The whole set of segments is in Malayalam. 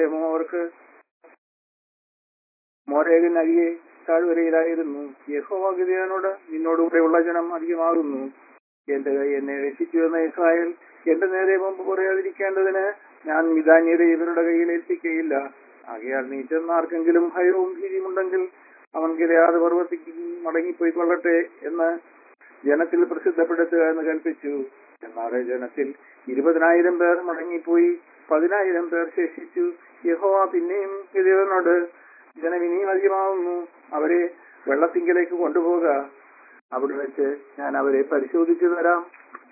അവർക്ക് മോരേകനരികെ താഴ്വരയിലായിരുന്നു യഹോവ ഗിദയോനോട് നിന്നോടുകൂടെയുള്ള ജനം അധികമാകുന്നു എന്റെ കൈ എന്നെ രക്ഷിച്ചു എന്ന ഇസ്രായേൽ എന്റെ നേരെ മുമ്പ് പറയാതിരിക്കേണ്ടതിന് ഞാൻ മിതാന്യരെ ഇവരുടെ കയ്യിൽ ഏൽപ്പിക്കുകയില്ല ആകയാൽ നീ ചെന്ന ആർക്കെങ്കിലും ഭയവും ഭീതിയുമുണ്ടെങ്കിൽ അവൻ ഗിരയാതെ പർവ്വത്തിക്ക് മടങ്ങിപ്പോയി കൊള്ളട്ടെ എന്ന് ജനത്തിൽ പ്രസിദ്ധപ്പെടുത്തുക എന്ന് കൽപ്പിച്ചു എന്നാൽ ജനത്തിൽ ഇരുപതിനായിരം പേർ മടങ്ങിപ്പോയി പതിനായിരം പേർ ശേഷിച്ചു യഹോവ പിന്നെയും ഗിരിയോനോട് ജനം ഇനിയും അധികമാവുന്നു അവരെ വെള്ളത്തിങ്കിലേക്ക് കൊണ്ടുപോകുക അവിടെ വെച്ച് ഞാൻ അവരെ പരിശോധിച്ചു തരാം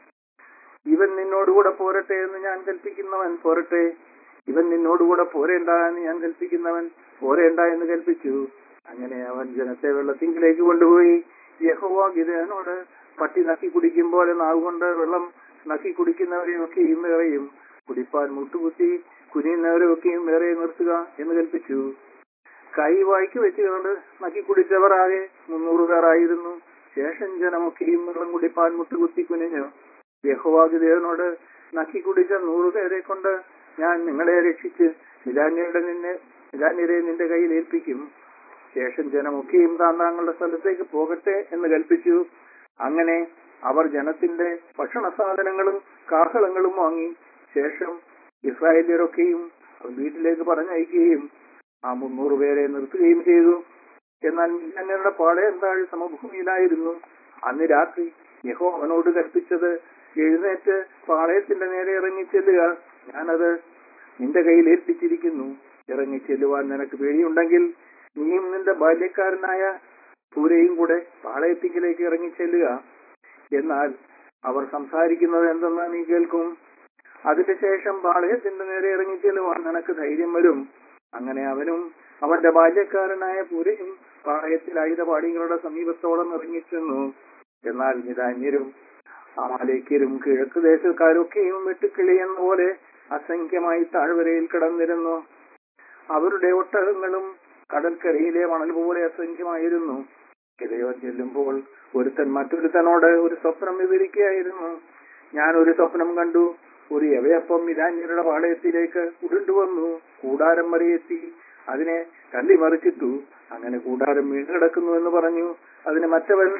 ഇവൻ നിന്നോടുകൂടെ പോരട്ടെ എന്ന് ഞാൻ കൽപ്പിക്കുന്നവൻ പോരട്ടെ ഇവൻ നിന്നോടുകൂടെ പോരേണ്ട എന്ന് ഞാൻ കൽപ്പിക്കുന്നവൻ പോരേണ്ട എന്ന് കൽപ്പിച്ചു അങ്ങനെ അവൻ ജനത്തെ വെള്ളത്തിങ്കിലേക്ക് കൊണ്ടുപോയി യഹോവ ഗിരനോട് പട്ടി നക്കി കുടിക്കും പോലെ നാവുകൊണ്ട് വെള്ളം നക്കി കുടിക്കുന്നവരെയൊക്കെയും വേറെയും കുടിപ്പാൻ മുട്ടുകുത്തി കുനിയുന്നവരെയൊക്കെയും വേറെ നിർത്തുക എന്ന് കൽപ്പിച്ചു കൈ വായിക്ക് വെച്ചുകൊണ്ട് നക്കി കുടിച്ചവർ ആകെ മുന്നൂറ് പേരായിരുന്നു ശേഷം ജനമൊക്കെയും വെള്ളം കുടിപ്പാൻ മുട്ടുകുത്തി കുനിഞ്ഞു യഹോവാഗിദേവനോട് നക്കി കുടിച്ച നൂറ് പേരെ കൊണ്ട് ഞാൻ നിങ്ങളെ രക്ഷിച്ച് നിലാന്യരുടെ നിന്നെ നിലാന്യരെ നിന്റെ കയ്യിൽ ഏൽപ്പിക്കും ശേഷം ജനമൊക്കെയും താൻ താങ്കളുടെ സ്ഥലത്തേക്ക് പോകട്ടെ എന്ന് കൽപ്പിച്ചു അങ്ങനെ അവർ ജനത്തിന്റെ ഭക്ഷണ സാധനങ്ങളും കാഹളങ്ങളും വാങ്ങി ശേഷം ഇസ്രായേലിയരൊക്കെയും വീട്ടിലേക്ക് പറഞ്ഞയക്കുകയും ആ മുന്നൂറ് പേരെ നിർത്തുകയും ചെയ്തു എന്നാൽ മില്ലാന്യരുടെ പാളയം താഴെ സമഭൂമിയിലായിരുന്നു അന്ന് രാത്രി യഹോ അവനോട് കൽപ്പിച്ചത് എഴുന്നേറ്റ് പാളയത്തിന്റെ നേരെ ഇറങ്ങിച്ചെല്ലുക ഞാനത് നിന്റെ കയ്യിൽ ഏൽപ്പിച്ചിരിക്കുന്നു ഇറങ്ങിച്ചെല്ലുവാൻ നിനക്ക് പേടിയുണ്ടെങ്കിൽ നീയും നിന്റെ ബാല്യക്കാരനായ പൂരയും കൂടെ പാളയത്തിങ്കിലേക്ക് ഇറങ്ങിച്ചെല്ലുക എന്നാൽ അവർ സംസാരിക്കുന്നത് എന്തെന്ന് നീ കേൾക്കും അതിന്റെ ശേഷം പാളയത്തിന്റെ നേരെ ഇറങ്ങിച്ചെല്ലുവാൻ നിനക്ക് ധൈര്യം വരും അങ്ങനെ അവനും അവന്റെ ബാല്യക്കാരനായ പൂരയും പാളയത്തിൽ ആയുധപാടികളുടെ സമീപത്തോളം ഇറങ്ങിച്ചെന്നു എന്നാൽ നിതാന്യരും അമാലേക്കരും കിഴക്ക് ദേശക്കാരൊക്കെയും വെട്ടുക്കിളി എന്ന പോലെ അസംഖ്യമായി താഴ്വരയിൽ കിടന്നിരുന്നു അവരുടെ ഒട്ടകങ്ങളും കടൽക്കരയിലെ മണൽ പോലെ അസംഖ്യമായിരുന്നു കിതയോ ചെല്ലുമ്പോൾ ഒരുത്തൻ മറ്റൊരുത്തനോട് ഒരു സ്വപ്നം വിവരിക്കുകയായിരുന്നു ഞാൻ ഒരു സ്വപ്നം കണ്ടു ഒരു യവയപ്പം ഇരാന്യരുടെ പാളയത്തിലേക്ക് ഉരുണ്ടുവന്നു കൂടാരം വരെ എത്തി അതിനെ തള്ളിമറിച്ചിട്ടു അങ്ങനെ കൂടാരം വീണ് കിടക്കുന്നു എന്ന് പറഞ്ഞു അതിന് മറ്റവൻ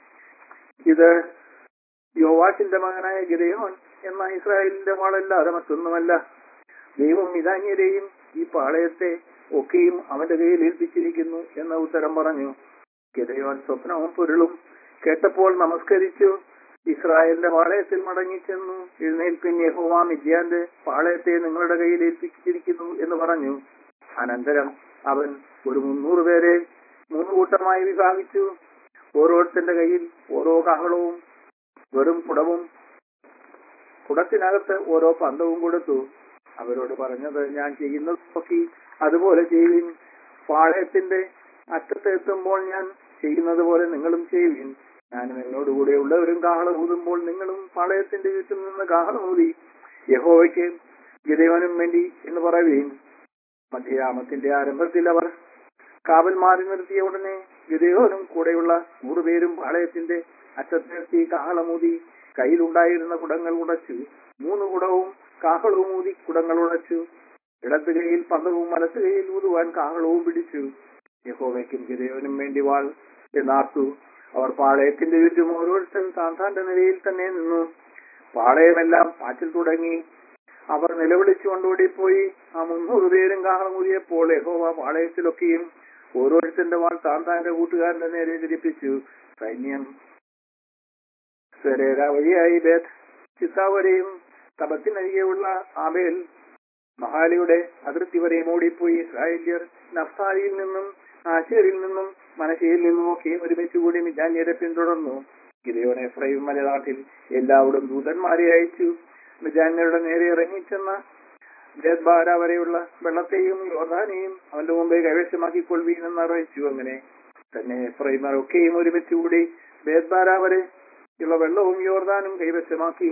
ഇത് യോവാഷിന്റെ മകനായ ഗിരയോൻ എന്ന ഇസ്രായേലിന്റെ വാളല്ലാതെ മറ്റൊന്നുമല്ല ദൈവം ഇതാന്യരെയും ഈ പാളയത്തെ ഒക്കെയും അവന്റെ കയ്യിൽ ഏൽപ്പിച്ചിരിക്കുന്നു എന്ന ഉത്തരം പറഞ്ഞു ഗിരയോൻ സ്വപ്നവും പൊരുളും കേട്ടപ്പോൾ നമസ്കരിച്ചു ഇസ്രായേലിന്റെ പാളയത്തിൽ മടങ്ങിച്ചെന്നു എഴുന്നേൽപ്പിൻ യഹോവ മിദ്യാന്റെ പാളയത്തെ നിങ്ങളുടെ കയ്യിൽ ഏൽപ്പിച്ചിരിക്കുന്നു എന്ന് പറഞ്ഞു അനന്തരം അവൻ ഒരു മുന്നൂറ് പേരെ മൂന്ന് കൂട്ടമായി വിഭാഗിച്ചു ഓരോരുത്തന്റെ കയ്യിൽ ഓരോ കാഹളവും വെറും കുടവും കുടത്തിനകത്ത് ഓരോ പന്തവും കൊടുത്തു അവരോട് പറഞ്ഞത് ഞാൻ ചെയ്യുന്നത് നോക്കി അതുപോലെ ചെയ്യുവിൻ പാളയത്തിന്റെ അറ്റത്ത് എത്തുമ്പോൾ ഞാൻ ചെയ്യുന്നത് പോലെ നിങ്ങളും ചെയ്യുവിൻ ഞാനും എന്നോടുകൂടെ ഉള്ളവരും കാഹളം ഊതുമ്പോൾ നിങ്ങളും പാളയത്തിന്റെ ചുറ്റും നിന്ന് കാഹളം ഊതി യഹോവയ്ക്ക് ഗിതവനും വേണ്ടി എന്ന് പറയുവീൻ മധ്യയാമത്തിന്റെ ആരംഭത്തിൽ അവർ കാവൽ മാറി നിർത്തിയ ഉടനെ ഗിതയോനും കൂടെയുള്ള നൂറുപേരും പാളയത്തിന്റെ അറ്റത്തെത്തി കാഹളമൂതി കയ്യിലുണ്ടായിരുന്ന കുടങ്ങൾ ഉടച്ചു മൂന്ന് കുടവും കാഹളവും ഊതി കുടങ്ങൾ ഉടച്ചു ഇടത്ത് കൈയിൽ പന്തവും വലത്ത് കൈയിൽ ഊതുവാൻ കാഹളവും പിടിച്ചു യഹോവയ്ക്കും ഗിതയോനും വേണ്ടി വാൾ എന്നാർത്തു അവർ പാളയത്തിന്റെ ചുറ്റും ഓരോരുത്തൻ താന്താന്റെ നിലയിൽ തന്നെ നിന്നു പാളയമെല്ലാം പാച്ചിൽ തുടങ്ങി അവർ നിലവിളിച്ചുകൊണ്ട് ഓടിപ്പോയി ആ മുന്നൂറ് പേരും കാഹളമൂതിയപ്പോൾ യഹോവ പാളയത്തിലൊക്കെയും ഓരോരുത്തന്റെ വാൾ താന്താന്റെ കൂട്ടുകാരന്റെ നേരെ തിരിപ്പിച്ചു സൈന്യം സ്വരേര വഴിയായി ബേത് ചിത്താവരെയും തപത്തിനരികെയുള്ള ആബേൽ മഹാലിയുടെ അതിർത്തി വരെയും ഓടിപ്പോയി ഇസ്രായേല്യർ നഫ്താലിയിൽ നിന്നും ആശേരിൽ നിന്നും മനശയിൽ നിന്നും ഒക്കെ ഒരുമിച്ച് കൂടി മിജാന്യരെ പിന്തുടർന്നു ഗിരയോൻ എഫ്രൈം മലനാട്ടിൽ എല്ലാവരും ദൂതന്മാരെ അയച്ചു മിജാന്യരുടെ നേരെ ഇറങ്ങിച്ചെന്ന ജദ്ബാര വരെയുള്ള വെള്ളത്തെയും യോർദാനെയും അവന്റെ മുമ്പേ കൈവശമാക്കിക്കൊള്ളുവീനെന്ന് അറിയിച്ചു അങ്ങനെ തന്നെ എഫ്രൈമർ ഒക്കെയും ഒരുമിച്ച് കൂടി ബേദ്ബാര വരെ ഉള്ള വെള്ളവും യോർദാനും കൈവശമാക്കി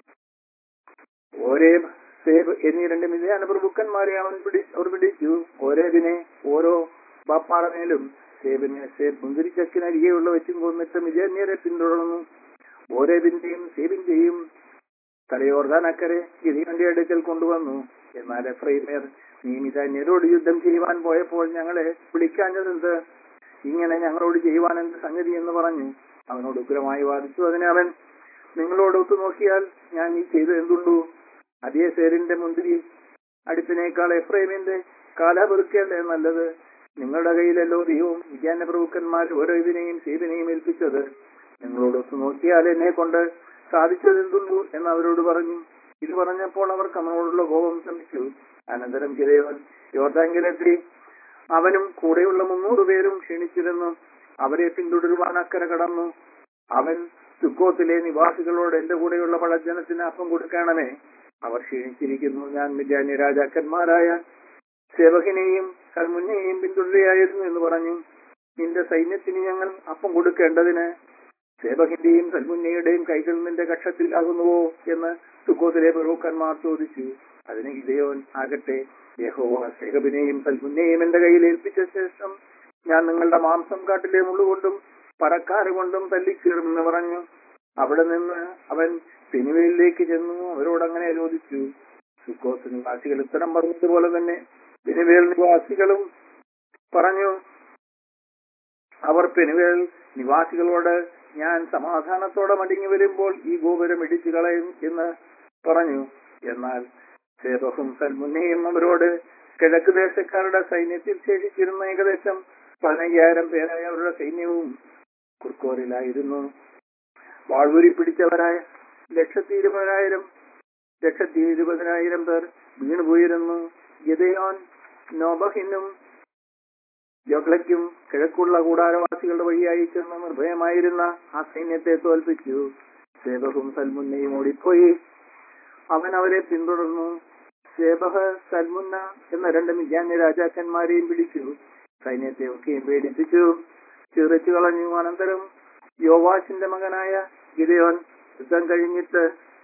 ഒരേ സേബ് എന്നീ രണ്ട് മില്യാന പ്രഭുക്കന്മാരെ അവൻ പിടി അവർ പിടിച്ചു ഓരേതിനെ ഓരോ ബാപ്പാടമേലും സേബിനെ സേബ് മുന്തിരിച്ചക്കിനരികെയുള്ള വെച്ചും കൊന്നിട്ട് മിജന്യരെ പിന്തുടർന്നു ഓരേതിന്റെയും സേബിന്റെയും തലയോർദാനക്കരെ ഗിരിയന്റെ അടുക്കൽ കൊണ്ടുവന്നു എന്നാൽ എഫ്രൈമേർ നീ മിതാന്യരോട് യുദ്ധം ചെയ്യുവാൻ പോയപ്പോൾ ഞങ്ങളെ വിളിക്കാഞ്ഞതെന്ത് ഇങ്ങനെ ഞങ്ങളോട് ചെയ്യുവാൻ എന്ത് സംഗതി എന്ന് പറഞ്ഞു അവനോട് ഉഗ്രമായി വാദിച്ചു അതിനെ അവൻ നിങ്ങളോട് ഒത്തു നോക്കിയാൽ ഞാൻ ഈ ചെയ്ത് എന്തുണ്ടു അതേ സേരിന്റെ മുന്തിരി അടുപ്പിനേക്കാൾ എഫ്രൈമിന്റെ കാല പെറുക്കേണ്ടേ നല്ലത് നിങ്ങളുടെ കയ്യിലല്ലോ ദൈവവും വിജ്ഞാന പ്രഭുക്കന്മാർ ഓരോ ഇതിനെയും സീബിനെയും ഏൽപ്പിച്ചത് നിങ്ങളോട് ഒത്തു നോക്കിയാൽ എന്നെ കൊണ്ട് സാധിച്ചത് എന്തുണ്ടു എന്ന് അവരോട് പറഞ്ഞു ഇത് പറഞ്ഞപ്പോൾ അവർക്ക് അവനോടുള്ള കോപം ശമിച്ചു അനന്തരം കിരയോൻ യോർദാങ്കിലെത്തി അവനും കൂടെയുള്ള മുന്നൂറ് പേരും ക്ഷീണിച്ചിരുന്നു അവരെ പിന്തുടരുവാൻ അക്കര കടന്നു അവൻ സുക്കോത്തിലെ നിവാസികളോട് എന്റെ കൂടെയുള്ള പഴജനത്തിന് അപ്പം കൊടുക്കണമേ അവർ ക്ഷീണിച്ചിരിക്കുന്നു ഞാൻ മിദ്യാന്യ രാജാക്കന്മാരായ സേവകിനെയും കൽമുന്നെയും പിന്തുടരുകയായിരുന്നു എന്ന് പറഞ്ഞു നിന്റെ സൈന്യത്തിന് ഞങ്ങൾ അപ്പം കൊടുക്കേണ്ടതിന് സേവകിന്റെയും കൽമുന്നയുടെയും കൈകൾ നിന്റെ കക്ഷത്തിലാകുന്നുവോ എന്ന് സുക്കോത്തിലെ പ്രഭുക്കന്മാർ ചോദിച്ചു അതിന് ഗിതയോൻ ആകട്ടെ യഹോവ സേഹബിനെയും സൽമുന്നെയും എന്റെ കയ്യിൽ ഏൽപ്പിച്ച ശേഷം ഞാൻ നിങ്ങളുടെ മാംസം കാട്ടിലെ മുള്ളുകൊണ്ടും പറക്കാര കൊണ്ടും തല്ലിക്കീറുമെന്ന് പറഞ്ഞു അവിടെ നിന്ന് അവൻ പെനുവയിലേക്ക് ചെന്നു അവരോട് അങ്ങനെ ചോദിച്ചു സുക്കോത്ത് നിവാസികൾ ഉത്തരം പറഞ്ഞതുപോലെ തന്നെ പെനുവേൽ നിവാസികളും പറഞ്ഞു അവർ പെനുവേൽ നിവാസികളോട് ഞാൻ സമാധാനത്തോടെ മടങ്ങി വരുമ്പോൾ ഈ ഗോപുരം ഇടിച്ചു കളയും എന്ന് പറഞ്ഞു എന്നാൽ സേബഹും സൽമുന്നയും അവരോട് കിഴക്ക് ദേശക്കാരുടെ സൈന്യത്തിൽ ശേഷിച്ചിരുന്ന ഏകദേശം പതിനയ്യായിരം പേരായ അവരുടെ സൈന്യവും കുർക്കോറിലായിരുന്നു വാൾവൂരി പിടിച്ചവരായ ലക്ഷത്തി ഇരുപതിനായിരം ലക്ഷത്തി ഇരുപതിനായിരം പേർ വീണുപോയിരുന്നു ഗിതയോൻ നോബഹിനും യോഗ്ലയ്ക്കും കിഴക്കുള്ള കൂടാരവാസികളുടെ വഴിയായി ചെന്ന് നിർഭയമായിരുന്ന ആ സൈന്യത്തെ തോൽപ്പിച്ചു സേബഹും സൽമുന്നയും ഓടിപ്പോയി അവൻ അവരെ പിന്തുടർന്നു സേബഹ് സൽമുന്ന എന്ന രണ്ട് മിജാന്യ രാജാക്കന്മാരെയും പിടിച്ചു സൈന്യത്തെ ഒക്കെയും പേടിപ്പിച്ചു ചിറിച്ചു കളഞ്ഞു അനന്തരം യോവാശിന്റെ മകനായ ഗിതയോൻ യുദ്ധം കഴിഞ്ഞിട്ട്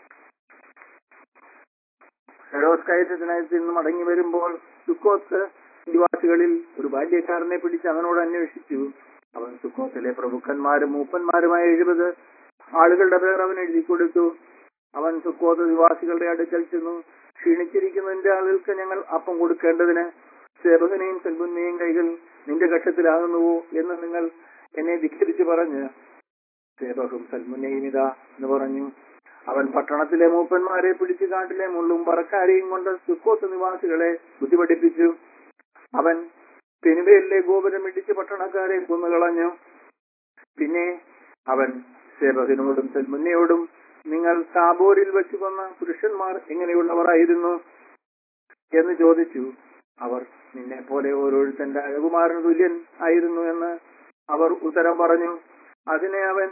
ഹെറോസ് കയറ്റത്തിനായി നിന്ന് മടങ്ങി വരുമ്പോൾ സുക്കോത്ത് നിവാസികളിൽ ഒരു ബാല്യക്കാരനെ പിടിച്ച് അവനോട് അന്വേഷിച്ചു അവൻ സുക്കോത്തിലെ പ്രഭുക്കന്മാരും മൂപ്പന്മാരുമായ എഴുപത് ആളുകളുടെ പേർ അവൻ എഴുതി കൊടുത്തു അവൻ സുക്കോത്ത് നിവാസികളുടെ അടുക്കൽ ചെന്നു ക്ഷീണിച്ചിരിക്കുന്നതിന്റെ ആളുകൾക്ക് ഞങ്ങൾ അപ്പം കൊടുക്കേണ്ടതിന് സേവകനെയും സെൽബുനെയും കൈകൾ നിന്റെ കക്ഷത്തിലാകുന്നുവോ എന്ന് നിങ്ങൾ എന്നെ ധിക്കരിച്ചു പറഞ്ഞ് സേവകും സൽമുനെയും ഇതാ എന്ന് പറഞ്ഞു അവൻ പട്ടണത്തിലെ മൂപ്പന്മാരെ പിടിച്ചു കാട്ടിലെ മുള്ളും പറക്കാരെയും കൊണ്ട് സുക്കോത്ത് നിവാസികളെ ബുദ്ധിപഠിപ്പിച്ചു അവൻ പെനുവേലിലെ ഗോപുരം ഇടിച്ച് പട്ടണക്കാരെ കൊന്നുകളഞ്ഞു പിന്നെ അവൻ സേവകനോടും സൽമുന്നയോടും നിങ്ങൾ താബോരിൽ വെച്ച് കൊന്ന പുരുഷന്മാർ എങ്ങനെയുള്ളവരായിരുന്നു എന്ന് ചോദിച്ചു അവർ നിന്നെ പോലെ ഓരോരുത്തന്റെ അഴകുമാരന് തുല്യൻ ആയിരുന്നു എന്ന് അവർ ഉത്തരം പറഞ്ഞു അതിനെ അവൻ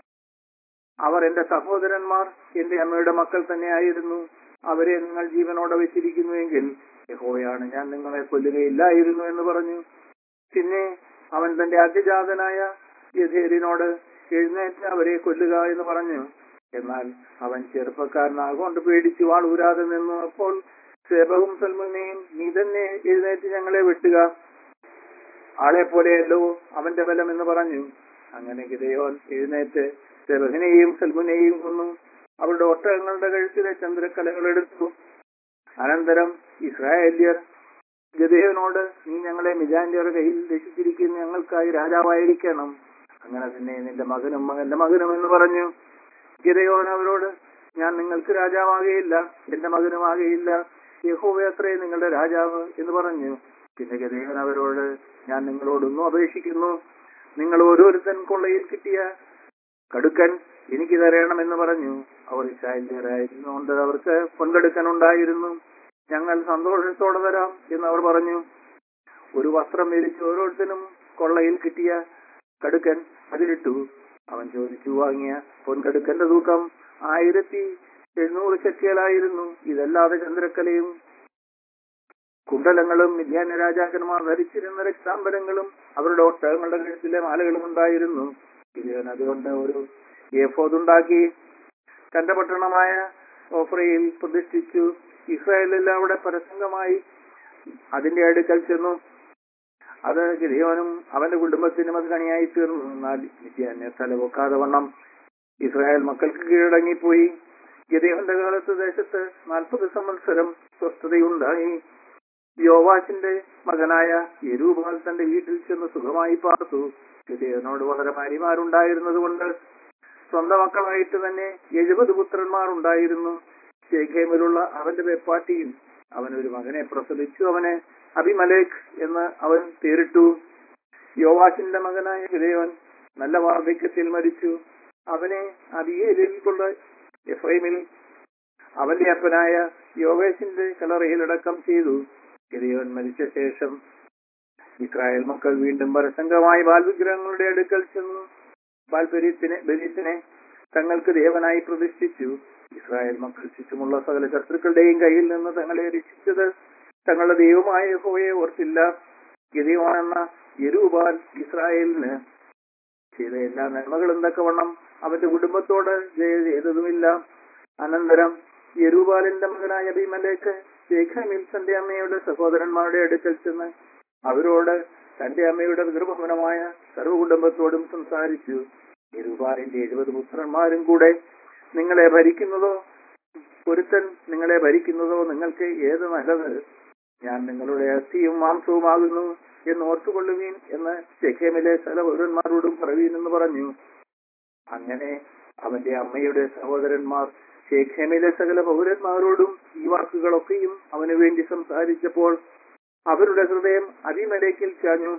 അവർ എന്റെ സഹോദരന്മാർ എന്റെ അമ്മയുടെ മക്കൾ തന്നെയായിരുന്നു അവരെ നിങ്ങൾ ജീവനോടെ വെച്ചിരിക്കുന്നുവെങ്കിൽ യഹോയാണ് ഞാൻ നിങ്ങളെ കൊല്ലുകയില്ലായിരുന്നു എന്ന് പറഞ്ഞു പിന്നെ അവൻ തന്റെ അതിജാതനായ യഥേരിനോട് എഴുന്നേറ്റ് അവരെ കൊല്ലുക എന്ന് പറഞ്ഞു എന്നാൽ അവൻ ചെറുപ്പക്കാരനാകൊണ്ട് പേടിച്ച് വാൾ ഊരാതെ നിന്നു അപ്പോൾ സേബവും സൽമനെയും നീ തന്നെ എഴുന്നേറ്റ് ഞങ്ങളെ വെട്ടുക ആളെ പോലെയല്ലോ അവന്റെ ബലം എന്ന് പറഞ്ഞു അങ്ങനെ ഗിതയോൻ എഴുന്നേറ്റ് സെബഹിനെയും സൽമുനെയും കൊന്നു അവരുടെ ഒട്ടകങ്ങളുടെ കഴുത്തിലെ ചന്ദ്രക്കലകൾ എടുത്തു അനന്തരം ഇസ്രായേല്യർ ഗദേവനോട് നീ ഞങ്ങളെ മിജാന്റെ കയ്യിൽ രക്ഷിച്ചിരിക്കുന്ന ഞങ്ങൾക്കായി രാജാവായിരിക്കണം അങ്ങനെ തന്നെ നിന്റെ മകനും മകന്റെ മകനും എന്ന് പറഞ്ഞു ഗിതയോൻ അവരോട് ഞാൻ നിങ്ങൾക്ക് രാജാവാകുകയില്ല എന്റെ മകനുമാകുകയില്ല യഹോവയത്രേ നിങ്ങളുടെ രാജാവ് എന്ന് പറഞ്ഞു പിന്നെ ഗദേവൻ അവരോട് ഞാൻ നിങ്ങളോടൊന്നും അപേക്ഷിക്കുന്നു നിങ്ങൾ ഓരോരുത്തൻ കൊള്ളയിൽ കിട്ടിയ കടുക്കൻ എനിക്ക് തരണമെന്ന് പറഞ്ഞു അവർ ഇസ്രായേലിയരായിരുന്നുകൊണ്ട് അവർക്ക് പൊൻകടുക്കൻ ഉണ്ടായിരുന്നു ഞങ്ങൾ സന്തോഷത്തോടെ തരാം എന്ന് അവർ പറഞ്ഞു ഒരു വസ്ത്രം മേടിച്ച് ഓരോരുത്തരും കൊള്ളയിൽ കിട്ടിയ കടുക്കൻ അതിലിട്ടു അവൻ ചോദിച്ചു വാങ്ങിയ പൊൻകടുക്കന്റെ തൂക്കം ആയിരത്തി എഴുന്നൂറ് ശക്തികളായിരുന്നു ഇതല്ലാതെ ചന്ദ്രക്കലയും കുണ്ടലങ്ങളും മിഥ്യാന രാജാക്കന്മാർ ധരിച്ചിരുന്ന രക്താംബരങ്ങളും അവരുടെ ഒട്ടകങ്ങളുടെ കഴുത്തിലെ മാലകളും ഉണ്ടായിരുന്നു ഇവൻ അതുകൊണ്ട് ഒരു ഏഫോദുണ്ടാക്കി തന്റെ പട്ടണമായ ഓഫ്രയിൽ പ്രതിഷ്ഠിച്ചു ഇസ്രായേലെല്ലാം അവിടെ പരസംഗമായി അതിന്റെ അടുക്കൽ ചെന്നു അത് ഗിരിയോനും അവന്റെ കുടുംബത്തിനും അത് കണിയായി തീർന്നു എന്നാൽ നിത്യാന്യ തലവൊക്കാതെ വണ്ണം ഇസ്രായേൽ മക്കൾക്ക് കീഴടങ്ങിപ്പോയി ഗിരിയോന്റെ കാലത്ത് ദേശത്ത് നാൽപ്പത് സംവത്സരം സ്വസ്ഥതയുണ്ടായി യോവാസിന്റെ മകനായ യെരൂബാൽ തന്റെ വീട്ടിൽ ചെന്ന് സുഖമായി പാർത്തു ഗിദയോനോട് വളരെ ഭാര്യമാരുണ്ടായിരുന്നത് കൊണ്ട് സ്വന്തം മക്കളായിട്ട് തന്നെ എഴുപത് പുത്രന്മാർ ഉണ്ടായിരുന്നു ശേഖേമിലുള്ള അവന്റെ വെപ്പാട്ടിയും അവനൊരു മകനെ പ്രസവിച്ചു അവനെ അഭിമലേഖ് എന്ന് അവൻ പേരിട്ടു യോവാസിന്റെ മകനായ ഗിദയോൻ നല്ല വാർദ്ധക്യത്തിൽ മരിച്ചു അവനെ അബിയേലിൽ കൊണ്ട് എഫ്രൈമിൽ അവന്റെ അപ്പനായ യോവേശിന്റെ കലറയിലടക്കം ചെയ്തു ഗിദയോൻ മരിച്ച ശേഷം ഇസ്രായേൽ മക്കൾ വീണ്ടും പരസംഗമായി ബാൽവിഗ്രഹങ്ങളുടെ അടുക്കൽ ചെന്നു ബാൽപര്യത്തിനെ ബലിത്തിനെ തങ്ങൾക്ക് ദേവനായി പ്രതിഷ്ഠിച്ചു ഇസ്രായേൽ മക്കൾ ചുറ്റുമുള്ള സകല ശത്രുക്കളുടെയും കയ്യിൽ നിന്ന് തങ്ങളെ രക്ഷിച്ചത് തങ്ങളുടെ ദൈവമായ യഹോവയെ ഓർത്തില്ല ഗതിയോണെന്ന യരൂബാൽ ഇസ്രായേലിന് ചെയ്ത എല്ലാ നന്മകളും തക്കവണ്ണം അവന്റെ കുടുംബത്തോട് ജയ ചെയ്തതുമില്ല അനന്തരം യരൂബാലിന്റെ മകനായ അഭിമലേക്ക് ശേഖമിൽ തന്റെ അമ്മയുടെ സഹോദരന്മാരുടെ അടുക്കൽ ചെന്ന് അവരോട് തന്റെ അമ്മയുടെ ഗൃഹഭവനമായ സർവ്വകുടുംബത്തോടും സംസാരിച്ചു യരൂബാലിന്റെ എഴുപത് പുത്രന്മാരും കൂടെ നിങ്ങളെ ഭരിക്കുന്നതോ ഒരുത്തൻ നിങ്ങളെ ഭരിക്കുന്നതോ നിങ്ങൾക്ക് ഏത് നല്ലത് ഞാൻ നിങ്ങളുടെ അസ്ഥിയും മാംസവുമാകുന്നു എന്ന് ഓർത്തുകൊള്ളുവീൻ എന്ന് ശെഖേമിലെ സകല പൗരന്മാരോടും പറയുവീൻ എന്ന് പറഞ്ഞു അങ്ങനെ അവന്റെ അമ്മയുടെ സഹോദരന്മാർ ശേഖേമിലെ സകല പൗരന്മാരോടും ഈ വാക്കുകളൊക്കെയും അവന് വേണ്ടി സംസാരിച്ചപ്പോൾ അവരുടെ ഹൃദയം അതിമലയ്ക്കിൽ ചാഞ്ഞു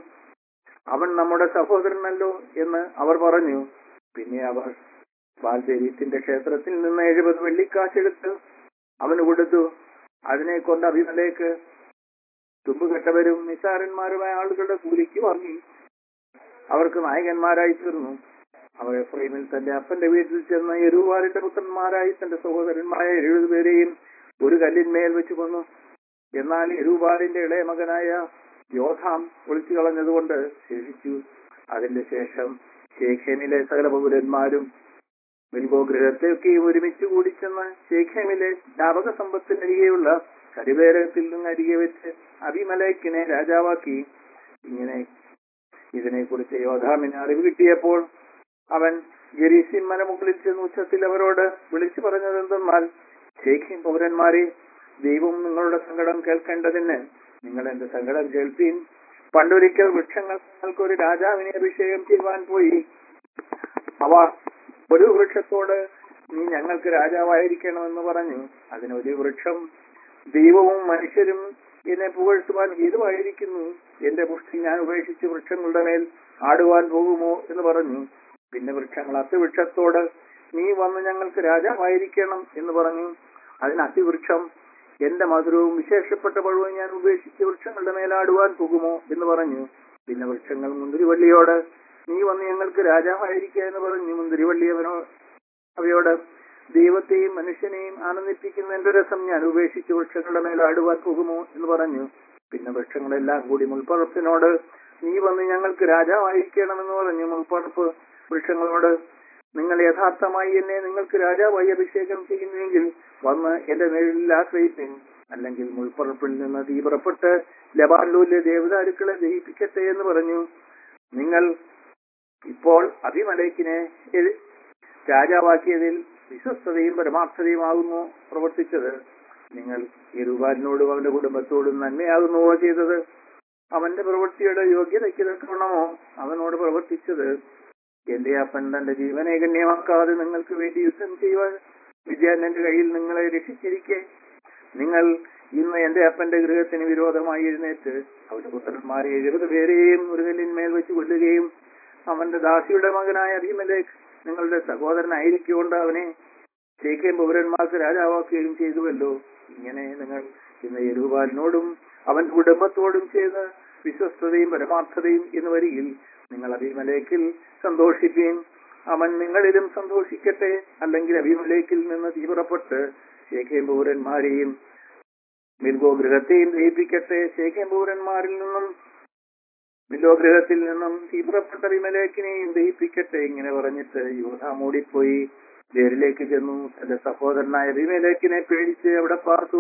അവൻ നമ്മുടെ സഹോദരനല്ലോ എന്ന് അവർ പറഞ്ഞു പിന്നെ അവർ ബാൽദേവീത്തിന്റെ ക്ഷേത്രത്തിൽ നിന്ന് എഴുപത് വെള്ളിക്കാശെടുത്ത് അവന് കൊടുത്തു അതിനെ കൊണ്ട് അഭിമലേക്ക് തുമ്പുകെട്ടവരും നിസാരന്മാരുമായ ആളുകളുടെ കൂലിക്ക് വാങ്ങി അവർക്ക് നായകന്മാരായി തീർന്നു അവർ എഫ്രൈമിൽ തന്റെ അപ്പന്റെ വീട്ടിൽ ചെന്ന് യരൂവാലിന്റെ പുത്രന്മാരായി തന്റെ സഹോദരന്മാരായ എഴുപത് പേരെയും ഒരു കല്ലിന്മേൽ വെച്ച് കൊന്നു എന്നാൽ യരൂബാലിന്റെ ഇളയ മകനായ യോധാം ഒളിച്ചു കളഞ്ഞതുകൊണ്ട് ശേഷിച്ചു അതിന്റെ ശേഷം ശേഖേമിലെ സകല പൗരന്മാരും മിൽബോ ഗൃഹത്തേക്ക് ഒരുമിച്ച് കൂടി ചെന്ന് ശേഖേമിലെ ജ്ഞാപക സമ്പത്തിനരികെയുള്ള കരിവേരത്തിൽ നിന്ന് അരികെ വെച്ച് അഭിമലേക്കിനെ രാജാവാക്കി ഇങ്ങനെ ഇതിനെക്കുറിച്ച് യോധാമിന് അറിവ് കിട്ടിയപ്പോൾ അവൻ ഗരീസിൻ മലമുകളിൽ ചെന്ന് ഉച്ചത്തിൽ അവരോട് വിളിച്ചു പറഞ്ഞതെന്തെന്നാൽ ശേഖിൻ പൗരന്മാരെ ദൈവം നിങ്ങളുടെ സങ്കടം കേൾക്കേണ്ടതിന് നിങ്ങൾ എന്റെ സങ്കടം കേൾപ്പീൻ പണ്ടൊരിക്കൽ വൃക്ഷങ്ങൾ നിങ്ങൾക്കൊരു രാജാവിനെ അഭിഷേകം ചെയ്യുവാൻ പോയി അവ ഒരു വൃക്ഷത്തോട് നീ ഞങ്ങൾക്ക് രാജാവായിരിക്കണമെന്ന് പറഞ്ഞു അതിനൊരു വൃക്ഷം ദൈവവും മനുഷ്യരും എന്നെ പുകഴ്ത്തുവാൻ ഹേതുവായിരിക്കുന്നു എന്റെ പുഷ്ടി ഞാൻ ഉപേക്ഷിച്ച് വൃക്ഷങ്ങളുടെ മേൽ ആടുവാൻ പോകുമോ എന്ന് പറഞ്ഞു പിന്നെ വൃക്ഷങ്ങൾ അത്തിവൃക്ഷത്തോട് നീ വന്ന് ഞങ്ങൾക്ക് രാജാവായിരിക്കണം എന്ന് പറഞ്ഞു അതിന് അതിവൃക്ഷം എന്റെ മധുരവും വിശേഷപ്പെട്ട പഴവും ഞാൻ ഉപേക്ഷിച്ച് വൃക്ഷങ്ങളുടെ മേലാടുവാൻ പോകുമോ എന്ന് പറഞ്ഞു പിന്നെ വൃക്ഷങ്ങൾ മുന്തിരിവള്ളിയോട് നീ വന്ന് ഞങ്ങൾക്ക് രാജാവായിരിക്കുക എന്ന് പറഞ്ഞു മുന്തിരിവള്ളി അവനോ അവയോട് ദൈവത്തെയും മനുഷ്യനെയും ആനന്ദിപ്പിക്കുന്ന എന്റെ രസം ഞാൻ ഉപേക്ഷിച്ച് വൃക്ഷങ്ങളുടെ മേൽ ആടുവാൻ പോകുമോ എന്ന് പറഞ്ഞു പിന്നെ വൃക്ഷങ്ങളെല്ലാം കൂടി മുൾപ്പറപ്പിനോട് നീ വന്ന് ഞങ്ങൾക്ക് രാജാവായിരിക്കണമെന്ന് പറഞ്ഞു മുൾപ്പറപ്പ് വൃക്ഷങ്ങളോട് നിങ്ങൾ യഥാർത്ഥമായി എന്നെ നിങ്ങൾക്ക് രാജാവായി അഭിഷേകം ചെയ്യുന്നുവെങ്കിൽ വന്ന് എന്റെ നിഴലിൽ ആശ്രയിപ്പിൻ അല്ലെങ്കിൽ മുൾപ്പറപ്പിൽ നിന്ന് തീ പുറപ്പെട്ട് ലബാനിലൂലെ ദേവതാരുക്കളെ ദഹിപ്പിക്കട്ടെ എന്ന് പറഞ്ഞു നിങ്ങൾ ഇപ്പോൾ അഭിമലേക്കിനെ എ- രാജാവാക്കിയതിൽ വിശ്വസ്തതയും പരമാർത്ഥതയുമാകുന്നു പ്രവർത്തിച്ചത് നിങ്ങൾ യരുബാലിനോടും അവന്റെ കുടുംബത്തോടും നന്മയാകുന്നുവോ ചെയ്തത് അവന്റെ പ്രവൃത്തിയുടെ യോഗ്യതയ്ക്ക് തക്കണമോ അവനോട് പ്രവർത്തിച്ചത് എന്റെ അപ്പൻ തന്റെ ജീവനെ ഗണ്യമാക്കാതെ നിങ്ങൾക്ക് വേണ്ടി യുദ്ധം ചെയ്യുവാൻ വിദ്യാന്റെ കയ്യിൽ നിങ്ങളെ രക്ഷിച്ചിരിക്കെ നിങ്ങൾ ഇന്ന് എന്റെ അപ്പന്റെ ഗൃഹത്തിന് വിരോധമായി എഴുന്നേറ്റ് അവന്റെ പുത്രന്മാരെ എഴുപത് പേരെയും ഒരു കല്ലിന്മേൽ വെച്ച് കൊല്ലുകയും അവന്റെ ദാസിയുടെ മകനായ അഭിമലേഖ് നിങ്ങളുടെ സഹോദരനായിരിക്കൊണ്ട് അവനെ ശേഖേം പൗരന്മാർക്ക് രാജാവാക്കുകയും ചെയ്തുവല്ലോ ഇങ്ങനെ നിങ്ങൾ ഇന്ന് യരൂബാലിനോടും അവൻ കുടുംബത്തോടും ചെയ്ത വിശ്വസ്തതയും പരമാർത്ഥതയും എന്ന് വരികിൽ നിങ്ങൾ അഭിമലേക്കിൽ സന്തോഷിക്കുകയും അവൻ നിങ്ങളിലും സന്തോഷിക്കട്ടെ അല്ലെങ്കിൽ അഭിമലേക്കിൽ നിന്ന് തീവ്രപ്പെട്ട് ശേഖേം പൗരന്മാരെയും മിൽഗോ ഗൃഹത്തെയും ദഹിപ്പിക്കട്ടെ ശേഖേം പൗരന്മാരിൽ നിന്നും മില്ലോ ഗൃഹത്തിൽ നിന്നും തീവ്രപ്പെട്ട വിമലേക്കിനെയും ദഹിപ്പിക്കട്ടെ ഇങ്ങനെ പറഞ്ഞിട്ട് യൂത മൂടിപ്പോയി ജയിലിലേക്ക് ചെന്നു തന്റെ സഹോദരനായ അഭിമലേക്കിനെ പേടിച്ച് അവിടെ പാർത്തു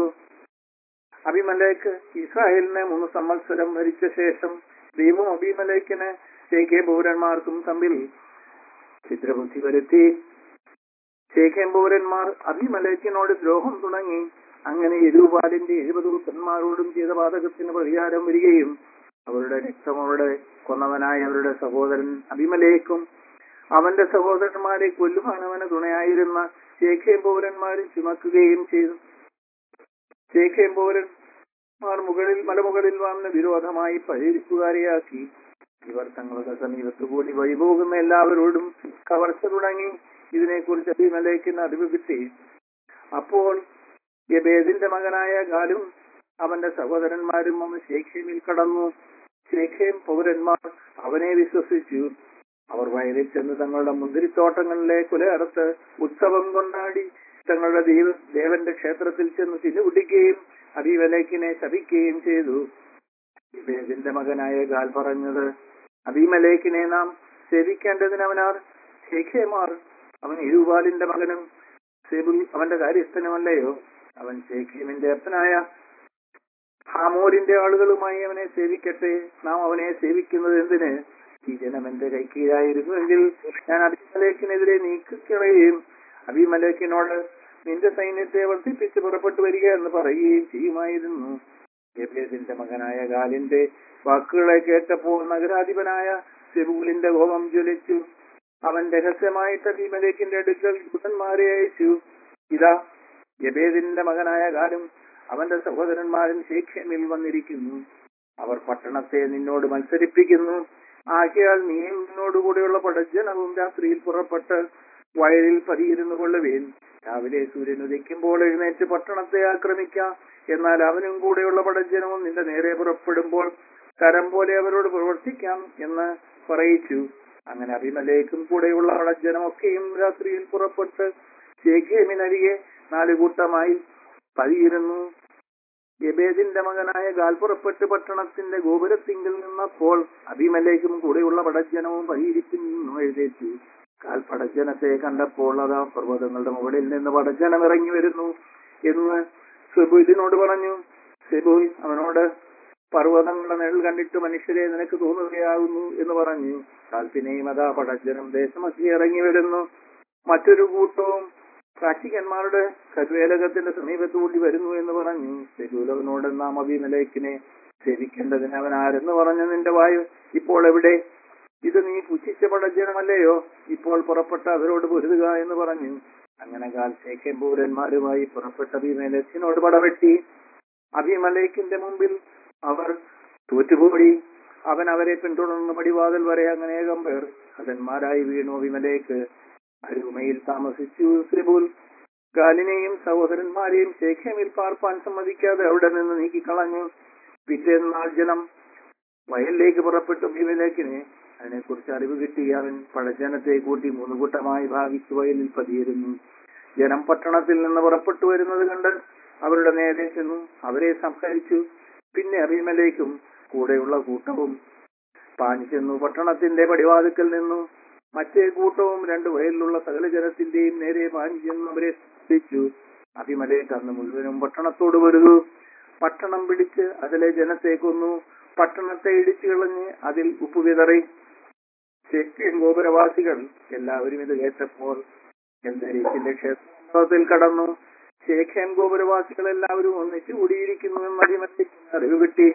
അഭിമലേക്ക് ഇസ്രായേലിനെ മൂന്ന് സംവത്സരം ഭരിച്ച ശേഷം ദൈവം അഭിമലേക്കിന് ശേഖേ പൗരന്മാർക്കും തമ്മിൽ ചിത്രബുദ്ധി വരുത്തി ശേഖേം പൗരന്മാർ അഭിമലേക്കിനോട് ദ്രോഹം തുടങ്ങി അങ്ങനെ എരുപാലിന്റെ എഴുപത് പുത്രന്മാരോടും ചെയ്ത പാതകത്തിന് പരിഹാരം വരികയും അവരുടെ രക്തം അവരുടെ കൊന്നവനായ അവരുടെ സഹോദരൻ അഭിമലേക്കും അവന്റെ സഹോദരന്മാരെ കൊല്ലുവാൻ അവന് തുണയായിരുന്ന ശേഖേം പൗരന്മാരും ചുമക്കുകയും ചെയ്തു ശേഖേം പൗരന്മാർ മുകളിൽ മലമുകളിൽ വന്ന് വിരോധമായി പരിഹരിപ്പുകാരെയാക്കി ഇവർ തങ്ങളുടെ സമീപത്ത് കൂടി വഴിപോകുന്ന എല്ലാവരോടും കവർച്ച തുടങ്ങി ഇതിനെക്കുറിച്ച് അഭിമലേക്കിന് അറിവ് കിട്ടി അപ്പോൾ യബേദിന്റെ മകനായ ഗാലും അവന്റെ സഹോദരന്മാരും അവൻ ശേഖേമിൽ കടന്നു ശേഖേം പൗരന്മാർ അവനെ വിശ്വസിച്ചു അവർ വയലിൽ ചെന്ന് തങ്ങളുടെ മുന്തിരിത്തോട്ടങ്ങളിലെ കുലയറുത്ത് ഉത്സവം കൊണ്ടാടി തങ്ങളുടെ ദൈവ ദേവന്റെ ക്ഷേത്രത്തിൽ ചെന്ന് തിന്നുപിടിക്കുകയും അബീമലേക്കിനെ ശപിക്കുകയും ചെയ്തു ഇബേദിന്റെ മകനായ ഗാൽ പറഞ്ഞത് അബീമലേക്കിനെ നാം സേവിക്കേണ്ടതിന് അവനാർ ശേഖേമാർ അവൻ ഇരുപാലിന്റെ മകനും സെബുൽ അവന്റെ കാര്യസ്ഥനുമല്ലയോ അവൻ ശേഖേമിന്റെ അപ്പനായ ഹാമോരിന്റെ ആളുകളുമായി അവനെ സേവിക്കട്ടെ നാം അവനെ സേവിക്കുന്നത് എന്തിന് ഈ ജനം എന്റെ കൈക്കീഴായിരുന്നുവെങ്കിൽ ഞാൻ അഭിമലേക്കിനെതിരെ നീക്കിക്കളയുകയും അഭിമലേക്കിനോട് നിന്റെ സൈന്യത്തെ വർദ്ധിപ്പിച്ച് പുറപ്പെട്ടു വരിക എന്ന് പറയുകയും ചെയ്യുമായിരുന്നു യബേദിന്റെ മകനായ ഗാലിന്റെ വാക്കുകളെ കേട്ടപ്പോൾ നഗരാധിപനായ സെബൂലിന്റെ കോപം ജ്വലിച്ചു അവൻ രഹസ്യമായിട്ട് അഭിമലേക്കിന്റെ അടുക്കൽ ദൂതന്മാരെ അയച്ചു ഇതാ യബേദിന്റെ മകനായ ഗാലും അവന്റെ സഹോദരന്മാരും ശേഖ്യമിൽ വന്നിരിക്കുന്നു അവർ പട്ടണത്തെ നിന്നോട് മത്സരിപ്പിക്കുന്നു ആകയാൽ നീയും നിന്നോടുകൂടെയുള്ള പടജനവും രാത്രിയിൽ പുറപ്പെട്ട് വയലിൽ പതിയിരുന്നു കൊള്ളുവേൻ രാവിലെ സൂര്യൻ ഉദിക്കുമ്പോൾ എഴുന്നേറ്റ് പട്ടണത്തെ ആക്രമിക്കാം എന്നാൽ അവനും കൂടെയുള്ള പടജനവും നിന്റെ നേരെ പുറപ്പെടുമ്പോൾ കരം പോലെ അവരോട് പ്രവർത്തിക്കാം എന്ന് പറയിച്ചു അങ്ങനെ അഭിമലേക്കും കൂടെയുള്ള പടജനമൊക്കെയും രാത്രിയിൽ പുറപ്പെട്ട് ശേഖേമിനരികെ നാല് കൂട്ടമായി പതിയിരുന്നു യബേദിന്റെ മകനായ ഗാൽ പുറപ്പെട്ട് പട്ടണത്തിന്റെ ഗോപുരത്തിങ്കിൽ നിന്നപ്പോൾ അഭിമലേക്കും കൂടെയുള്ള പടജനവും പരിയിരിക്കുന്നു എഴുന്നേറ്റു കാൽ പടജനത്തെ കണ്ടപ്പോൾ അതാ പർവ്വതങ്ങളുടെ മുകളിൽ നിന്ന് പടജനം ഇറങ്ങി വരുന്നു എന്ന് സെബുലിനോട് പറഞ്ഞു സെബുൽ അവനോട് പർവ്വതങ്ങളുടെ നിഴൽ കണ്ടിട്ട് മനുഷ്യരെ നിനക്ക് തോന്നുകയാകുന്നു എന്ന് പറഞ്ഞു കാൽപ്പിനെയും അതാ പടജനം ദേശമൊക്കെ ഇറങ്ങി വരുന്നു മറ്റൊരു കൂട്ടവും കാശികന്മാരുടെ കരുവേലകത്തിന്റെ സമീപത്ത് കൂടി വരുന്നു എന്ന് പറഞ്ഞു സെബൂലവനോട് നാം അഭിമലേക്കിനെ സേവിക്കേണ്ടതിന് അവൻ ആരെന്ന് പറഞ്ഞു നിന്റെ വായു ഇപ്പോൾ എവിടെ ഇത് നീ പുച്ഛിച്ച പടജനമല്ലയോ ഇപ്പോൾ പുറപ്പെട്ട അവരോട് പൊരുതുക എന്ന് പറഞ്ഞു അങ്ങനെ കാൽ ശേഖം പൗരന്മാരുമായി പുറപ്പെട്ട അഭിമലേഖിനോട് പടവെട്ടി അഭിമലേഖിന്റെ മുമ്പിൽ അവർ തോറ്റുപോയി അവൻ അവരെ പിന്തുടർന്ന് പടിവാതിൽ വരെ അനേകം പേർ ഹതന്മാരായി വീണു അഭിമലേക്ക് അരുമയിൽ താമസിച്ചു സെബുൽ ഗാലിനെയും സഹോദരന്മാരെയും ശേഖമിൽ പാർപ്പാൻ സമ്മതിക്കാതെ അവിടെ നിന്ന് നീക്കിക്കളഞ്ഞു പിറ്റേന്നാൾ ജനം വയലിലേക്ക് പുറപ്പെട്ടു ഭീമിലേക്കിനെ അതിനെക്കുറിച്ച് അറിവ് കിട്ടി അവൻ പഴജനത്തെ കൂട്ടി മൂന്ന് കൂട്ടമായി ഭാവിച്ചു വയലിൽ പതിയിരുന്നു ജനം പട്ടണത്തിൽ നിന്ന് പുറപ്പെട്ടു വരുന്നത് കണ്ട് അവരുടെ നേരെ ചെന്നു അവരെ സംഹരിച്ചു പിന്നെ അഭിമലേക്കും കൂടെയുള്ള കൂട്ടവും പാഞ്ഞു ചെന്നു പട്ടണത്തിന്റെ പടിവാതിക്കൽ നിന്നു മറ്റേ കൂട്ടവും രണ്ട് വയലിലുള്ള സകല ജനത്തിന്റെയും നേരെ പാഞ്ഞു ചെന്ന് അവരെ പിടിച്ചു അഭിമലേക്ക് അന്ന് മുഴുവനും പട്ടണത്തോട് വരുന്നു പട്ടണം പിടിച്ച് അതിലെ ജനത്തെ കൊന്നു പട്ടണത്തെ ഇടിച്ചു കളഞ്ഞ് അതിൽ ഉപ്പ് വിതറി ശേഖ്യം ഗോപുരവാസികൾ എല്ലാവരും ഇത് കേട്ടപ്പോൾ എന്തരീക്കിന്റെ ക്ഷേത്രത്തിൽ കടന്നു ശേഖ്യം ഗോപുരവാസികൾ എല്ലാവരും ഒന്നിച്ചു കൂടിയിരിക്കുന്നു എന്ന് അഭിമലേക്ക് അറിവ് കിട്ടി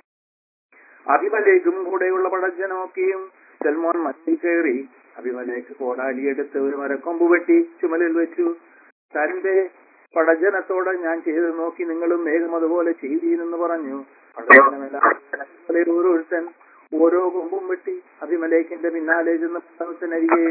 അഭിമലേക്കും കൂടെയുള്ള പടജനമൊക്കെയും സൽമോൻ മറ്റിൽ കയറി അഭിമലേക്ക് കോടാലിയെടുത്ത് ഒരു മരക്കൊമ്പ് വെട്ടി ചുമലിൽ വെച്ചു തന്റെ പടജനത്തോട് ഞാൻ ചെയ്ത് നോക്കി നിങ്ങളും വേഗം അതുപോലെ ചെയ്തീനെന്ന് പറഞ്ഞു പടജനമെല്ലാം ഓരോരുത്തൻ ഓരോ കൊമ്പും വെട്ടി അഭിമലേക്കിന്റെ പിന്നാലെ ചെന്ന് പട്ടണത്തിനരികെ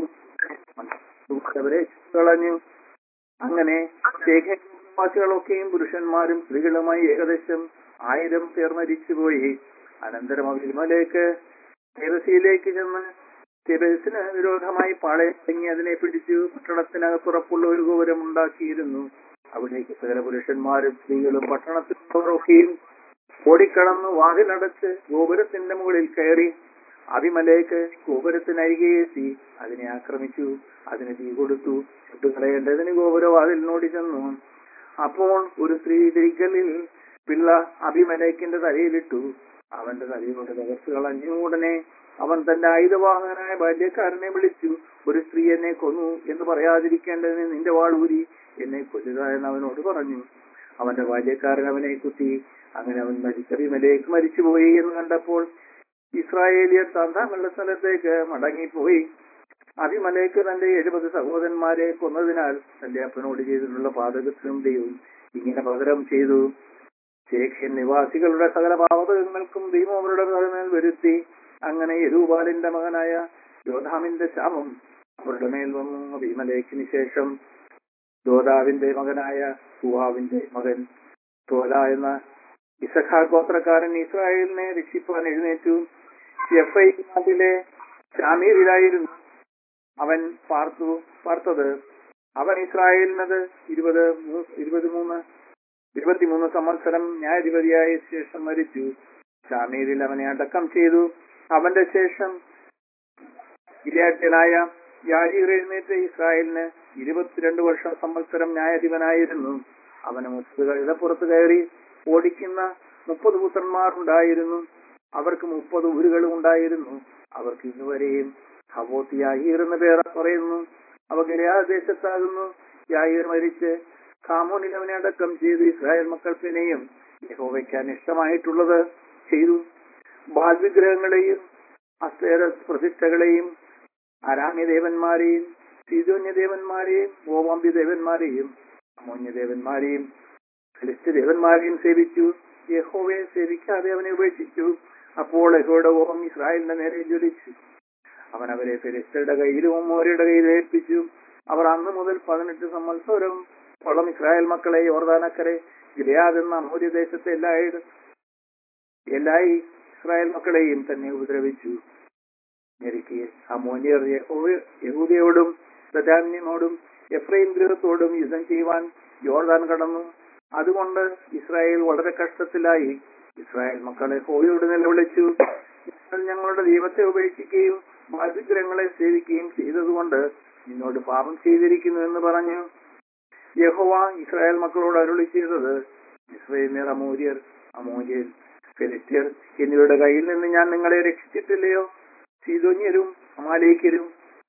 അവരെ കളഞ്ഞു അങ്ങനെ ശേഖരവാസികളൊക്കെയും പുരുഷന്മാരും സ്ത്രീകളുമായി ഏകദേശം ആയിരം പേർ മരിച്ചുപോയി അനന്തരം അഭിമലേക്ക് തെരസിയിലേക്ക് ചെന്ന് തെബേസിന് വിരോധമായി പാളയങ്ങി അതിനെ പിടിച്ചു പട്ടണത്തിനകത്തുറപ്പുള്ള ഒരു ഗോപുരം ഉണ്ടാക്കിയിരുന്നു അവിടേക്ക് സകല പുരുഷന്മാരും സ്ത്രീകളും പട്ടണത്തിലുള്ളവരൊക്കെയും ഓടിക്കടന്ന് വാതിലടച്ച് ഗോപുരത്തിന്റെ മുകളിൽ കയറി അഭിമലേക്ക് ഗോപുരത്തിനരികെ എത്തി അതിനെ ആക്രമിച്ചു അതിന് തീ കൊടുത്തു ചുട്ടുകളയേണ്ടതിന് ഗോപുരവാതിലിനോടി ചെന്നു അപ്പോൾ ഒരു സ്ത്രീ തിരിക്കലിൽ പിള്ള അഭിമലേക്കിന്റെ തലയിലിട്ടു അവന്റെ തലയോട് തകർത്ത് കളഞ്ഞു ഉടനെ അവൻ തന്റെ ആയുധവാഹകനായ ബാല്യക്കാരനെ വിളിച്ചു ഒരു സ്ത്രീ എന്നെ കൊന്നു എന്ന് പറയാതിരിക്കേണ്ടതിന് നിന്റെ വാൾ ഊരി എന്നെ കൊല്ലുക എന്ന് അവനോട് പറഞ്ഞു അവന്റെ ബാല്യക്കാരൻ അവനെ കുത്തി അങ്ങനെ അവൻ മരിച്ച വിമലേക്ക് മരിച്ചുപോയി എന്ന് കണ്ടപ്പോൾ ഇസ്രായേലിയർ തങ്ങളുടെ സ്ഥലത്തേക്ക് മടങ്ങിപ്പോയി അഭിമലേക്ക് തന്റെ എഴുപത് സഹോദരന്മാരെ കൊന്നതിനാൽ തന്റെ അപ്പനോട് ചെയ്തിട്ടുള്ള പാതകത്തിനും ദൈവം ഇങ്ങനെ പകരം ചെയ്തു ശേഖൻ നിവാസികളുടെ സകല പാവകങ്ങൾക്കും ദൈവം അവരുടെ മേൽ വരുത്തി അങ്ങനെ യരൂപാലിന്റെ മകനായ യോധാമിന്റെ ശാപം അവരുടെ മേൽ വന്നു അഭിമലേഖിന് ശേഷം യോധാവിന്റെ മകനായ ഹുവാവിന്റെ മകൻ തോല എന്ന ഇസഖാർ ഗോത്രക്കാരൻ ഇസ്രായേലിനെ രക്ഷിപ്പാൻ എഴുന്നേറ്റു എഫ് ഐ നാട്ടിലെ ഷാമീറിലായിരുന്നു അവൻ പാർത്തു പാർത്തത് അവൻ ഇസ്രായേലിനത് ഇരുപത് മൂ- ഇരുപത് മൂന്ന് ഇരുപത്തിമൂന്ന് സംവത്സരം ന്യായാധിപതിയായ ശേഷം മരിച്ചു ഷാമീരിൽ അവനെ അടക്കം ചെയ്തു അവന്റെ ശേഷം ഗിരിയാറ്റനായ യാജീർ എഴുന്നേറ്റ് ഇസ്രായേലിന് ഇരുപത്തിരണ്ട് വർഷം സംവത്സരം ന്യായാധിപനായിരുന്നു അവന് മുപ്പത് കഴുതപ്പുറത്ത് കയറി ഓടിക്കുന്ന മുപ്പത് പുത്രന്മാർ ഉണ്ടായിരുന്നു അവർക്ക് മുപ്പത് ഊരുകളും ഉണ്ടായിരുന്നു അവർക്ക് ഇന്നുവരെയും ഹവോത്ത് യാഹീർ എന്ന് പേർ പറയുന്നു അവ ഗിരിയാദേശത്താകുന്നു യാഹീർ മരിച്ച് കാമോനിൽ അവനെ അടക്കം ചെയ്തു ഇസ്രായേൽ മക്കൾ പിന്നെയും യഹോവയ്ക്കാൻ ഇഷ്ടമായിട്ടുള്ളത് ചെയ്തു ബാൽവിഗ്രഹങ്ങളെയും അസ്തേര പ്രതിഷ്ഠകളെയും അരാമ്യ ദേവന്മാരെയും സീതോന്യ ദേവന്മാരെയും ഗോവാമ്പി ദേവന്മാരെയും അമോന്യ ദേവന്മാരെയും ഫിലിസ്ത്യ ദേവന്മാരെയും സേവിച്ചു യഹോവയെ സേവിക്കാതെ അവനെ ഉപേക്ഷിച്ചു അപ്പോൾ യഹോയുടെ കോപം ഇസ്രായേലിന്റെ നേരെ ജ്വലിച്ചു അവൻ അവരെ ഫിലിസ്തരുടെ കയ്യിലും അമ്മോരയുടെ കയ്യിലും ഏൽപ്പിച്ചു അവർ അന്ന് മുതൽ പതിനെട്ട് സംവത്സരം വളം ഇസ്രായേൽ മക്കളെ യോർദാനക്കരെ ഗിലയാദ് എന്ന അമൂര്യ ദേശത്തെ എല്ലായിട എല്ലാ ഇസ്രായേൽ മക്കളെയും തന്നെ ഉപദ്രവിച്ചു ഞെരുക്കി അമോന്യർ യഹോവ- യഹൂദയോടും ബദാന്യനോടും എഫ്രൈം ഗൃഹത്തോടും യുദ്ധം ചെയ്യുവാൻ യോർദാൻ കടന്നു അതുകൊണ്ട് ഇസ്രായേൽ വളരെ കഷ്ടത്തിലായി ഇസ്രായേൽ മക്കളെ ഹോയോട് നിലവിളിച്ചു ഞങ്ങൾ ഞങ്ങളുടെ ദൈവത്തെ ഉപേക്ഷിക്കുകയും ബാധിഗ്രഹങ്ങളെ സേവിക്കുകയും ചെയ്തതുകൊണ്ട് നിന്നോട് പാപം ചെയ്തിരിക്കുന്നു എന്ന് പറഞ്ഞു യഹോവ ഇസ്രായേൽ മക്കളോട് അരുളി ചെയ്തത് ഇസ്രയേലിയർ അമൂര്യർ അമൂര്യർ ഫെലിസ്ത്യർ എന്നിവരുടെ കയ്യിൽ നിന്ന് ഞാൻ നിങ്ങളെ രക്ഷിച്ചിട്ടില്ലയോ സീതോന്യരും അമാലേക്കരും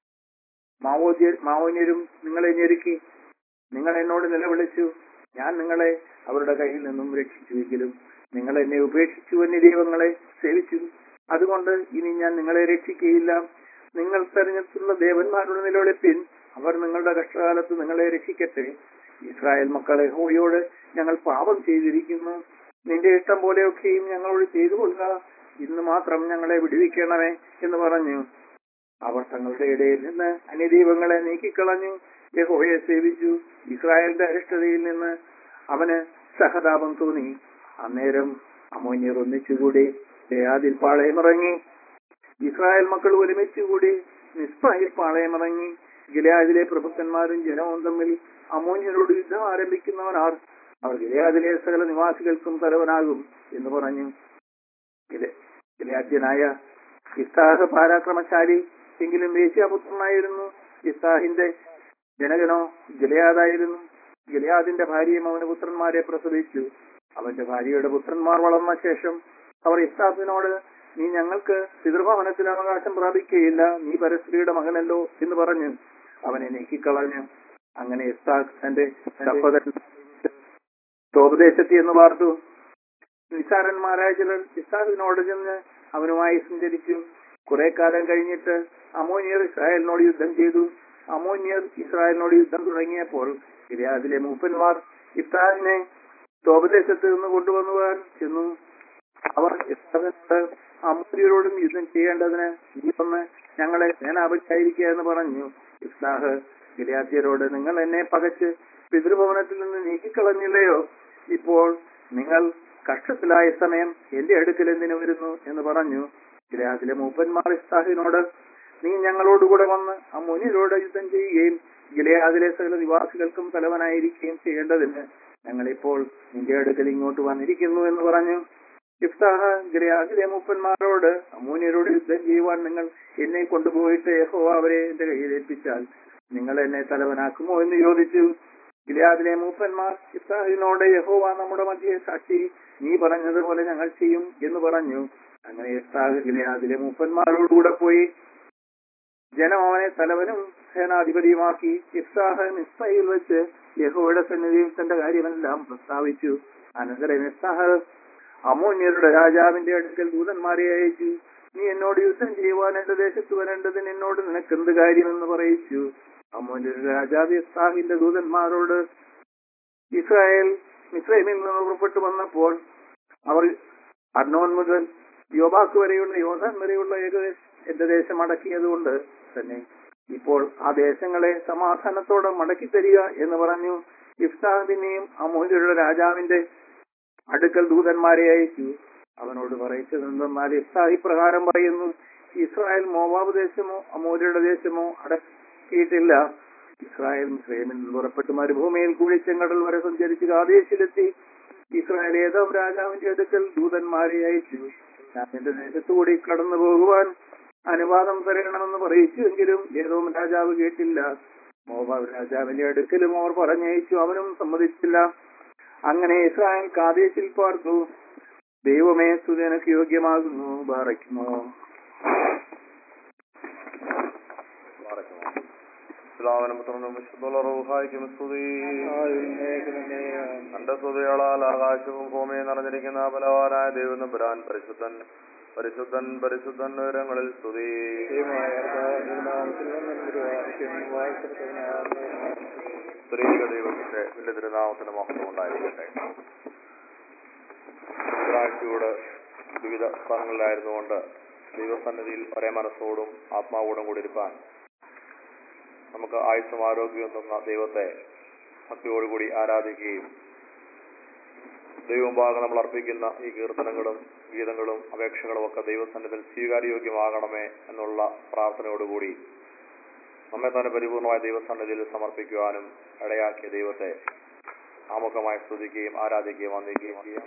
മാവോദ്യർ മാവോന്യരും നിങ്ങളെ ഞെരുക്കി നിങ്ങൾ എന്നോട് നിലവിളിച്ചു ഞാൻ നിങ്ങളെ അവരുടെ കയ്യിൽ നിന്നും രക്ഷിച്ചുവെങ്കിലും നിങ്ങൾ എന്നെ ഉപേക്ഷിച്ചു അന്യ ദൈവങ്ങളെ സേവിച്ചു അതുകൊണ്ട് ഇനി ഞാൻ നിങ്ങളെ രക്ഷിക്കുകയില്ല നിങ്ങൾ തെരഞ്ഞെടുത്തുള്ള ദേവന്മാരുടെ നിലവിളിപ്പിൻ അവർ നിങ്ങളുടെ കഷ്ടകാലത്ത് നിങ്ങളെ രക്ഷിക്കട്ടെ ഇസ്രായേൽ മക്കളെ ഹോയോട് ഞങ്ങൾ പാപം ചെയ്തിരിക്കുന്നു നിന്റെ ഇഷ്ടം പോലെയൊക്കെയും ഞങ്ങളോട് ചെയ്തു കൊള്ളുക ഇന്ന് മാത്രം ഞങ്ങളെ വിടുവിക്കണമേ എന്ന് പറഞ്ഞു അവർ തങ്ങളുടെ ഇടയിൽ നിന്ന് അന്യദീപങ്ങളെ നീക്കിക്കളഞ്ഞു യഹോവയെ സേവിച്ചു ഇസ്രായേലിന്റെ അരിഷ്ടതയിൽ നിന്ന് അവന് സഹതാപം തോന്നി അന്നേരം അമോന്യർ ഒന്നിച്ചുകൂടി ദയാദിൽ പാളയമിറങ്ങി ഇസ്രായേൽ മക്കൾ ഒരുമിച്ചുകൂടി നിസ്പായിൽ പാളയമിറങ്ങി ഗിലയാദിലെ പ്രഭുക്കന്മാരും ജനവും തമ്മിൽ അമോന്യരോട് യുദ്ധം ആരംഭിക്കുന്നവനാർ അവർ ഗിലയാദിലെ സകല നിവാസികൾക്കും തലവനാകും എന്ന് പറഞ്ഞു ഗില- ഗിലയാദ്യനായ ഇസ്താഹ് പാരാക്രമശാലി എങ്കിലും വേശ്യാപുത്രനായിരുന്നു ഇസ്താഹിന്റെ ജനകനോ ഗിലയാദായിരുന്നു ഗിലയാദിന്റെ ഭാര്യയും അവന് പുത്രന്മാരെ പ്രസവിച്ചു അവന്റെ ഭാര്യയുടെ പുത്രന്മാർ വളർന്ന ശേഷം അവർ ഇസ്താഹിനോട് നീ ഞങ്ങൾക്ക് പിതൃഭവനത്തിൽ അവകാശം പ്രാപിക്കുകയില്ല നീ പരസ്ത്രീയുടെ മകനല്ലോ എന്ന് പറഞ്ഞു അവനെ നീക്കിക്കളഞ്ഞു അങ്ങനെ ഇസ്താഖ് തന്റെ സഹോദരൻ തോപദേശത്തി എന്ന് പാർത്തു നിസാരന്മാരായ ചിലർ ഇസ്താഖിനോട് ചെന്ന് അവനുമായി സഞ്ചരിച്ചു കുറെ കാലം കഴിഞ്ഞിട്ട് അമോനിയർ ഇസ്രായേലിനോട് യുദ്ധം ചെയ്തു അമോനിയർ ഇസ്രായേലിനോട് യുദ്ധം തുടങ്ങിയപ്പോൾ ഗിലിയാദിലെ മൂപ്പന്മാർ ഇഫ്താഹിനെ തോപദേശത്ത് നിന്ന് കൊണ്ടുവന്നുവാൻ ചെന്നു അവർ ഇഫ്താഹിനോട് അമോനിയരോടും യുദ്ധം ചെയ്യേണ്ടതിന് നീ വന്ന് ഞങ്ങളെ സേനാപരിച്ചായിരിക്കുക എന്ന് പറഞ്ഞു ഇഫ്താഹ് ഗിലിയാദ്യരോട് നിങ്ങൾ എന്നെ പകച്ച് പിതൃഭവനത്തിൽ നിന്ന് നീക്കിക്കളഞ്ഞില്ലയോ ഇപ്പോൾ നിങ്ങൾ കഷ്ടത്തിലായ സമയം എന്റെ അടുക്കൽ എന്തിനു വരുന്നു എന്ന് പറഞ്ഞു ഗിലാദിലെ മൂപ്പന്മാർ ഇസ്താഹിനോട് നീ ഞങ്ങളോടുകൂടെ വന്ന് ആ മുനിലോട് യുദ്ധം ചെയ്യുകയും ഗിലയാദിലെ സകല നിവാസികൾക്കും തലവനായിരിക്കുകയും ചെയ്യേണ്ടതിന് ഞങ്ങളിപ്പോൾ നിന്റെ അടുക്കൽ ഇങ്ങോട്ട് വന്നിരിക്കുന്നു എന്ന് പറഞ്ഞു ഇഫ്താഹ് ഗിലയാദിലെ മൂപ്പന്മാരോട് അമൂന്യരോട് യുദ്ധം ചെയ്യുവാൻ നിങ്ങൾ എന്നെ കൊണ്ടുപോയിട്ട് യഹോവ അവരെ എന്റെ കയ്യിൽ ഏൽപ്പിച്ചാൽ നിങ്ങൾ എന്നെ തലവനാക്കുമോ എന്ന് ചോദിച്ചു ഗിലയാദിലെ മൂപ്പന്മാർ ഇഫ്താഹിനോട് യഹോവ നമ്മുടെ മധ്യയെ സാക്ഷി നീ പറഞ്ഞതുപോലെ ഞങ്ങൾ ചെയ്യും എന്ന് പറഞ്ഞു അങ്ങനെ ഇഫ്താഹ് ഗിലയാദിലെ മൂപ്പന്മാരോടുകൂടെ പോയി ജനം അവനെ തലവനും സേനാധിപതിയുമാക്കി ഇഫ്താഹ് മിസ്സയിൽ വെച്ച് യഹോയുടെ സന്നിധിയിൽ തന്റെ കാര്യമെല്ലാം പ്രസ്താവിച്ചു അനന്തരം ഇഫ്താഹ് അമോന്യരുടെ രാജാവിന്റെ അടുക്കൽ ദൂതന്മാരെ അയച്ചു നീ എന്നോട് യുദ്ധം ചെയ്യുവാൻ എന്റെ ദേശത്ത് വരേണ്ടതിന് എന്നോട് നിനക്കെന്ത് കാര്യമെന്ന് പറയിച്ചു അമോന്യരുടെ രാജാവ് ഇഫ്താഹിന്റെ ദൂതന്മാരോട് ഇസ്രായേൽ മിസ്രൈമിൽ നിന്ന് പുറപ്പെട്ടു വന്നപ്പോൾ അവർ അർണോൻ മുതൽ യോബാക്ക് വരെയുള്ള യോധാൻ വരെയുള്ള ഏകദേശം എന്റെ ദേശം അടക്കിയതുകൊണ്ട് തന്നെ ഇപ്പോൾ ആ ദേശങ്ങളെ സമാധാനത്തോടെ മടക്കി തരിക എന്ന് പറഞ്ഞു ഇഫ്താഹിനെയും അമൂല്യരുടെ രാജാവിന്റെ അടുക്കൽ ദൂതന്മാരെ അയച്ചു അവനോട് പറയിച്ചത് എന്തെന്നാൽ ഇഫ്താഹി പ്രകാരം പറയുന്നു ഇസ്രായേൽ മോവാബ് ദേശമോ അമൂല്യരുടെ ദേശമോ അടക്കിയിട്ടില്ല ഇസ്രായേൽ മിസ്രൈമിൽ നിന്ന് പുറപ്പെട്ട് മരുഭൂമിയിൽ കുഴിച്ചെങ്കടൽ വരെ സഞ്ചരിച്ച് കാദേശിലെത്തി ഇസ്രായേൽ ഏതോ രാജാവിന്റെ അടുക്കൽ ദൂതന്മാരെ അയച്ചു ഞാൻ എന്റെ ദേശത്തുകൂടി കടന്നു പോകുവാൻ അനുവാദം തരണമെന്ന് പറയിച്ചുവെങ്കിലും ഏതോ രാജാവ് കേട്ടില്ല മോബാബ് രാജാവിന്റെ അടുക്കലും അവർ പറഞ്ഞയച്ചു അവനും സമ്മതിച്ചില്ല അങ്ങനെ ഇസ്രായേൽ കാദേശിൽ പാർത്തു ദൈവമേ സുതനക്ക് യോഗ്യമാകുന്നു ബാറയ്ക്കുമോ പിതാവിനും പുത്രനും വിശുദ്ധ റൂഹായിക്കും സ്തുതി തന്റെ സ്തുതികളാൽ ആകാശവും ഭൂമിയും നിറഞ്ഞിരിക്കുന്ന ബലവാനായ ദൈവം പുരാൻ പരിശുദ്ധൻ പരിശുദ്ധൻ പരിശുദ്ധൻ വിവരങ്ങളിൽ സ്തുതി സ്ത്രീക ദൈവത്തിന്റെ വലിയ തിരുനാമത്തിന് മഹത്വം ഉണ്ടായിരിക്കട്ടെ ഒരാഴ്ചയോട് വിവിധ സ്ഥലങ്ങളിലായിരുന്നുകൊണ്ട് ദൈവസന്നിധിയിൽ ഒരേ മനസ്സോടും ആത്മാവോടും കൂടി ഇരുപ്പാൻ നമുക്ക് ആയുസ്സും ആരോഗ്യവും തന്ന ദൈവത്തെ ഭക്തിയോടുകൂടി ആരാധിക്കുകയും ദൈവമുമ്പാകെ നമ്മൾ അർപ്പിക്കുന്ന ഈ കീർത്തനങ്ങളും ഗീതങ്ങളും അപേക്ഷകളും ഒക്കെ ദൈവസന്നിധിയിൽ സ്വീകാര്യോഗ്യമാകണമേ എന്നുള്ള പ്രാർത്ഥനയോടുകൂടി നമ്മെ തന്നെ പരിപൂർണമായ ദൈവസന്നിധിയിൽ സമർപ്പിക്കുവാനും ഇടയാക്കിയ ദൈവത്തെ ആമുഖമായി സ്തുതിക്കുകയും ആരാധിക്കുകയും വന്ദിക്കുകയും ചെയ്യാം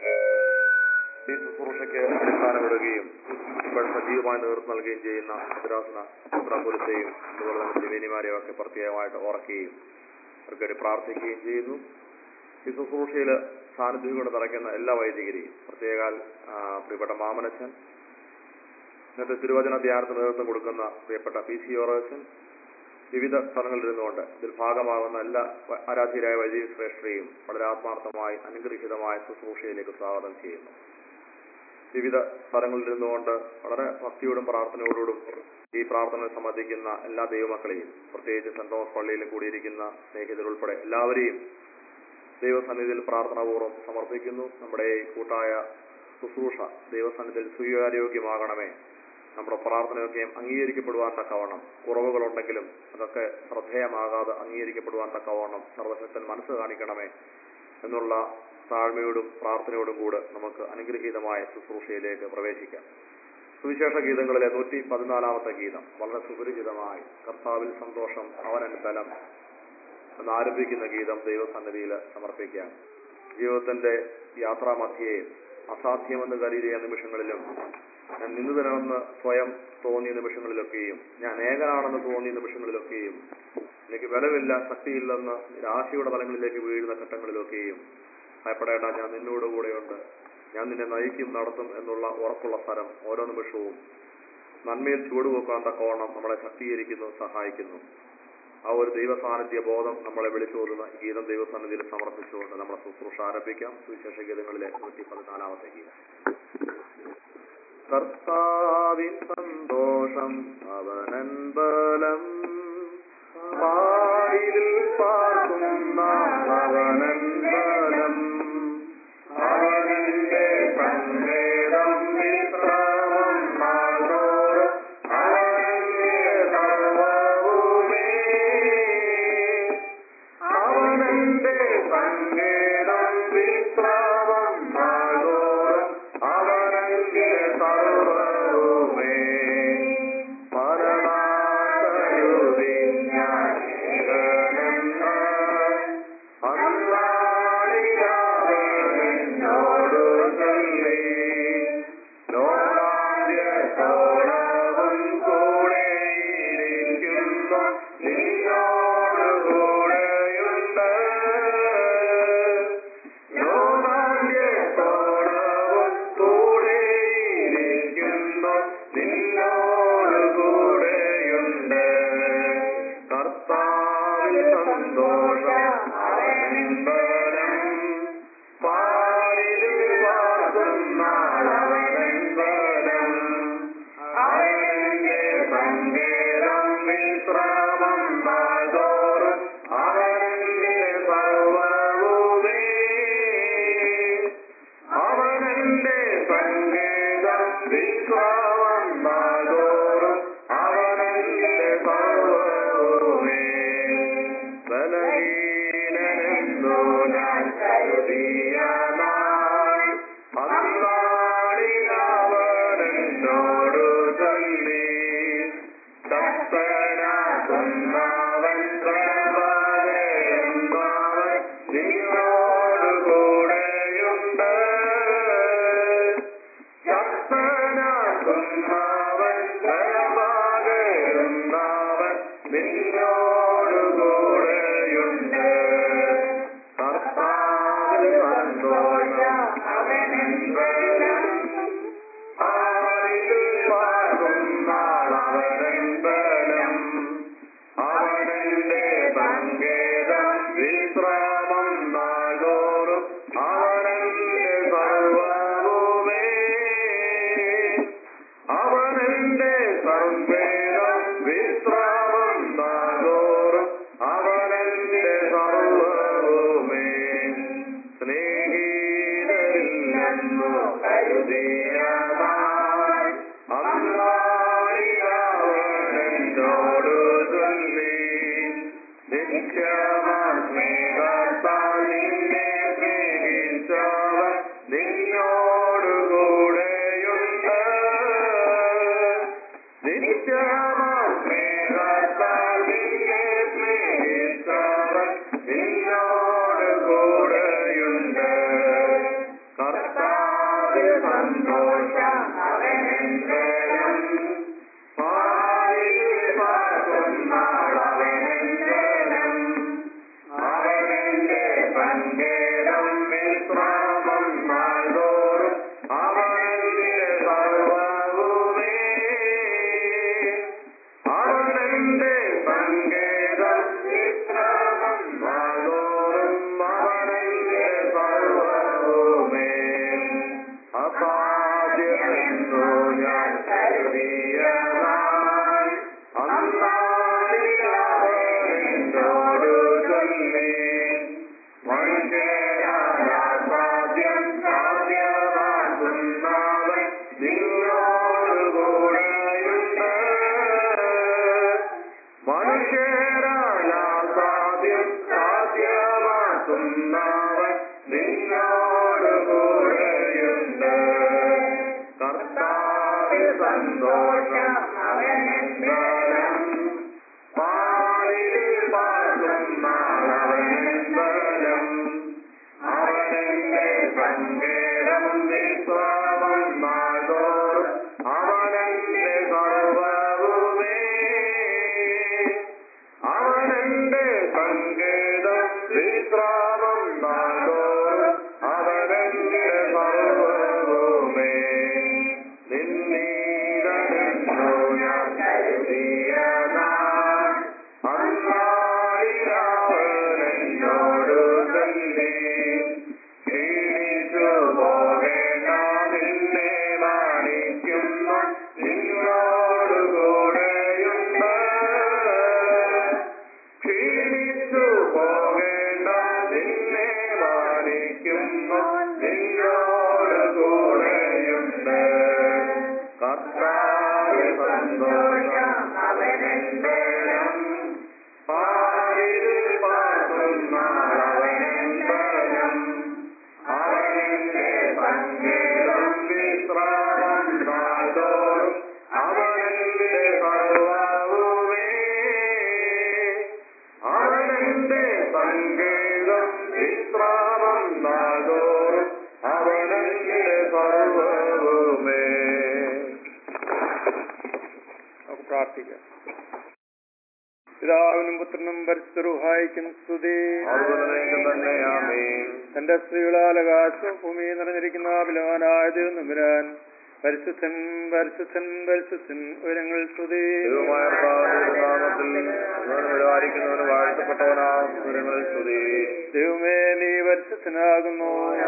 ഈ ശുശ്രൂഷയ്ക്ക് അടിസ്ഥാനമിടുകയും ഇപ്പോൾ സജീവമായി നേതൃത്വം നൽകുകയും ചെയ്യുന്ന ഭദ്രാസന പ്രപുരത്തെയും അതുപോലെ തന്നെ ത്രിവേണിമാരെയും ഒക്കെ പ്രത്യേകമായിട്ട് ഓർക്കുകയും അവർക്കൊരു പ്രാർത്ഥിക്കുകയും ചെയ്യുന്നു ഈ ശുശ്രൂഷയിൽ സാന്നിധ്യം കൊണ്ട് നിറയ്ക്കുന്ന എല്ലാ വൈദികരെയും പ്രത്യേകാൽ ആ, പ്രിയപ്പെട്ട മാമനച്ചൻ ഇന്നത്തെ തിരുവചന ധ്യാനത്തിന് നേതൃത്വം കൊടുക്കുന്ന പ്രിയപ്പെട്ട പി സി ഓറേച്ചൻ വിവിധ സ്ഥലങ്ങളിൽ ഇരുന്നുകൊണ്ട് ഇതിൽ ഭാഗമാകുന്ന എല്ലാ വ- ആരാധ്യരായ വൈദിക ശ്രേഷ്ഠരെയും വളരെ ആത്മാർത്ഥമായി അനുഗ്രഹീതമായ ശുശ്രൂഷയിലേക്ക് സ്വാഗതം ചെയ്യുന്നു വിവിധ സ്ഥലങ്ങളിൽ ഇരുന്നുകൊണ്ട് വളരെ ഭക്തിയോടും പ്രാർത്ഥനയോടും ഈ പ്രാർത്ഥന സംബന്ധിക്കുന്ന എല്ലാ ദൈവമക്കളെയും പ്രത്യേകിച്ച് സെന്റ് തോമസ് പള്ളിയിലും കൂടിയിരിക്കുന്ന സ്നേഹിതരുൾപ്പെടെ എല്ലാവരെയും ദൈവസന്നിധിയിൽ പ്രാർത്ഥനാപൂർവ്വം സമർപ്പിക്കുന്നു നമ്മുടെ ഈ കൂട്ടായ ശുശ്രൂഷ ദൈവസന്നിധിയിൽ സ്വീകാര്യോഗ്യമാകണമേ നമ്മുടെ പ്രാർത്ഥനയൊക്കെയും അംഗീകരിക്കപ്പെടുവാൻ തക്കവണ്ണം കുറവുകളുണ്ടെങ്കിലും അതൊക്കെ ശ്രദ്ധേയമാകാതെ അംഗീകരിക്കപ്പെടുവാൻ തക്കവണ്ണം സർവശക്തൻ മനസ്സ് കാണിക്കണമേ എന്നുള്ള താഴ്മയോടും പ്രാർത്ഥനയോടും കൂടെ നമുക്ക് അനുഗ്രഹീതമായ ശുശ്രൂഷയിലേക്ക് പ്രവേശിക്കാം സുവിശേഷ ഗീതങ്ങളിലെ നൂറ്റി പതിനാലാമത്തെ ഗീതം വളരെ സുപരിചിതമായി കർത്താവിൽ സന്തോഷം അവനൻ ബലം എന്ന് ആരംഭിക്കുന്ന ഗീതം ദൈവസന്നിധിയിൽ സമർപ്പിക്കാം ജീവിതത്തിന്റെ യാത്രാമധ്യേ അസാധ്യമെന്ന് കരുതിയ നിമിഷങ്ങളിലും ഞാൻ നിന്നുതരണമെന്ന് സ്വയം തോന്നിയ നിമിഷങ്ങളിലൊക്കെയും ഞാൻ ഏകനാണെന്ന് തോന്നിയ നിമിഷങ്ങളിലൊക്കെയും എനിക്ക് ബലമില്ല ശക്തിയില്ലെന്ന് നിരാശയുടെ തലങ്ങളിലേക്ക് വീഴുന്ന ഘട്ടങ്ങളിലൊക്കെയും ഭയപ്പെടേണ്ട ഞാൻ നിന്നോട് കൂടെയുണ്ട് ഞാൻ നിന്നെ നയിക്കും നടത്തും എന്നുള്ള ഉറപ്പുള്ള സ്ഥലം ഓരോ നിമിഷവും നന്മയിൽ ചുവടുവെക്കാൻ തക്കവണ്ണം നമ്മളെ ശക്തീകരിക്കുന്നു സഹായിക്കുന്നു ആ ഒരു ദൈവ സാന്നിധ്യ ബോധം നമ്മളെ വിളിച്ചോതുന്ന ഈ ഗീതം ദൈവസന്നിധിയിൽ സമർപ്പിച്ചുകൊണ്ട് നമ്മളെ ശുശ്രൂഷ ആരംഭിക്കാം സുവിശേഷ ഗീതങ്ങളിലെ നൂറ്റി പതിനാലാമത്തെ ഗീതം കർത്താവിൻ സന്തോഷം അവനൻ ബലം പാരിൽ പാർക്കുന്ന അവനൻ ബലം അവനന്റെ സങ്കേതം വിശ്രമം നാൾതോറും അവനന്റെ സർവ്വവുമേ അവനന്റെ സങ്കേതം വിശ്രമം നാൾതോറും അവനന്റെ സർവ്വവുമേ മരണാസരുവിൻ ഞാൻ ഏകനെന്ന് അല്ലാ വിശ്രാമം നാൾതോറും അവനെന്റെ സർവ്വവുമേ ബലഹീനനെന്നു ഞാൻ കരുതിയ നാൾ അന്നാളിലവനെന്നോടു ചൊല്ലി ശക്തനാകുന്നവൻ പ്രബലനാകുന്നവൻ നിന്നോടു കൂടെയുണ്ട് ശക്തനാകുന്നവൻ പ്രബലനാകുന്നവൻ നിന്നോടു കൂടെയുണ്ട് കർത്താവിൽ സന്തോഷം അവനെന്തരം ആരിൽ പാടുന്നാളവനൻ ബലം അവനെന്റെ സങ്കേതം വിശ്രാമം നാളോറും അവനെന്റെ സർവവുമേ അവനെന്റെ സങ്കേതം വിശ്രാമം നാളോറും അവനെന്റെ സർവവുമേ സ്നേഹിതരില്ലെന്നു കരുതിയതാൽ അന്നാളിലവനെന്നോടു ചൊല്ലി നിത്യമാം സ്നേഹത്താൽ നിന്നെ സ്നേഹിച്ചവൻ നിന്നോടു കൂടെയുണ്ട് നിത്യമാം സ്നേഹത്താൽ നിന്നെ സ്നേഹിച്ചവൻ നിന്നോട് കൂടെയുണ്ട് കർത്താവിൽ സന്തോഷം അവനെന്തരം പാലിൽ പാർക്കുന്നാളവനെന്തരം അവനെന്റെ സങ്കേതം വിശ്രാമം നാൾതോറും അവനെന്റെ സർവവുമേ അവനെന്റെ സങ്കേതം വിശ്രാമം നാൾതോറും അവനെന്റെ സർവവുമേ അസാധ്യമെന്നു ഞാൻ കരുതിയതാൽ അന്നാളിലവനെന്നോടു ചൊല്ലി മനുഷ്യരാസാധ്യം സാധ്യമാക്കുന്നവൻ നിന്നോടു കൂടെയുണ്ട് മനുഷ്യരാസാധ്യം സാധ്യമാക്കുന്നവൻ നിന്നോട് കൂടെയുണ്ട് കർത്താവിൽ സന്തോഷം അവനെന്തരം പാലിൽ പാർക്കുന്നാളവനെന്തരം അവനെന്റെ സങ്കേതം വിശ്രാമം നാൾതോറും അവനെന്റെ സർവവുമേ അവനെന്റെ സങ്കേതം വിശ്രാമം നാൾതോറും അവനെന്റെ സർവവുമേ നിന്നീതനെന്നു ഞാൻ കരുതിയ നാൾ അന്നാളിലവനെന്നോടു ചൊല്ലി ക്ഷീണിച്ചു പോകേണ്ട നിന്നെ മാനിക്കുന്നു നിന്നോടു കൂടെയുണ്ട് ക്ഷീണിച്ചു പോകേണ്ട നിന്നെ മാനിക്കുന്നു നിന്നോട് കൂടെയുണ്ട് കർത്താവ് സന്തോഷം അവനെന്തരം പാലിൽ പാർക്കുന്നാളവനെന്തരം അവനെന്റെ സങ്കേതം വിശ്രാമം നാൾതോറും അവനെന്റെ സർവവുമേ അവനെന്റെ സങ്കേതം വിശ്രാമം നാൾതോറും അവനെന്റെ സർവവുമേ നമുക്ക് പ്രാർത്ഥിക്കാം പിതാവിനും പുത്രനും പരിശുദ്ധരുഹായിക്കും സ്തുതി അതുപോലെയും തന്നെ ആമേൻ തന്റെ സ്ത്രീകളാൽ ആകാശവും ഭൂമി നിറഞ്ഞിരിക്കുന്ന ബലവാനായ ദൈവം നമ്പുരാൻ പരിശുദ്ധൻ പരിശുദ്ധൻ പരിശുദ്ധൻ ഉയരങ്ങൾ സ്തുതി ദൈവമായ കർത്താവിന്റെ നാമത്തിൽ ഞാൻ പരിപാലിക്കുന്നവന് വാഴ്ത്തപ്പെട്ടവനാം സൂര്യങ്ങളിൽ സ്തുതി ദൈവമേ നീ പരിശുദ്ധനാകുന്നു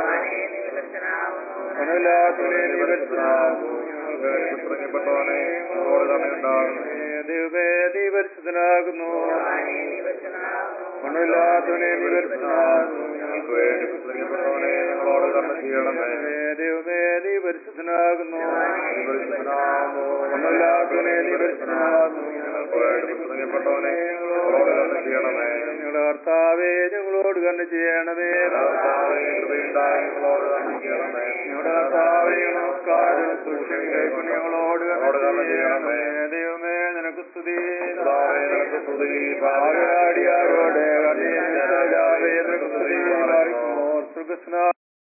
മനോല്ലാത്തവനെ നീ പരിശുദ്ധനാകുന്നു ഞങ്ങൾക്ക് പുത്രപ്പെട്ടവനെ ഞങ്ങളോട് കണ്ണുണ്ടാകുന്നു ദൈവമേ നീ പരിശുദ്ധനാകുന്നു മണ്ണുമില്ലാത്തവനെ നീ പരിശുദ്ധനാകുന്നു ഞങ്ങൾക്ക് വേണ്ടി പുത്രപ്പെട്ടവനെ ഞങ്ങളോട് കണ്ണു ചെയ്യണമേ ദൈവമേ നീ പരിശുദ്ധനാകുന്നു നീ പരിശുദ്ധനാകുന്നു പടച്ചവനെ നീ പരിശുദ്ധനാകുന്നു ഞങ്ങൾക്ക് വേണ്ടി പ്രസംഗപ്പെട്ടവനെ ഞങ്ങളോട് കരുണ ചെയ്യണമേ ഞങ്ങളുടെ കർത്താവേ ഞങ്ങളോട് കണ്ടു ചെയ്യണമേ കർത്താവേ, കൃപയുണ്ടായി ഞങ്ങളോട് കരുണ ചെയ്യണമേ ഞങ്ങളുടെ കർത്താവേ നമസ്കാരം സൂക്ഷിക്കും ഞങ്ങളോട് കണ്ടു ചെയ്യണമേ ദൈവമേ നിനക്ക് സ്തുതി കർത്താവേ, നിനക്ക് സ്തുതി. ഭാഗ്യവാടിയാരോടെ കണ്ണീരാവേ നിനക്ക് സ്തുതി സുഖസ്നാ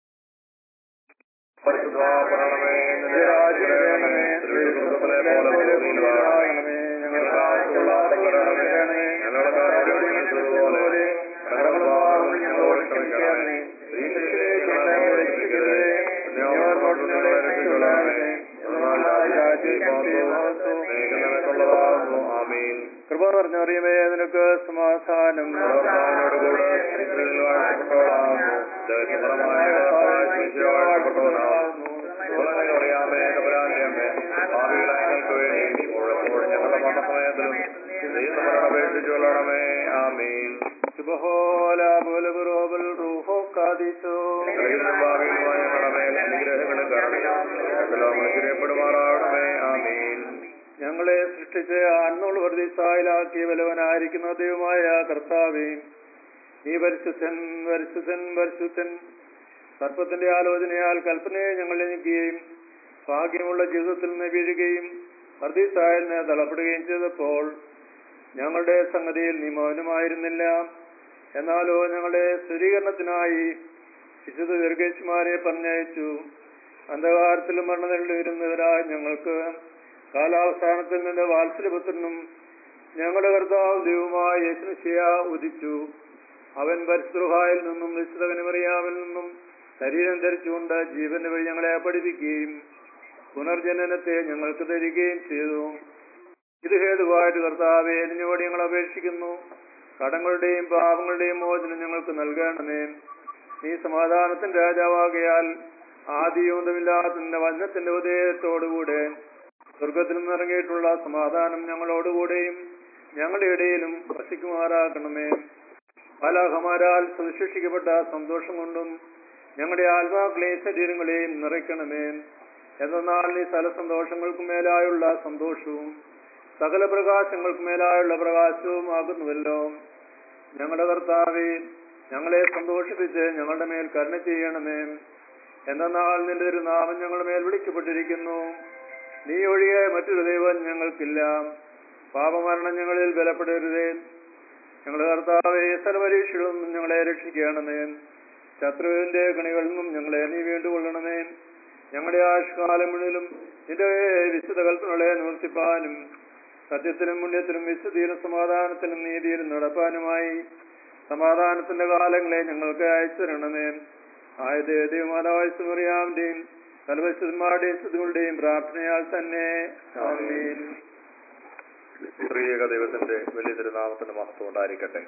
പരിശുദ്ധമാക്കണമേ, നിന്റെ രാജ്യം വേണമേ തിരുവിടുത്തത്തിലെ പോലെ ഭൂമിയിലാകണമേ. ഞങ്ങൾക്കായിട്ടുള്ള തരണമേ ഞങ്ങളുടെ കാര്യം പോലെ ഞങ്ങളുടെ പാപങ്ങൾ ഞങ്ങളോട് ക്ഷമിക്കണമേ ഈശ്വരേക്ക് ഞങ്ങളെ രക്ഷിക്കരുതേ ഞങ്ങളോട് ഞങ്ങളെ രക്ഷിക്കണമേ എന്നാൽ രാജ്യം മഹത്വവും നിനക്കുള്ളതാകുന്നു ആമീൻ കൃപ നിറഞ്ഞറിയമേ നിനക്ക് സമാധാനം കർത്താവിനോടുകൂടെ സ്ത്രീകളിൽ വാഴ്ത്തപ്പെട്ടവളാകുന്നു ദൈവപരമായ കർത്താവായ ഈശോ വാഴ്ത്തപ്പെട്ടവനാകുന്നു ഉലകങ്ങൾ അറിയാമേ തമ്പുരാന്റെ അമ്മേ ഭാവികളായ ഞങ്ങൾക്ക് വേണ്ടി ഇപ്പോഴെപ്പോഴും ഞങ്ങളുടെ മരണസമയത്തിലും ദൈവം അപേക്ഷിച്ചു കൊള്ളണമേ ആമീൻ സുബഹോല ബുലബുറോബൽ റൂഹോ കാദിസോ സ്ത്രീകളിലും ഭാവികളുമായ ഞങ്ങളുടെ മേൽ അനുഗ്രഹങ്ങളും കരുണയും എല്ലാം അനുഗ്രഹപ്പെടുമാറാകണമേ ആമീൻ ഞങ്ങളെ സൃഷ്ടിച്ച് അന്നുള്ള വർദ്ധിസായിലാക്കിയ ബലവനായിരിക്കുന്ന ദൈവമായ കർത്താവേ നീ പരിശുദ്ധൻ പരിശുദ്ധൻ പരിശുദ്ധൻ സർപ്പത്തിന്റെ ആലോചനയാൽ കൽപ്പനയെ ഞങ്ങൾ നീക്കുകയും ഭാഗ്യമുള്ള ജീവിതത്തിൽ നിന്ന് വീഴുകയും വർദ്ധിസായലിന് തളപ്പെടുകയും ചെയ്തപ്പോൾ ഞങ്ങളുടെ സംഗതിയിൽ നീ മൗനമായിരുന്നില്ല എന്നാലോ ഞങ്ങളുടെ സ്ഥിരീകരണത്തിനായി വിശുദ്ധ ദീർഘേശുമാരെ പറഞ്ഞയച്ചു അന്ധകാരത്തിലും മരണത്തിൽ വരുന്നവരായ ഞങ്ങൾക്ക് കാലാവസ്ഥാനത്തിൽ നിന്ന് വാത്സല്യപുത്രനും ഞങ്ങളുടെ കർത്താവ് ദൈവമായ യേശുശിയ ഉദിച്ചു അവൻ പരിശുദ്ധായിൽ നിന്നും വിശുദ്ധകനുമറിയാമിൽ നിന്നും ശരീരം ധരിച്ചുകൊണ്ട് ജീവന്റെ വഴി ഞങ്ങളെ പഠിപ്പിക്കുകയും പുനർജനനത്തെ ഞങ്ങൾക്ക് തരികയും ചെയ്തു ഇത് ഹേതുവായിട്ട് കർത്താവെ നിന്നോട് ഞങ്ങൾ അപേക്ഷിക്കുന്നു കടങ്ങളുടെയും പാപങ്ങളുടെയും മോചനം ഞങ്ങൾക്ക് നൽകണമേ നീ സമാധാനത്തിന്റെ രാജാവാകയാൽ ആദിയോന്തമില്ലാത്ത നിന്റെ വചനത്തിന്റെ ഉദയത്തോടുകൂടെ സ്വർഗത്തിൽ നിന്നിറങ്ങിയിട്ടുള്ള സമാധാനം ഞങ്ങളോടുകൂടെയും ഞങ്ങളുടെ ഇടയിലും വസിക്കുമാറാക്കണമേ ബാലാഹമാരാൽ സുവിശേഷിക്കപ്പെട്ട സന്തോഷം കൊണ്ടും ഞങ്ങളുടെ ആത്മാക്കളെയും ശരീരങ്ങളെയും നിറയ്ക്കണമേ എന്നാൽ നീ സ്ഥല സന്തോഷങ്ങൾക്ക് മേലായുള്ള സന്തോഷവും സകല പ്രകാശങ്ങൾക്ക് മേലായുള്ള പ്രകാശവും ആകുന്നുവല്ലോ ഞങ്ങളുടെ കർത്താവെ ഞങ്ങളെ സന്തോഷിപ്പിച്ച് ഞങ്ങളുടെ മേൽ കരുണ ചെയ്യണമേ എന്നാൽ നിന്റെ ഒരു നാമം ഞങ്ങളുടെ മേൽ വിളിക്കപ്പെട്ടിരിക്കുന്നു നീ ഒഴികെ മറ്റൊരു ദൈവം ഞങ്ങൾക്കില്ല പാപമരണം ഞങ്ങളിൽ ബലപ്പെടരുതേ ഞങ്ങളുടെ കർത്താവെ സർവരീക്ഷകളിൽ നിന്നും ഞങ്ങളെ രക്ഷിക്കണമേ ശത്രുവിന്റെ കണികളിൽ നിന്നും ഞങ്ങളെ നീ വീണ്ടുകൊള്ളണമേ ഞങ്ങളുടെ ആയുഷ്കാലം മുഴുവനും നിന്റെ വിശുദ്ധ കൽപ്പനകളെ നിവർത്തിപ്പാനും സത്യത്തിലും പുണ്യത്തിലും വിശുദ്ധിയിലും സമാധാനത്തിലും നീതിയിലും നടപ്പാനുമായി സമാധാനത്തിന്റെ കാലങ്ങളെ ഞങ്ങൾക്ക് അയച്ചു തരണമേ ആയത് ദൈവമാതാവായ സർവശുദ്ധന്മാരുടെയും സ്ഥിതികളുടെയും പ്രാർത്ഥനയാൽ തന്നെ ആമീൻ സ്ത്രീയക ദൈവത്തിന്റെ വലിയ തിരുനാമത്തിന്റെ മഹത്വം ഉണ്ടായിരിക്കട്ടെ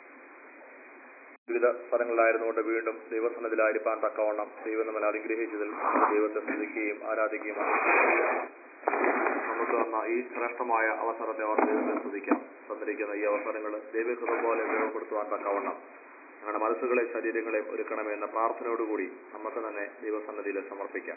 വിവിധ സ്ഥലങ്ങളിലായിരുന്നുകൊണ്ട് വീണ്ടും ദൈവസന്നതിലായിരിക്കാൻ തക്കവണ്ണം ദൈവം നമ്മളെ അനുഗ്രഹിച്ചതിൽ നമുക്ക് ദൈവത്തെ സ്തുതിക്കുകയും ആരാധിക്കുകയും നമുക്ക് തന്ന ഈ ശ്രേഷ്ഠമായ അവസരത്തെ അവർ ദൈവത്തെ സ്തുതിക്കാം തന്നിരിക്കുന്ന ഈ അവസരങ്ങൾ ദൈവകൃതം പോലെ ഉപയോഗപ്പെടുത്തുവാൻ തക്കവണ്ണം ഞങ്ങളുടെ മനസ്സുകളെ ശരീരങ്ങളെ ഒരുക്കണമേ എന്ന പ്രാർത്ഥനയോടുകൂടി നമുക്ക് തന്നെ ദൈവസന്നതിയിൽ സമർപ്പിക്കാം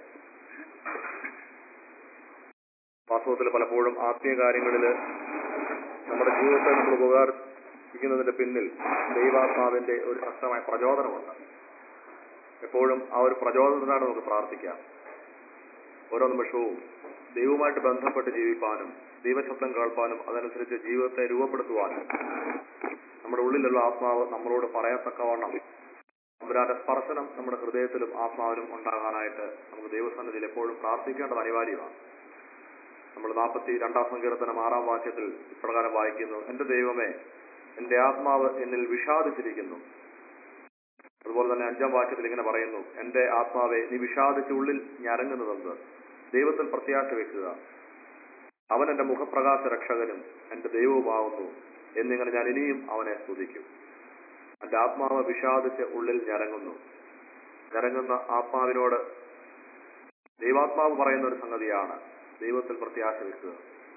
വാസ്തവത്തിൽ പലപ്പോഴും ആത്മീയ കാര്യങ്ങളിൽ നമ്മുടെ ജീവിതത്തെ നമ്മൾ ഉപകാരിക്കുന്നതിന്റെ പിന്നിൽ ദൈവാത്മാവിന്റെ ഒരു ശക്തമായ പ്രചോദനമുണ്ട് എപ്പോഴും ആ ഒരു പ്രചോദനത്തിനാണ് നമുക്ക് പ്രാർത്ഥിക്കാം ഓരോ നിമിഷവും ദൈവവുമായിട്ട് ബന്ധപ്പെട്ട് ജീവിപ്പാനും ദൈവശബ്ദം കേൾപ്പാനും അതനുസരിച്ച് ജീവിതത്തെ രൂപപ്പെടുത്തുവാനും നമ്മുടെ ഉള്ളിലുള്ള ആത്മാവ് നമ്മളോട് പറയത്തക്കവണ്ണം തമ്പുരാന്റെ സ്പർശനം നമ്മുടെ ഹൃദയത്തിലും ആത്മാവിനും ഉണ്ടാകാനായിട്ട് നമുക്ക് ദൈവസന്നിധിയിൽ എപ്പോഴും പ്രാർത്ഥിക്കേണ്ടത് അനിവാര്യമാണ് നമ്മൾ നാൽപ്പത്തി രണ്ടാം സങ്കീർത്തനം ആറാം വാക്യത്തിൽ ഇപ്രകാരം വായിക്കുന്നു എന്റെ ദൈവമേ എന്റെ ആത്മാവ് എന്നിൽ വിഷാദിച്ചിരിക്കുന്നു അതുപോലെ തന്നെ അഞ്ചാം വാക്യത്തിൽ ഇങ്ങനെ പറയുന്നു എന്റെ ആത്മാവെ നീ വിഷാദിച്ച് ഉള്ളിൽ ഞരങ്ങുന്നതെന്ത് ദൈവത്തിൽ പ്രത്യാശ വെക്കുക അവൻ എന്റെ മുഖപ്രകാശ രക്ഷകനും എന്റെ ദൈവവുമാവുന്നു എന്നിങ്ങനെ ഞാൻ ഇനിയും അവനെ സ്തുതിക്കും എന്റെ ആത്മാവ് വിഷാദിച്ച് ഉള്ളിൽ ഞരങ്ങുന്നു ഞരങ്ങുന്ന ആത്മാവിനോട് ദൈവാത്മാവ് പറയുന്ന ഒരു സംഗതിയാണ് ദൈവത്തിൽ പ്രത്യാശ വെക്കുക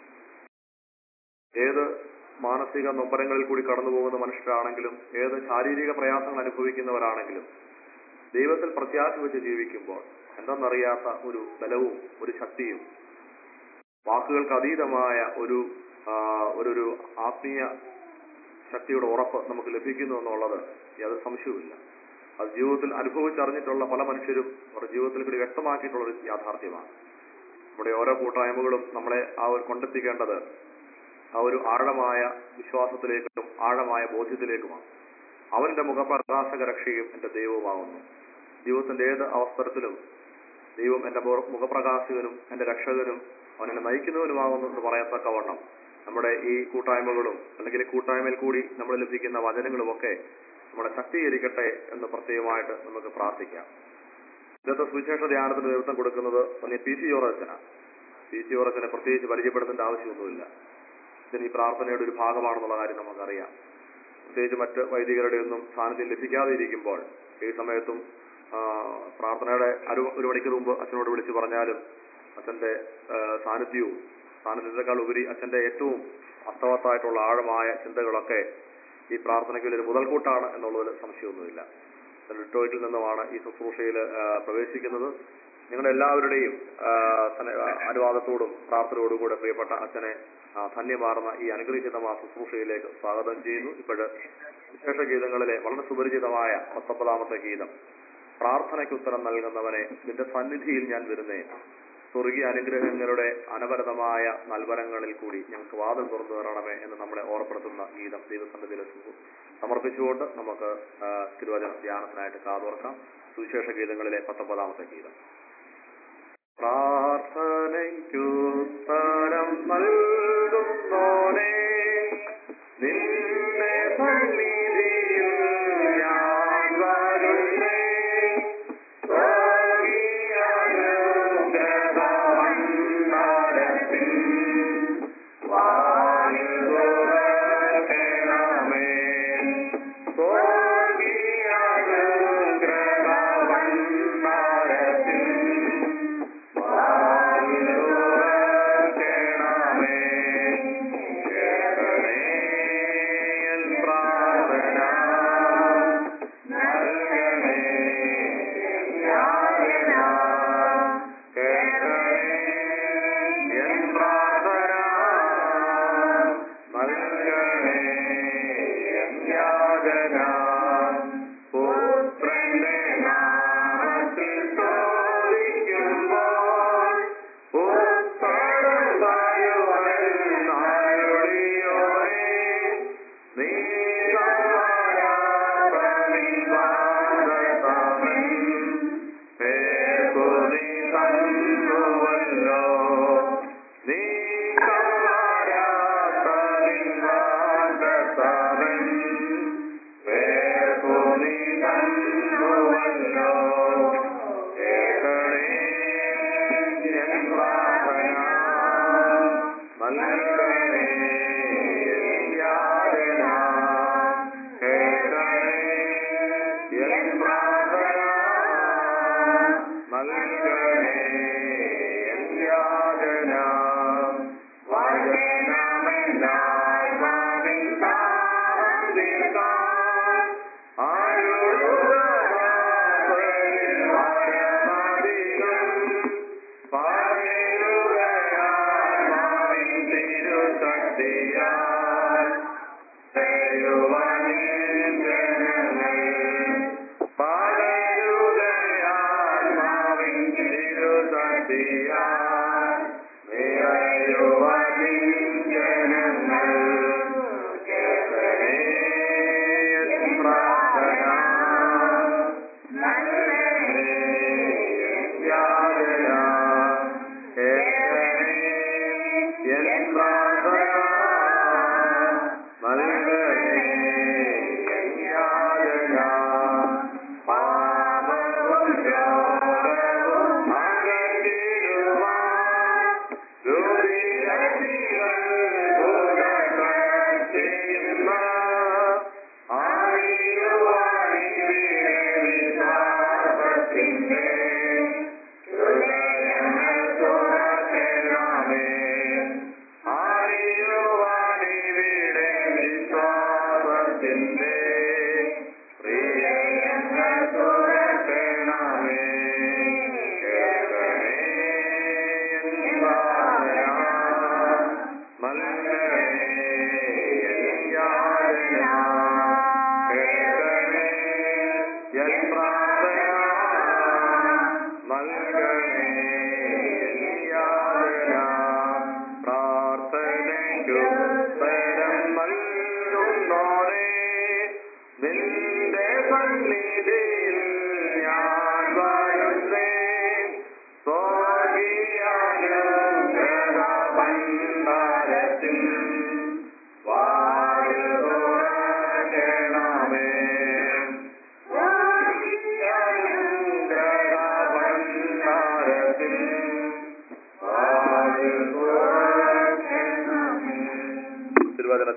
ഏത് മാനസിക നൊമ്പരങ്ങളിൽ കൂടി കടന്നു പോകുന്ന മനുഷ്യരാണെങ്കിലും ഏത് ശാരീരിക പ്രയാസങ്ങൾ അനുഭവിക്കുന്നവരാണെങ്കിലും ദൈവത്തിൽ പ്രത്യാശ വെച്ച് ജീവിക്കുമ്പോൾ എന്തെന്നറിയാത്ത ഒരു ബലവും ഒരു ശക്തിയും വാക്കുകൾക്ക് അതീതമായ ഒരു ആ, ഒരു ഒരു ആത്മീയ ശക്തിയുടെ ഉറപ്പ് നമുക്ക് ലഭിക്കുന്നു എന്നുള്ളത് യാതൊരു സംശയവുമില്ല അത് ജീവിതത്തിൽ അനുഭവിച്ചറിഞ്ഞിട്ടുള്ള പല മനുഷ്യരും അവരുടെ ജീവിതത്തിൽ കൂടി വ്യക്തമാക്കിയിട്ടുള്ള ഒരു യാഥാർത്ഥ്യമാണ് നമ്മുടെ ഓരോ കൂട്ടായ്മകളും നമ്മളെ ആ ഒരു കൊണ്ടെത്തിക്കേണ്ടത് ആ ഒരു ആഴമായ വിശ്വാസത്തിലേക്കും ആഴമായ ബോധ്യത്തിലേക്കുമാണ് അവന്റെ മുഖപ്രകാശക രക്ഷയും എന്റെ ദൈവവുമാകുന്നു ജീവിതത്തിന്റെ ഏത് അവസരത്തിലും ദൈവം എന്റെ മുഖ- മുഖപ്രകാശകനും എന്റെ രക്ഷകനും അവൻ എന്നെ നയിക്കുന്നവനുമാകുന്നു എന്ന് പറയത്തക്കവണ്ണം നമ്മുടെ ഈ കൂട്ടായ്മകളും അല്ലെങ്കിൽ ഈ കൂട്ടായ്മയിൽ കൂടി നമ്മൾ ലഭിക്കുന്ന വചനങ്ങളുമൊക്കെ നമ്മളെ ശക്തീകരിക്കട്ടെ എന്ന് പ്രത്യേകമായിട്ട് നമുക്ക് പ്രാർത്ഥിക്കാം ഇന്നത്തെ സുവിശേഷ ധ്യാനത്തിന് നേതൃത്വം കൊടുക്കുന്നത് പന്നി പി സി യോറച്ചനാണ് പി സി യോറച്ചനെ പ്രത്യേകിച്ച് പരിചയപ്പെടുത്തേണ്ട ആവശ്യമൊന്നുമില്ല ഇതിന് ഈ പ്രാർത്ഥനയുടെ ഒരു ഭാഗമാണെന്നുള്ള കാര്യം നമുക്കറിയാം പ്രത്യേകിച്ച് മറ്റ് വൈദികരുടെ ഒന്നും സാന്നിധ്യം ലഭിക്കാതെ ഇരിക്കുമ്പോൾ ഈ സമയത്തും ആ, പ്രാർത്ഥനയുടെ ഒരു ഒരു മണിക്കൂർ മുമ്പ് അച്ഛനോട് വിളിച്ചു പറഞ്ഞാലും അച്ഛന്റെ ആ, സാന്നിധ്യവും സാന്നിധ്യത്തെക്കാൾ ഉപരി അച്ഛന്റെ ഏറ്റവും അർത്ഥവത്തായിട്ടുള്ള ആഴമായ ചിന്തകളൊക്കെ ഈ പ്രാർത്ഥനയ്ക്ക് വലിയൊരു മുതൽക്കൂട്ടാണ് എന്നുള്ളതിൽ സംശയമൊന്നുമില്ല ഡിട്രോയിറ്റിൽ നിന്നുമാണ് ഈ ശുശ്രൂഷയിൽ പ്രവേശിക്കുന്നത് നിങ്ങളുടെ എല്ലാവരുടെയും ആ, സന- ആ, അനുവാദത്തോടും പ്രാർത്ഥനയോടും കൂടെ പ്രിയപ്പെട്ട അച്ഛനെ ആ, ധന്യമാർന്ന ഈ അനുഗ്രഹീതമായ ശുശ്രൂഷയിലേക്ക് സ്വാഗതം ചെയ്യുന്നു ഇപ്പോഴ് വിശേഷ ഗീതങ്ങളിലെ വളരെ സുപരിചിതമായ പത്തൊമ്പതാമത്തെ ഗീതം പ്രാർത്ഥനയ്ക്ക് ഉത്തരം നൽകുന്നവനെ നിന്റെ സന്നിധിയിൽ ഞാൻ വരുന്നേ സ്വർഗീയ അനുഗ്രഹങ്ങളുടെ അനവരതമായ നൽവരങ്ങളിൽ കൂടി ഞങ്ങൾക്ക് വാതിൽ തുറന്നു തരണമേ എന്ന് നമ്മളെ ഓർപ്പെടുത്തുന്ന ഗീതം ദൈവസന്നിധിയിൽ സു- സമർപ്പിച്ചുകൊണ്ട് നമുക്ക് ആ, തിരുവചന ധ്യാനത്തിനായിട്ട് കാതോർക്കാം സുവിശേഷ ഗീതങ്ങളിലെ പത്തൊമ്പതാമത്തെ ഗീതം പ്രാർത്ഥനയ്ക്കുത്തരം നൽകുന്നോനെ നിന്റെ സന്നിധിയിൽ ഞാൻ വരുന്നേ സ്വർഗീയാനുഗ്രഹമന്ദരത്തിൽ വാനിൽ തുറക്കണമേ. സ്വർഗീയാനുഗ്രഹമന്ദരത്തിൽ വാനിൽ തുറക്കണമേ.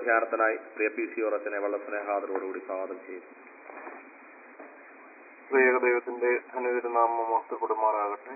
ധ്യാനത്തിനായി പ്രിയ പി സി ഓറച്ചനെ വളരെ സ്നേഹാദരോടുകൂടി സ്വാഗതം ചെയ്യുന്നു പ്രിയ ദൈവത്തിന്റെ ധനതിരുനാമം മഹത്വപ്പെടുമാറാകട്ടെ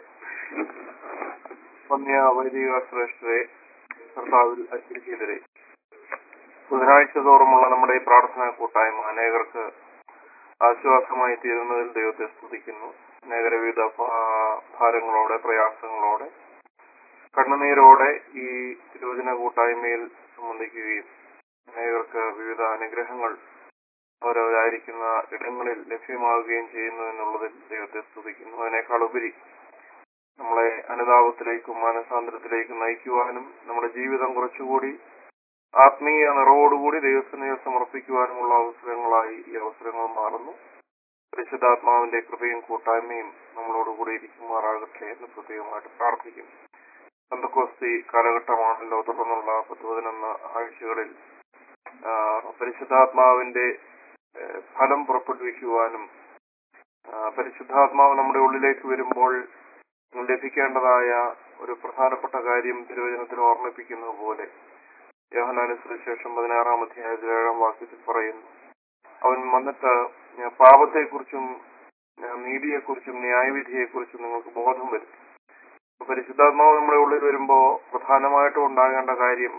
വന്യ വൈദിക ശ്രേഷ്ഠരെ കർത്താവിൽ അശ്വതിക്കെതിരെ ബുധനാഴ്ച തോറുമുള്ള നമ്മുടെ ഈ പ്രാർത്ഥനാ കൂട്ടായ്മ അനേകർക്ക് ആശ്വാസമായി തീരുന്നതിൽ ദൈവത്തെ സ്തുതിക്കുന്നു അനേകര വിവിധ ഭാ- ഭാരങ്ങളോടെ പ്രയാസങ്ങളോടെ കണ്ണുനീരോടെ ഈ തിരുവചന കൂട്ടായ്മയിൽ സംബന്ധിക്കുകയും അനേകർക്ക് വിവിധ അനുഗ്രഹങ്ങൾ അവരവരായിരിക്കുന്ന ഇടങ്ങളിൽ ലഭ്യമാവുകയും ചെയ്യുന്നു എന്നുള്ളതിൽ ദൈവത്തെ സ്തുതിക്കുന്നു അതിനേക്കാൾ ഉപരി നമ്മളെ അനുതാപത്തിലേക്കും മാനസാന്തരത്തിലേക്കും നയിക്കുവാനും നമ്മുടെ ജീവിതം കുറച്ചുകൂടി ആത്മീയ നിറവോടുകൂടി ദൈവത്തിനെ സമർപ്പിക്കുവാനുമുള്ള അവസരങ്ങളായി ഈ അവസരങ്ങൾ മാറുന്നു പരിശുദ്ധാത്മാവിന്റെ കൃപയും കൂട്ടായ്മയും നമ്മളോടുകൂടി ഇരിക്കുമാറാകട്ടെ എന്ന് പ്രത്യേകമായിട്ട് പ്രാർത്ഥിക്കുന്നു പന്തക്കോസ്തി കാലഘട്ടമാണല്ലോ തുടർന്നുള്ള പത്ത് പതിനൊന്ന് ആഴ്ചകളിൽ ആ, പരിശുദ്ധാത്മാവിന്റെ ഏഹ്, ഫലം പുറപ്പെടുവിക്കുവാനും ആ, പരിശുദ്ധാത്മാവ് നമ്മുടെ ഉള്ളിലേക്ക് വരുമ്പോൾ ലഭിക്കേണ്ടതായ ഒരു പ്രധാനപ്പെട്ട കാര്യം തിരുവചനത്തിൽ ഓർമ്മിപ്പിക്കുന്നത് പോലെ യോഹനാനുസരിച്ച ശേഷം പതിനാറാം അധ്യായത്തിൽ ഏഴാം വാക്യത്തിൽ പറയുന്നു അവൻ വന്നിട്ട് ഞാൻ പാപത്തെക്കുറിച്ചും ഞാൻ നീതിയെക്കുറിച്ചും ന്യായവിധിയെക്കുറിച്ചും നിങ്ങൾക്ക് ബോധം വരും അപ്പൊ പരിശുദ്ധാത്മാവ് നമ്മുടെ ഉള്ളിൽ വരുമ്പോ പ്രധാനമായിട്ടും ഉണ്ടാകേണ്ട കാര്യം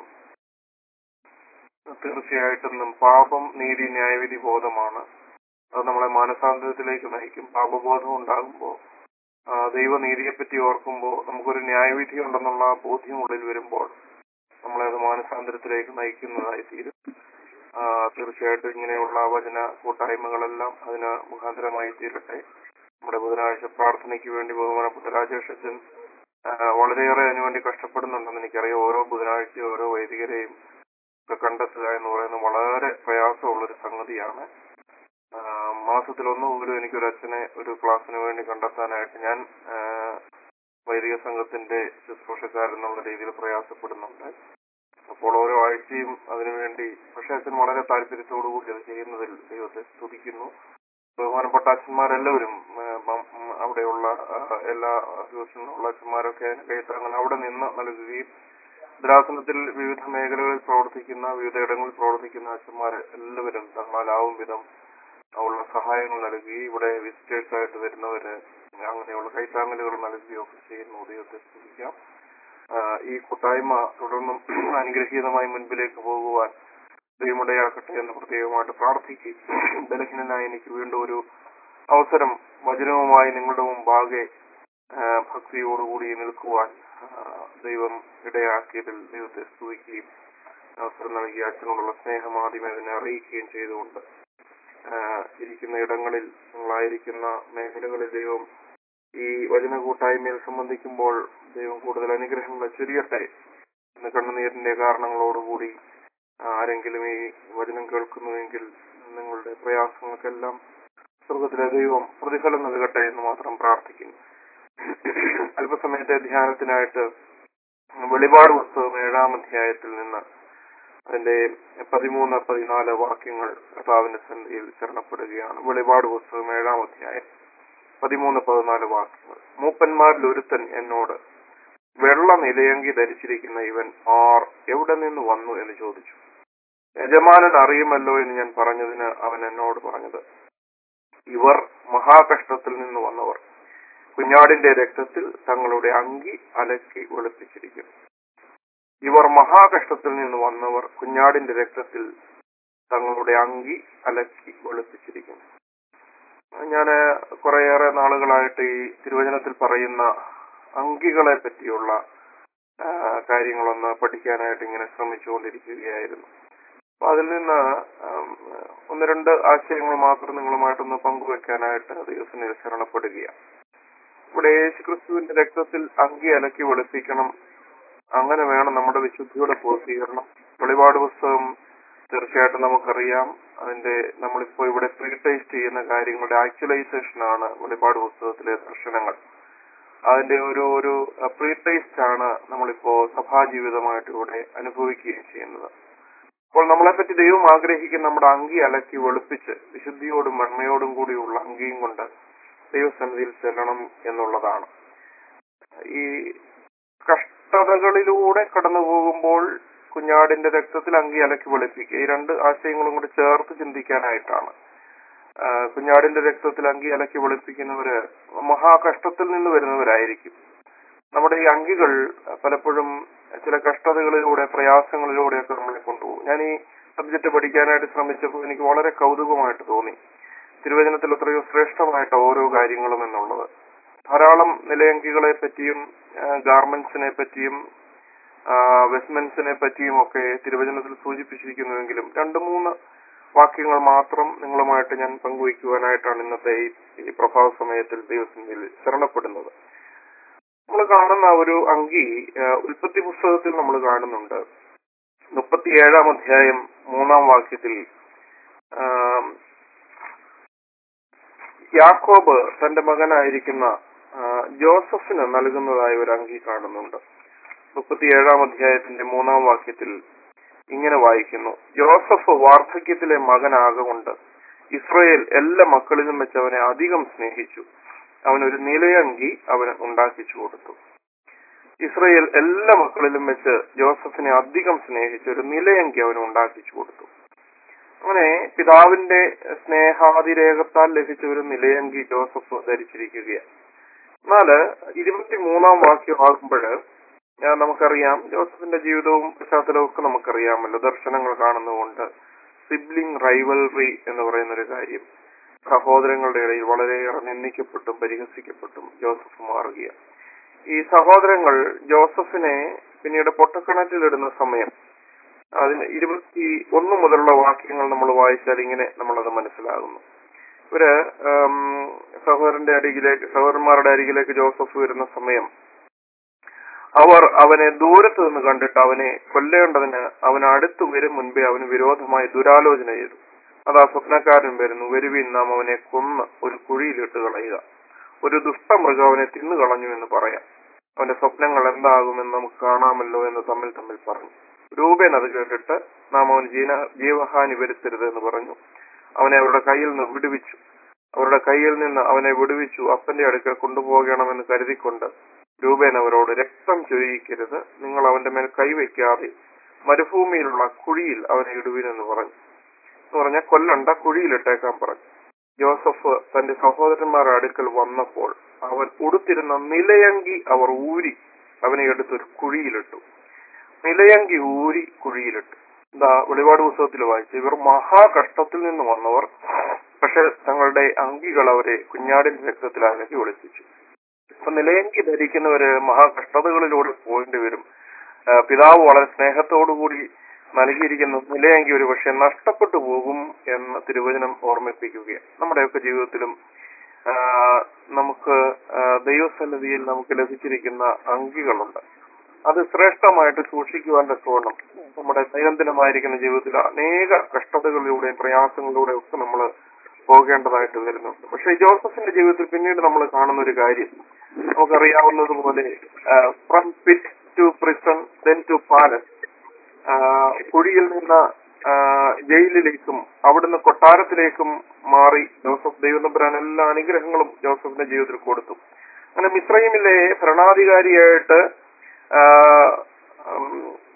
തീർച്ചയായിട്ടും പാപം നീതി ന്യായവിധി ബോധമാണ് അത് നമ്മളെ മാനസാന്തരത്തിലേക്ക് നയിക്കും പാപബോധം ഉണ്ടാകുമ്പോൾ ദൈവനീതിയെപ്പറ്റി ഓർക്കുമ്പോൾ നമുക്കൊരു ന്യായവിധി ഉണ്ടെന്നുള്ള ബോധ്യം ഉള്ളിൽ വരുമ്പോൾ നമ്മളെ അത് മാനസാന്തരത്തിലേക്ക് നയിക്കുന്നതായി തീരും ആ, തീർച്ചയായിട്ടും ഇങ്ങനെയുള്ള വചന കൂട്ടായ്മകളെല്ലാം അതിന് മുഖാന്തരമായി തീരട്ടെ നമ്മുടെ ബുധനാഴ്ച പ്രാർത്ഥനയ്ക്ക് വേണ്ടി ബഹുമാനപ്പെട്ട രാജേഷ് അച്ഛൻ ആ, വളരെയേറെ അതിനുവേണ്ടി കഷ്ടപ്പെടുന്നുണ്ടെന്ന് എനിക്കറിയാം ഓരോ ബുധനാഴ്ചയും ഓരോ വൈദികരെയും ഒക്കെ കണ്ടെത്തുക എന്ന് പറയുന്നത് വളരെ പ്രയാസമുള്ളൊരു സംഗതിയാണ് ആ, മാസത്തിൽ ഒന്ന് പോലും എനിക്കൊരു അച്ഛനെ ഒരു ക്ലാസ്സിന് വേണ്ടി കണ്ടെത്താനായിട്ട് ഞാൻ ആ, വൈദിക സംഘത്തിന്റെ ശുശ്രൂഷക്കാരെന്നുള്ള രീതിയിൽ പ്രയാസപ്പെടുന്നുണ്ട് അപ്പോൾ ഓരോ ആഴ്ചയും അതിനുവേണ്ടി പക്ഷെ അച്ഛൻ വളരെ താല്പര്യത്തോടു കൂടി അത് ചെയ്യുന്നതിൽ ദൈവത്തെ സ്തുതിക്കുന്നു ബഹുമാനപ്പെട്ട അച്ഛന്മാരെല്ലാവരും ആ, മം, ഉം, അവിടെയുള്ള ആ, എല്ലാ ദിവസങ്ങളുള്ള അച്ഛന്മാരൊക്കെ അതിന് കൈത്താങ്ങൽ അവിടെ നിന്ന് നൽകുകയും ഭദ്രാസനത്തിൽ വിവിധ മേഖലകളിൽ പ്രവർത്തിക്കുന്ന വിവിധ ഇടങ്ങളിൽ പ്രവർത്തിക്കുന്ന അച്ഛന്മാര് എല്ലാവരും തങ്ങളാലാവും വിധം ഉള്ള സഹായങ്ങൾ നൽകുകയും ഇവിടെ വിസിറ്റേഴ്സ് ആയിട്ട് വരുന്നവര് അങ്ങനെയുള്ള കൈത്താങ്ങലുകൾ നൽകുകയും ഒക്കെ ചെയ്യുന്നു ദൈവത്തെ സ്തുതിക്കാം ആ, ഈ കൂട്ടായ്മ തുടർന്നും അനുഗ്രഹീതമായി മുൻപിലേക്ക് പോകുവാൻ ദൈവമിടയാക്കട്ടെ എന്ന് പ്രത്യേകമായിട്ട് പ്രാർത്ഥിക്കുകയും ബലഹീനനായി എനിക്ക് വീണ്ടും ഒരു അവസരം വചനവുമായി നിങ്ങളുടെ മുമ്പാകെ ആ, ഭക്തിയോടുകൂടി നിൽക്കുവാൻ ആ, ദൈവം ഇടയാക്കിയതിൽ ദൈവത്തെ സ്തുതിക്കുകയും അവസരം നൽകിയ അച്ഛനോടുള്ള സ്നേഹം ആദ്യമേ അതിനെ അറിയിക്കുകയും ചെയ്തുകൊണ്ട് ആ, ഇരിക്കുന്ന ഇടങ്ങളിൽ നിങ്ങളായിരിക്കുന്ന മേഖലകളിൽ ദൈവം ഈ വചന കൂട്ടായ്മയിൽ സംബന്ധിക്കുമ്പോൾ ദൈവം കൂടുതൽ അനുഗ്രഹങ്ങൾ ചൊരിയട്ടെ എന്ന് കണ്ണുനീരിന്റെ കാരണങ്ങളോടുകൂടി ആരെങ്കിലും ഈ വചനം കേൾക്കുന്നുവെങ്കിൽ നിങ്ങളുടെ പ്രയാസങ്ങൾക്കെല്ലാം സ്വർഗത്തിലെ ദൈവം പ്രതിഫലം നൽകട്ടെ എന്ന് മാത്രം പ്രാർത്ഥിക്കുന്നു അല്പസമയത്തെ ധ്യാനത്തിനായിട്ട് വെളിപാട് പുസ്തകം ഏഴാം അധ്യായത്തിൽ നിന്ന് അതിന്റെ പതിമൂന്ന് പതിനാല് വാക്യങ്ങൾ കർത്താവിന്റെ സന്ധിയിൽ ശരണപ്പെടുകയാണ് വെളിപാട് പുസ്തകം ഏഴാം അധ്യായം പതിമൂന്ന് പതിനാല് വാക്യങ്ങൾ മൂപ്പന്മാരിൽ ഒരുത്തൻ എന്നോട് വെള്ള നിലയങ്കി ധരിച്ചിരിക്കുന്ന ഇവൻ ആർ എവിടെ നിന്ന് വന്നു എന്ന് ചോദിച്ചു യജമാനൻ അറിയുമല്ലോ എന്ന് ഞാൻ പറഞ്ഞതിന് അവൻ എന്നോട് പറഞ്ഞത് ഇവർ മഹാകഷ്ടത്തിൽ നിന്ന് വന്നവർ കുഞ്ഞാടിന്റെ രക്തത്തിൽ തങ്ങളുടെ അങ്കി അലക്കി വെളുപ്പിച്ചിരിക്കുന്നു ഇവർ മഹാകഷ്ടത്തിൽ നിന്ന് വന്നവർ കുഞ്ഞാടിന്റെ രക്തത്തിൽ തങ്ങളുടെ അങ്കി അലക്കി വെളുപ്പിച്ചിരിക്കുന്നു ഞാൻ കുറേയേറെ നാളുകളായിട്ട് ഈ തിരുവചനത്തിൽ പറയുന്ന അങ്കികളെ പറ്റിയുള്ള ആ, കാര്യങ്ങളൊന്ന് പഠിക്കാനായിട്ട് ഇങ്ങനെ ശ്രമിച്ചുകൊണ്ടിരിക്കുകയായിരുന്നു അപ്പൊ അതിൽ നിന്ന് ആം, ഒന്ന് രണ്ട് ആശയങ്ങൾ മാത്രം നിങ്ങളുമായിട്ടൊന്ന് പങ്കുവെക്കാനായിട്ട് ദൈവത്തിന് ശരണപ്പെടുകയാണ് ഇവിടെ യേശുക്രിസ്തുവിന്റെ രക്തത്തിൽ അങ്കി അലക്കി വെളുപ്പിക്കണം അങ്ങനെ വേണം നമ്മുടെ വിശുദ്ധിയുടെ പൂർത്തീകരണം വെളിപാട് പുസ്തകം തീർച്ചയായിട്ടും നമുക്കറിയാം അതിന്റെ നമ്മളിപ്പോ ഇവിടെ പ്രീടേസ്റ്റ് ചെയ്യുന്ന കാര്യങ്ങളുടെ ആക്ച്വലൈസേഷൻ ആണ് വെളിപാട് പുസ്തകത്തിലെ ദർശനങ്ങൾ അതിന്റെ ഒരു ഒരു പ്രീടേസ്റ്റ് ആണ് നമ്മളിപ്പോ സഭാജീവിതമായിട്ട് ഇവിടെ അനുഭവിക്കുകയും ചെയ്യുന്നത് അപ്പോൾ നമ്മളെപ്പറ്റി ദൈവം ആഗ്രഹിക്കുന്ന നമ്മുടെ അങ്കി അലക്കി വെളുപ്പിച്ച് വിശുദ്ധിയോടും മണ്മയോടും കൂടിയുള്ള അങ്കിയും കൊണ്ട് ദൈവസന്നിധിയിൽ ചെല്ലണം എന്നുള്ളതാണ് ഈ കഷ്ടതകളിലൂടെ കടന്നു പോകുമ്പോൾ കുഞ്ഞാടിന്റെ രക്തത്തിൽ അങ്കി അലക്കി വെളുപ്പിക്കുക ഈ രണ്ട് ആശയങ്ങളും കൂടി ചേർത്ത് ചിന്തിക്കാനായിട്ടാണ് ആ, കുഞ്ഞാടിന്റെ രക്തത്തിൽ അങ്കി അലക്കി വെളുപ്പിക്കുന്നവര് മഹാകഷ്ടത്തിൽ നിന്ന് വരുന്നവരായിരിക്കും നമ്മുടെ ഈ അങ്കികൾ പലപ്പോഴും ചില കഷ്ടതകളിലൂടെ പ്രയാസങ്ങളിലൂടെയൊക്കെ നമ്മളെ കൊണ്ടുപോകും ഞാൻ ഈ സബ്ജക്ട് പഠിക്കാനായിട്ട് ശ്രമിച്ചപ്പോൾ എനിക്ക് വളരെ കൗതുകമായിട്ട് തോന്നി തിരുവചനത്തിൽ എത്രയോ ശ്രേഷ്ഠമായിട്ട് ഓരോ കാര്യങ്ങളും എന്നുള്ളത് ധാരാളം നിലയങ്കികളെ പറ്റിയും ഗാർമെന്റ്സിനെ പറ്റിയും വെസ്റ്റ്മെന്റ്സിനെ പറ്റിയും ഒക്കെ തിരുവചനത്തിൽ സൂചിപ്പിച്ചിരിക്കുന്നുവെങ്കിലും രണ്ട് മൂന്ന് വാക്യങ്ങൾ മാത്രം നിങ്ങളുമായിട്ട് ഞാൻ പങ്കുവയ്ക്കുവാനായിട്ടാണ് ഇന്നത്തെ ഈ- ഈ പ്രഭാത സമയത്തിൽ ദൈവത്തിൽ ശരണപ്പെടുന്നത് നമ്മൾ കാണുന്ന ഒരു അങ്കി ആ, ഉൽപ്പത്തി പുസ്തകത്തിൽ നമ്മൾ കാണുന്നുണ്ട് മുപ്പത്തിയേഴാം അധ്യായം മൂന്നാം വാക്യത്തിൽ ആ, യാക്കോബ് തന്റെ മകനായിരിക്കുന്ന ആ, ജോസഫിന് നൽകുന്നതായ ഒരു അങ്കി കാണുന്നുണ്ട് മുപ്പത്തിയേഴാം അധ്യായത്തിന്റെ മൂന്നാം വാക്യത്തിൽ ഇങ്ങനെ വായിക്കുന്നു ജോസഫ് വാർദ്ധക്യത്തിലെ മകനാകൊണ്ട് ഇസ്രയേൽ എല്ലാ മക്കളിലും വെച്ച് അവനെ അധികം സ്നേഹിച്ചു അവനൊരു നിലയങ്കി അവന് ഉണ്ടാക്കിച്ചു കൊടുത്തു ഇസ്രയേൽ എല്ലാ മക്കളിലും വെച്ച് ജോസഫിനെ അധികം സ്നേഹിച്ച് ഒരു നിലയങ്കി അവന് ഉണ്ടാക്കിച്ചു കൊടുത്തു അങ്ങനെ പിതാവിന്റെ സ്നേഹാതിരേഖത്താൽ ലഭിച്ച ഒരു നിലയങ്കി ജോസഫ് ധരിച്ചിരിക്കുകയാണ് എന്നാല് ഇരുപത്തിമൂന്നാം വാക്യമാകുമ്പോഴ് ആ, നമുക്കറിയാം ജോസഫിന്റെ ജീവിതവും പശ്ചാത്തലവും ഒക്കെ നമുക്കറിയാമല്ലോ ദർശനങ്ങൾ കാണുന്നതുകൊണ്ട് സിബ്ലിംഗ് റൈവൽറി എന്ന് പറയുന്ന ഒരു കാര്യം സഹോദരങ്ങളുടെ ഇടയിൽ വളരെയേറെ നിന്ദിക്കപ്പെട്ടും പരിഹസിക്കപ്പെട്ടും ജോസഫ് മാറുകയാണ് ഈ സഹോദരങ്ങൾ ജോസഫിനെ പിന്നീട് പൊട്ടക്കിണറ്റിലിടുന്ന സമയം അതിന് ഇരുപത്തി ഒന്ന് മുതലുള്ള വാക്യങ്ങൾ നമ്മൾ വായിച്ചാൽ ഇങ്ങനെ നമ്മളത് മനസ്സിലാകുന്നു ഇവര് ഉം, സഹോദരന്റെ അരികിലേക്ക് സഹോദരന്മാരുടെ അരികിലേക്ക് ജോസഫ് വരുന്ന സമയം അവർ അവനെ ദൂരത്ത് നിന്ന് കണ്ടിട്ട് അവനെ കൊല്ലേണ്ടതിന് അവൻ അടുത്തു വരും മുൻപേ അവന് വിരോധമായി ദുരാലോചന ചെയ്തു അതാ സ്വപ്നക്കാരൻ വരുന്നു വരുവിൻ നാം അവനെ കൊന്ന് ഒരു കുഴിയിലിട്ട് കളയുക ഒരു ദുഷ്ടമൃഗം അവനെ തിന്നു കളഞ്ഞു എന്ന് പറയാം അവന്റെ സ്വപ്നങ്ങൾ എന്താകുമെന്ന് നമുക്ക് കാണാമല്ലോ എന്ന് തമ്മിൽ തമ്മിൽ പറഞ്ഞു രൂപേൻ അത് കേട്ടിട്ട് നാം അവന് ജീന ജീവഹാനി വരുത്തരുത് എന്ന് പറഞ്ഞു അവനെ അവരുടെ കയ്യിൽ നിന്ന് വിടുവിച്ചു അവരുടെ കയ്യിൽ നിന്ന് അവനെ വിടുവിച്ചു അപ്പന്റെ അടുക്കൽ കൊണ്ടുപോകണമെന്ന് കരുതിക്കൊണ്ട് രൂപേൻ അവരോട് രക്തം ചൊരിയിക്കരുത് നിങ്ങൾ അവന്റെ മേൽ കൈവയ്ക്കാതെ മരുഭൂമിയിലുള്ള കുഴിയിൽ അവനെ ഇടുവിനെന്ന് പറഞ്ഞു എന്ന് പറഞ്ഞാൽ കൊല്ലണ്ട കുഴിയിലിട്ടേക്കാൻ പറഞ്ഞു ജോസഫ് തന്റെ സഹോദരന്മാരുടെ അടുക്കൽ വന്നപ്പോൾ അവൻ ഉടുത്തിരുന്ന നിലയങ്കി അവർ ഊരി അവനെ എടുത്തൊരു കുഴിയിലിട്ടു നിലയങ്കി ഊരി കുഴിയിലിട്ടു എന്താ വെളിപാട് പുസ്തകത്തിൽ വായിച്ചു ഇവർ മഹാകഷ്ടത്തിൽ നിന്ന് വന്നവർ പക്ഷെ തങ്ങളുടെ അങ്കികൾ അവരെ കുഞ്ഞാടിന്റെ രക്തത്തിൽ അലക്കി ഒളിപ്പിച്ചു അപ്പൊ നിലയങ്കി ധരിക്കുന്നവര് മഹാകഷ്ടതകളിലൂടെ പോകേണ്ടി വരും ആ, പിതാവ് വളരെ സ്നേഹത്തോടുകൂടി നൽകിയിരിക്കുന്ന നിലയെങ്കിൽ ഒരു പക്ഷെ നഷ്ടപ്പെട്ടു പോകും എന്ന് തിരുവചനം ഓർമ്മിപ്പിക്കുകയാണ് നമ്മുടെയൊക്കെ ജീവിതത്തിലും ആ, നമുക്ക് ആ, ദൈവസന്നിധിയിൽ നമുക്ക് ലഭിച്ചിരിക്കുന്ന അങ്കികളുണ്ട് അത് ശ്രേഷ്ഠമായിട്ട് സൂക്ഷിക്കുവാൻ തക്കവണ്ണം നമ്മുടെ ദൈനംദിനമായിരിക്കുന്ന ജീവിതത്തിൽ അനേക കഷ്ടതകളിലൂടെയും പ്രയാസങ്ങളിലൂടെയും ഒക്കെ നമ്മൾ പോകേണ്ടതായിട്ട് വരുന്നുണ്ട് പക്ഷെ ജോസഫിന്റെ ജീവിതത്തിൽ പിന്നീട് നമ്മൾ കാണുന്ന ഒരു കാര്യം നമുക്കറിയാവുന്നതുപോലെ from pit to prison then to palace കുഴിയിൽ നിന്ന് ആ, ജയിലിലേക്കും അവിടുന്ന് കൊട്ടാരത്തിലേക്കും മാറി ജോസഫ് ദൈവനമ്പുരാൻ എല്ലാ അനുഗ്രഹങ്ങളും ജോസഫിന്റെ ജീവിതത്തിൽ കൊടുത്തു അങ്ങനെ മിശ്രയിമിലെ ഭരണാധികാരിയായിട്ട് ആ, ഉം,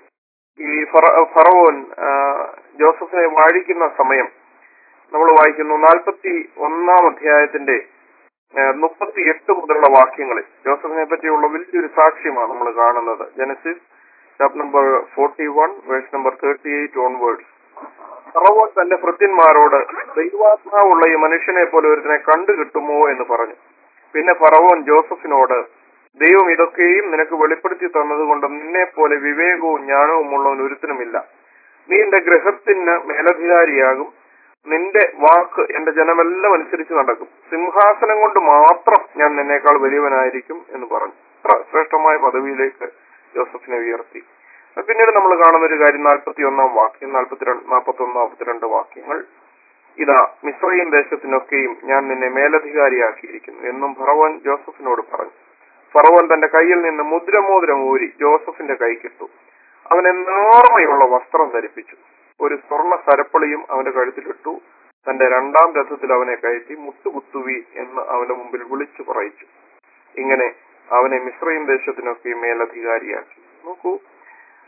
ഈ ഫറ- ഫറവോൻ ആ, ജോസഫിനെ വാഴിക്കുന്ന സമയം നമ്മൾ വായിക്കുന്നു നാൽപ്പത്തി ഒന്നാം അധ്യായത്തിന്റെ മുപ്പത്തി എട്ട് മുതലുള്ള വാക്യങ്ങളിൽ ജോസഫിനെ പറ്റിയുള്ള വലിയൊരു സാക്ഷ്യമാണ് നമ്മൾ കാണുന്നത് Genesis chapter number forty one verse number thirty eight onwards ഫറവോൻ തന്റെ ഭൃത്യന്മാരോട് ദൈവാത്മാവുള്ള ഈ മനുഷ്യനെ പോലെ ഒരുത്തിനെ കണ്ടു കിട്ടുമോ എന്ന് പറഞ്ഞു പിന്നെ ഫറവോൻ ജോസഫിനോട് ദൈവം ഇതൊക്കെയും നിനക്ക് വെളിപ്പെടുത്തി തന്നതുകൊണ്ട് നിന്നെ പോലെ വിവേകവും ജ്ഞാനവും ഉള്ളവൻ ഒരുത്തനുമില്ല നീ എന്റെ ഗ്രഹത്തിന് മേലധികാരിയാകും നിന്റെ വാക്ക് എന്റെ ജനമെല്ലാം അനുസരിച്ച് നടക്കും സിംഹാസനം കൊണ്ട് മാത്രം ഞാൻ നിന്നേക്കാൾ വലിയവനായിരിക്കും എന്ന് പറഞ്ഞു അത്ര ശ്രേഷ്ഠമായ പദവിയിലേക്ക് ജോസഫിനെ ഉയർത്തി അത് പിന്നീട് നമ്മൾ കാണുന്ന ഒരു കാര്യം നാൽപ്പത്തി ഒന്നാം വാക്യം നാൽപ്പത്തിരണ്ട് നാൽപ്പത്തി ഒന്ന് നാൽപ്പത്തിരണ്ട് വാക്യങ്ങൾ ഇതാ മിശ്രയും ദേശത്തിനൊക്കെയും ഞാൻ നിന്നെ മേലധികാരിയാക്കിയിരിക്കുന്നു എന്നും ഫറവൻ ജോസഫിനോട് പറഞ്ഞു ഫറവൻ തന്റെ കയ്യിൽ നിന്ന് മുദ്രമോതിരം ഊരി ജോസഫിന്റെ കൈക്കിട്ടു അവൻ എന്നോർമ്മയുള്ള വസ്ത്രം ധരിപ്പിച്ചു ഒരു സ്വർണ്ണ സരപ്പളിയും അവന്റെ കഴുത്തിലിട്ടു തന്റെ രണ്ടാം രഥത്തിൽ അവനെ കയറ്റി മുട്ടുകുത്തുവി എന്ന് അവന്റെ മുമ്പിൽ വിളിച്ചു പറയിച്ചു ഇങ്ങനെ അവനെ മിശ്രയും ദേശത്തിനൊക്കെ മേലധികാരിയാക്കി നോക്കൂ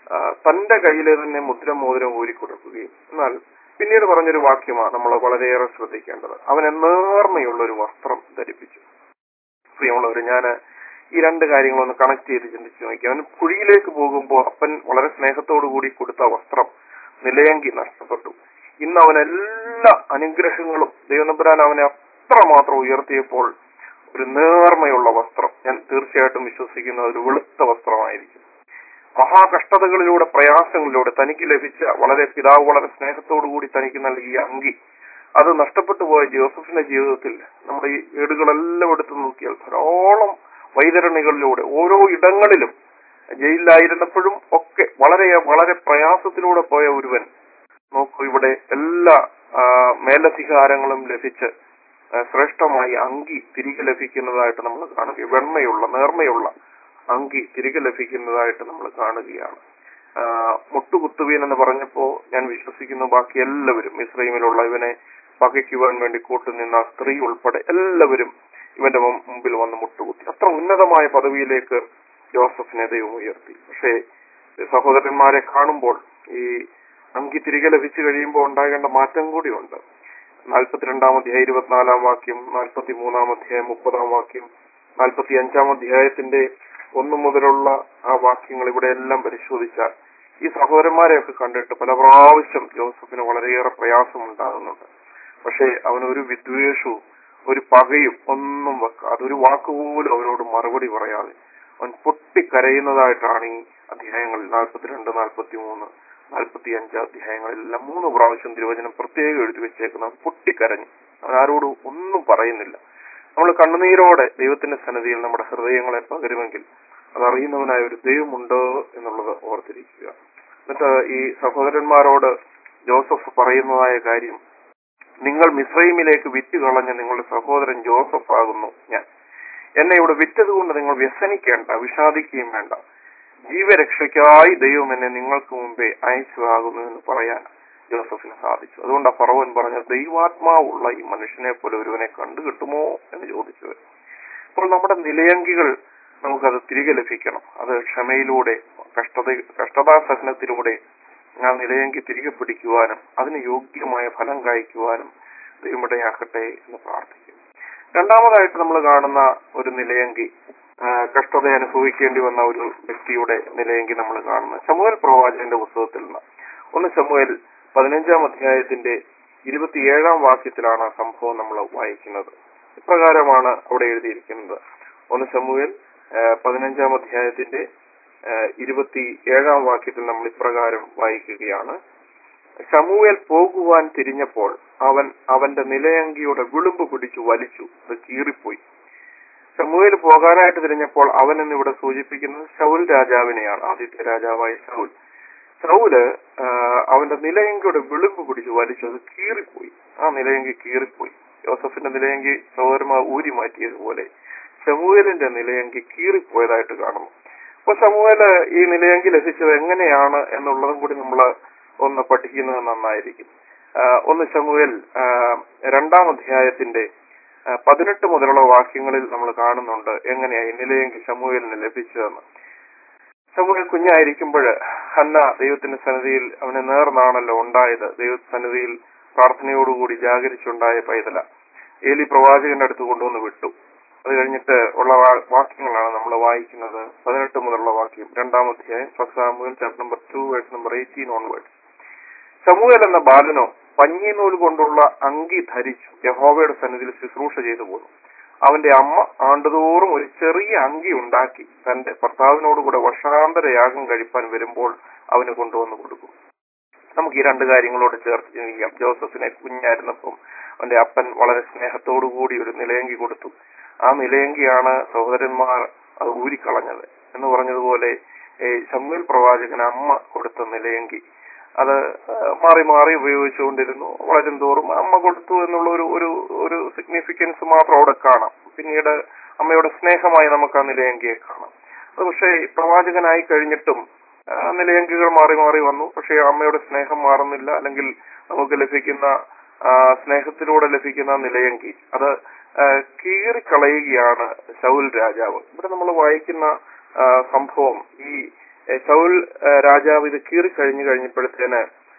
ആ, തന്റെ കയ്യിലെ തന്നെ മുദ്ര മോതിരം ഊരിക്കൊടുക്കുകയും എന്നാൽ പിന്നീട് പറഞ്ഞൊരു വാക്യമാണ് നമ്മൾ വളരെയേറെ ശ്രദ്ധിക്കേണ്ടത് അവനെ നേർമയുള്ള ഒരു വസ്ത്രം ധരിപ്പിച്ചു പ്രിയമുള്ളവർ ഞാൻ ഈ രണ്ട് കാര്യങ്ങളൊന്ന് കണക്ട് ചെയ്ത് ചിന്തിച്ചു നോക്കി അവൻ കുഴിയിലേക്ക് പോകുമ്പോൾ അപ്പൻ വളരെ സ്നേഹത്തോടു കൂടി കൊടുത്ത വസ്ത്രം നിലയങ്കി നഷ്ടപ്പെട്ടു ഇന്ന് അവൻ എല്ലാ അനുഗ്രഹങ്ങളും ദൈവനമ്പുരാൻ അവനെ അത്രമാത്രം ഉയർത്തിയപ്പോൾ ഒരു നേർമയുള്ള വസ്ത്രം ഞാൻ തീർച്ചയായിട്ടും വിശ്വസിക്കുന്ന ഒരു വെളുത്ത വസ്ത്രമായിരിക്കും മഹാകഷ്ടതകളിലൂടെ പ്രയാസങ്ങളിലൂടെ തനിക്ക് ലഭിച്ച വളരെ പിതാവ് വളരെ സ്നേഹത്തോടു കൂടി തനിക്ക് നൽകിയ അങ്കി അത് നഷ്ടപ്പെട്ടു പോയ ജോസഫിന്റെ ജീവിതത്തിൽ നമ്മുടെ ഈ വീടുകളെല്ലാം എടുത്തു നോക്കിയാൽ ധാരാളം വൈതരണികളിലൂടെ ഓരോ ഇടങ്ങളിലും ജയിലിലായിരുന്നപ്പോഴും ഒക്കെ വളരെ വളരെ പ്രയാസത്തിലൂടെ പോയ ഒരുവൻ നോക്കൂ ഇവിടെ എല്ലാ ആ, മേലധികാരങ്ങളും ലഭിച്ച് ആ, ശ്രേഷ്ഠമായി അങ്കി തിരികെ ലഭിക്കുന്നതായിട്ട് നമ്മൾ കാണുക വെണ്മയുള്ള നേർമയുള്ള അങ്കി തിരികെ ലഭിക്കുന്നതായിട്ട് നമ്മൾ കാണുകയാണ് ആ, മുട്ടുകുത്തുവീൻ എന്ന് പറഞ്ഞപ്പോ ഞാൻ വിശ്വസിക്കുന്നു ബാക്കി എല്ലാവരും ഇസ്രൈമിലുള്ള ഇവനെ പകയ്ക്കുവാൻ വേണ്ടി കൂട്ടുനിന്ന സ്ത്രീ ഉൾപ്പെടെ എല്ലാവരും ഇവന്റെ മും- മുമ്പിൽ വന്ന് മുട്ടുകുത്തി അത്ര ഉന്നതമായ പദവിയിലേക്ക് ജോസഫിനെ ദൈവം ഉയർത്തി പക്ഷേ സഹോദരന്മാരെ കാണുമ്പോൾ ഈ അങ്കി തിരികെ ലഭിച്ചു കഴിയുമ്പോൾ ഉണ്ടാകേണ്ട മാറ്റം കൂടിയുണ്ട് നാൽപ്പത്തിരണ്ടാം അധ്യായം ഇരുപത്തിനാലാം വാക്യം നാൽപ്പത്തി മൂന്നാം അധ്യായം മുപ്പതാം വാക്യം നാൽപ്പത്തി അഞ്ചാം അധ്യായത്തിന്റെ ഒന്നു മുതലുള്ള ആ വാക്യങ്ങൾ ഇവിടെ എല്ലാം പരിശോധിച്ചാൽ ഈ സഹോദരന്മാരെയൊക്കെ കണ്ടിട്ട് പല പ്രാവശ്യം ജോസഫിന് വളരെയേറെ പ്രയാസം ഉണ്ടാകുന്നുണ്ട് പക്ഷേ അവനൊരു വിദ്വേഷവും ഒരു പകയും ഒന്നും വെക്കാതെ ഒരു വാക്കുപോലും അവരോട് മറുപടി പറയാതെ അവൻ പൊട്ടിക്കരയുന്നതായിട്ടാണ് ഈ അധ്യായങ്ങളിൽ നാൽപ്പത്തിരണ്ട് നാൽപ്പത്തി മൂന്ന് നാൽപ്പത്തി അഞ്ച് അധ്യായങ്ങളിലെല്ലാം മൂന്ന് പ്രാവശ്യം തിരുവചനം പ്രത്യേകം എഴുതി വെച്ചേക്കുന്ന അവൻ പൊട്ടിക്കരഞ്ഞു അവൻ ആരോടും ഒന്നും പറയുന്നില്ല നമ്മൾ കണ്ണുനീരോടെ ദൈവത്തിന്റെ സന്നിധിയിൽ നമ്മുടെ ഹൃദയങ്ങളെ പകരുമെങ്കിൽ അതറിയുന്നവനായ ഒരു ദൈവമുണ്ട് എന്നുള്ളത് ഓർത്തിരിക്കുക എന്നിട്ട് ഈ സഹോദരന്മാരോട് ജോസഫ് പറയുന്നതായ കാര്യം നിങ്ങൾ മിസ്രൈമിലേക്ക് വിറ്റ് കളഞ്ഞ നിങ്ങളുടെ സഹോദരൻ ജോസഫ് ആകുന്നു ഞാൻ എന്നെ ഇവിടെ വിറ്റതുകൊണ്ട് നിങ്ങൾ വ്യസനിക്കേണ്ട വിഷാദിക്കുകയും വേണ്ട ജീവരക്ഷയ്ക്കായി ദൈവം എന്നെ നിങ്ങൾക്ക് മുമ്പേ അയച്ചതാകുന്നു എന്ന് പറയാൻ ജോസഫിന് സാധിച്ചു അതുകൊണ്ട് ആ ഫറവൻ പറഞ്ഞ ദൈവാത്മാവുള്ള ഈ മനുഷ്യനെ പോലെ ഒരുവനെ കണ്ടു കിട്ടുമോ എന്ന് ചോദിച്ചത് അപ്പോൾ നമ്മുടെ നിലയങ്കികൾ നമുക്കത് തിരികെ ലഭിക്കണം അത് ക്ഷമയിലൂടെ കഷ്ടത കഷ്ടതാസഹനത്തിലൂടെ ആ നിലയങ്കി തിരികെ പിടിക്കുവാനും അതിന് യോഗ്യമായ ഫലം കായ്ക്കുവാനും ദൈവമിടയാക്കട്ടെ എന്ന് പ്രാർത്ഥിക്കും രണ്ടാമതായിട്ട് നമ്മൾ കാണുന്ന ഒരു നിലയങ്കി ആ, കഷ്ടത അനുഭവിക്കേണ്ടി വന്ന ഒരു വ്യക്തിയുടെ നിലയെങ്കിൽ നമ്മൾ കാണുന്നത് ശമുവേൽ പ്രവാചകന്റെ പുസ്തകത്തിൽ നിന്ന് ഒന്ന് ശമുവേൽ പതിനഞ്ചാം അധ്യായത്തിന്റെ ഇരുപത്തിയേഴാം വാക്യത്തിലാണ് ആ സംഭവം നമ്മൾ വായിക്കുന്നത് ഇപ്രകാരമാണ് അവിടെ എഴുതിയിരിക്കുന്നത് ഒന്ന് ശമുവേൽ ആ, പതിനഞ്ചാം അധ്യായത്തിന്റെ ആ, ഇരുപത്തി ഏഴാം വാക്യത്തിൽ നമ്മൾ ഇപ്രകാരം വായിക്കുകയാണ് ശമുവേൽ പോകുവാൻ തിരിഞ്ഞപ്പോൾ അവൻ അവന്റെ നിലയങ്കിയുടെ വിളുമ്പ് പിടിച്ചു വലിച്ചു അത് കീറിപ്പോയി ശമുവേൽ പോകാനായിട്ട് തിരിഞ്ഞപ്പോൾ അവൻ എന്നിവിടെ സൂചിപ്പിക്കുന്നത് ശൗൽ രാജാവിനെയാണ് ആദ്യത്തെ രാജാവായ ശൗൽ ശൗല് ആ, അവന്റെ നിലയങ്കിയുടെ വിളിമ്പ് പിടിച്ച് വലിച്ചു അത് കീറിപ്പോയി ആ നിലയങ്കി കീറിപ്പോയി ജോസഫിന്റെ നിലയങ്കി സഹോദരന്മാർ ഊരി മാറ്റിയതുപോലെ ശമുവേലിന്റെ നിലയങ്കി കീറിപ്പോയതായിട്ട് കാണുന്നു അപ്പൊ ശമുവേല് ഈ നിലയങ്കി ലഭിച്ചത് എങ്ങനെയാണ് എന്നുള്ളതും കൂടി നമ്മൾ ഒന്ന് പഠിക്കുന്നത് നന്നായിരിക്കും ആ, ഒന്ന് ശമുവേൽ ആ, രണ്ടാം അധ്യായത്തിന്റെ ആ, പതിനെട്ട് മുതലുള്ള വാക്യങ്ങളിൽ നമ്മൾ കാണുന്നുണ്ട് എങ്ങനെയായി നിലയെങ്കിൽ ശമുവേലിന് ലഭിച്ചതെന്ന് ശമുവേൽ കുഞ്ഞായിരിക്കുമ്പോൾ ഹന്ന ദൈവത്തിന്റെ സന്നിധിയിൽ അവന് നേർന്നാണല്ലോ ഉണ്ടായത് ദൈവ സന്നിധിയിൽ പ്രാർത്ഥനയോടുകൂടി ജാഗരിച്ചുണ്ടായ പൈതല ഏലി പ്രവാചകന്റെ അടുത്ത് കൊണ്ടുവന്ന് വിട്ടു അത് കഴിഞ്ഞിട്ട് ഉള്ള വാ- വാക്യങ്ങളാണ് നമ്മൾ വായിക്കുന്നത് പതിനെട്ട് മുതലുള്ള വാക്യം രണ്ടാം അധ്യായം first Samuel chapter number two verse number eighteen onwards ശമുവേൽ എന്ന ബാലനോ പഞ്ഞിനൂൽ കൊണ്ടുള്ള അങ്കി ധരിച്ചു യഹോവയുടെ സന്നിധിയിൽ ശുശ്രൂഷ ചെയ്തു പോന്നു അവന്റെ അമ്മ ആണ്ടുതോറും ഒരു ചെറിയ അങ്കി ഉണ്ടാക്കി തന്റെ ഭർത്താവിനോടുകൂടെ വർഷാന്തര യാഗം കഴിപ്പാൻ വരുമ്പോൾ അവന് കൊണ്ടുവന്ന് കൊടുക്കും നമുക്ക് ഈ രണ്ട് കാര്യങ്ങളോട് ചേർത്ത് ചിന്തിക്കാം ജോസഫിനെ കുഞ്ഞായിരുന്നപ്പം അവന്റെ അപ്പൻ വളരെ സ്നേഹത്തോടു കൂടി ഒരു നിലയങ്കി കൊടുത്തു ആ നിലയങ്കിയാണ് സഹോദരന്മാർ അത് ഊരിക്കളഞ്ഞത് എന്ന് പറഞ്ഞതുപോലെ ഏ, ശമ്മൂൽ പ്രവാചകൻ അമ്മ കൊടുത്ത നിലയങ്കി അത് ആ, മാറി മാറി ഉപയോഗിച്ചുകൊണ്ടിരുന്നു വളരും തോറും അമ്മ കൊടുത്തു എന്നുള്ള ഒരു ഒരു ഒരു സിഗ്നിഫിക്കൻസ് മാത്രം അവിടെ കാണാം പിന്നീട് അമ്മയുടെ സ്നേഹമായി നമുക്ക് ആ നിലയങ്കിയെ കാണാം അത് പക്ഷേ പ്രവാചകനായി കഴിഞ്ഞിട്ടും ആ, നിലയങ്കികൾ മാറി മാറി വന്നു പക്ഷേ അമ്മയുടെ സ്നേഹം മാറുന്നില്ല അല്ലെങ്കിൽ നമുക്ക് ലഭിക്കുന്ന ആ, സ്നേഹത്തിലൂടെ ലഭിക്കുന്ന നിലയങ്കി അത് ആ, കീറിക്കളയുകയാണ് ശൗൽ രാജാവ് ഇവിടെ നമ്മൾ വായിക്കുന്ന ആ, സംഭവം ഈ ഏ, ശൗൽ ഏ, രാജാവ് ഇത് കീറി കഴിഞ്ഞു കഴിഞ്ഞപ്പോഴത്തേന്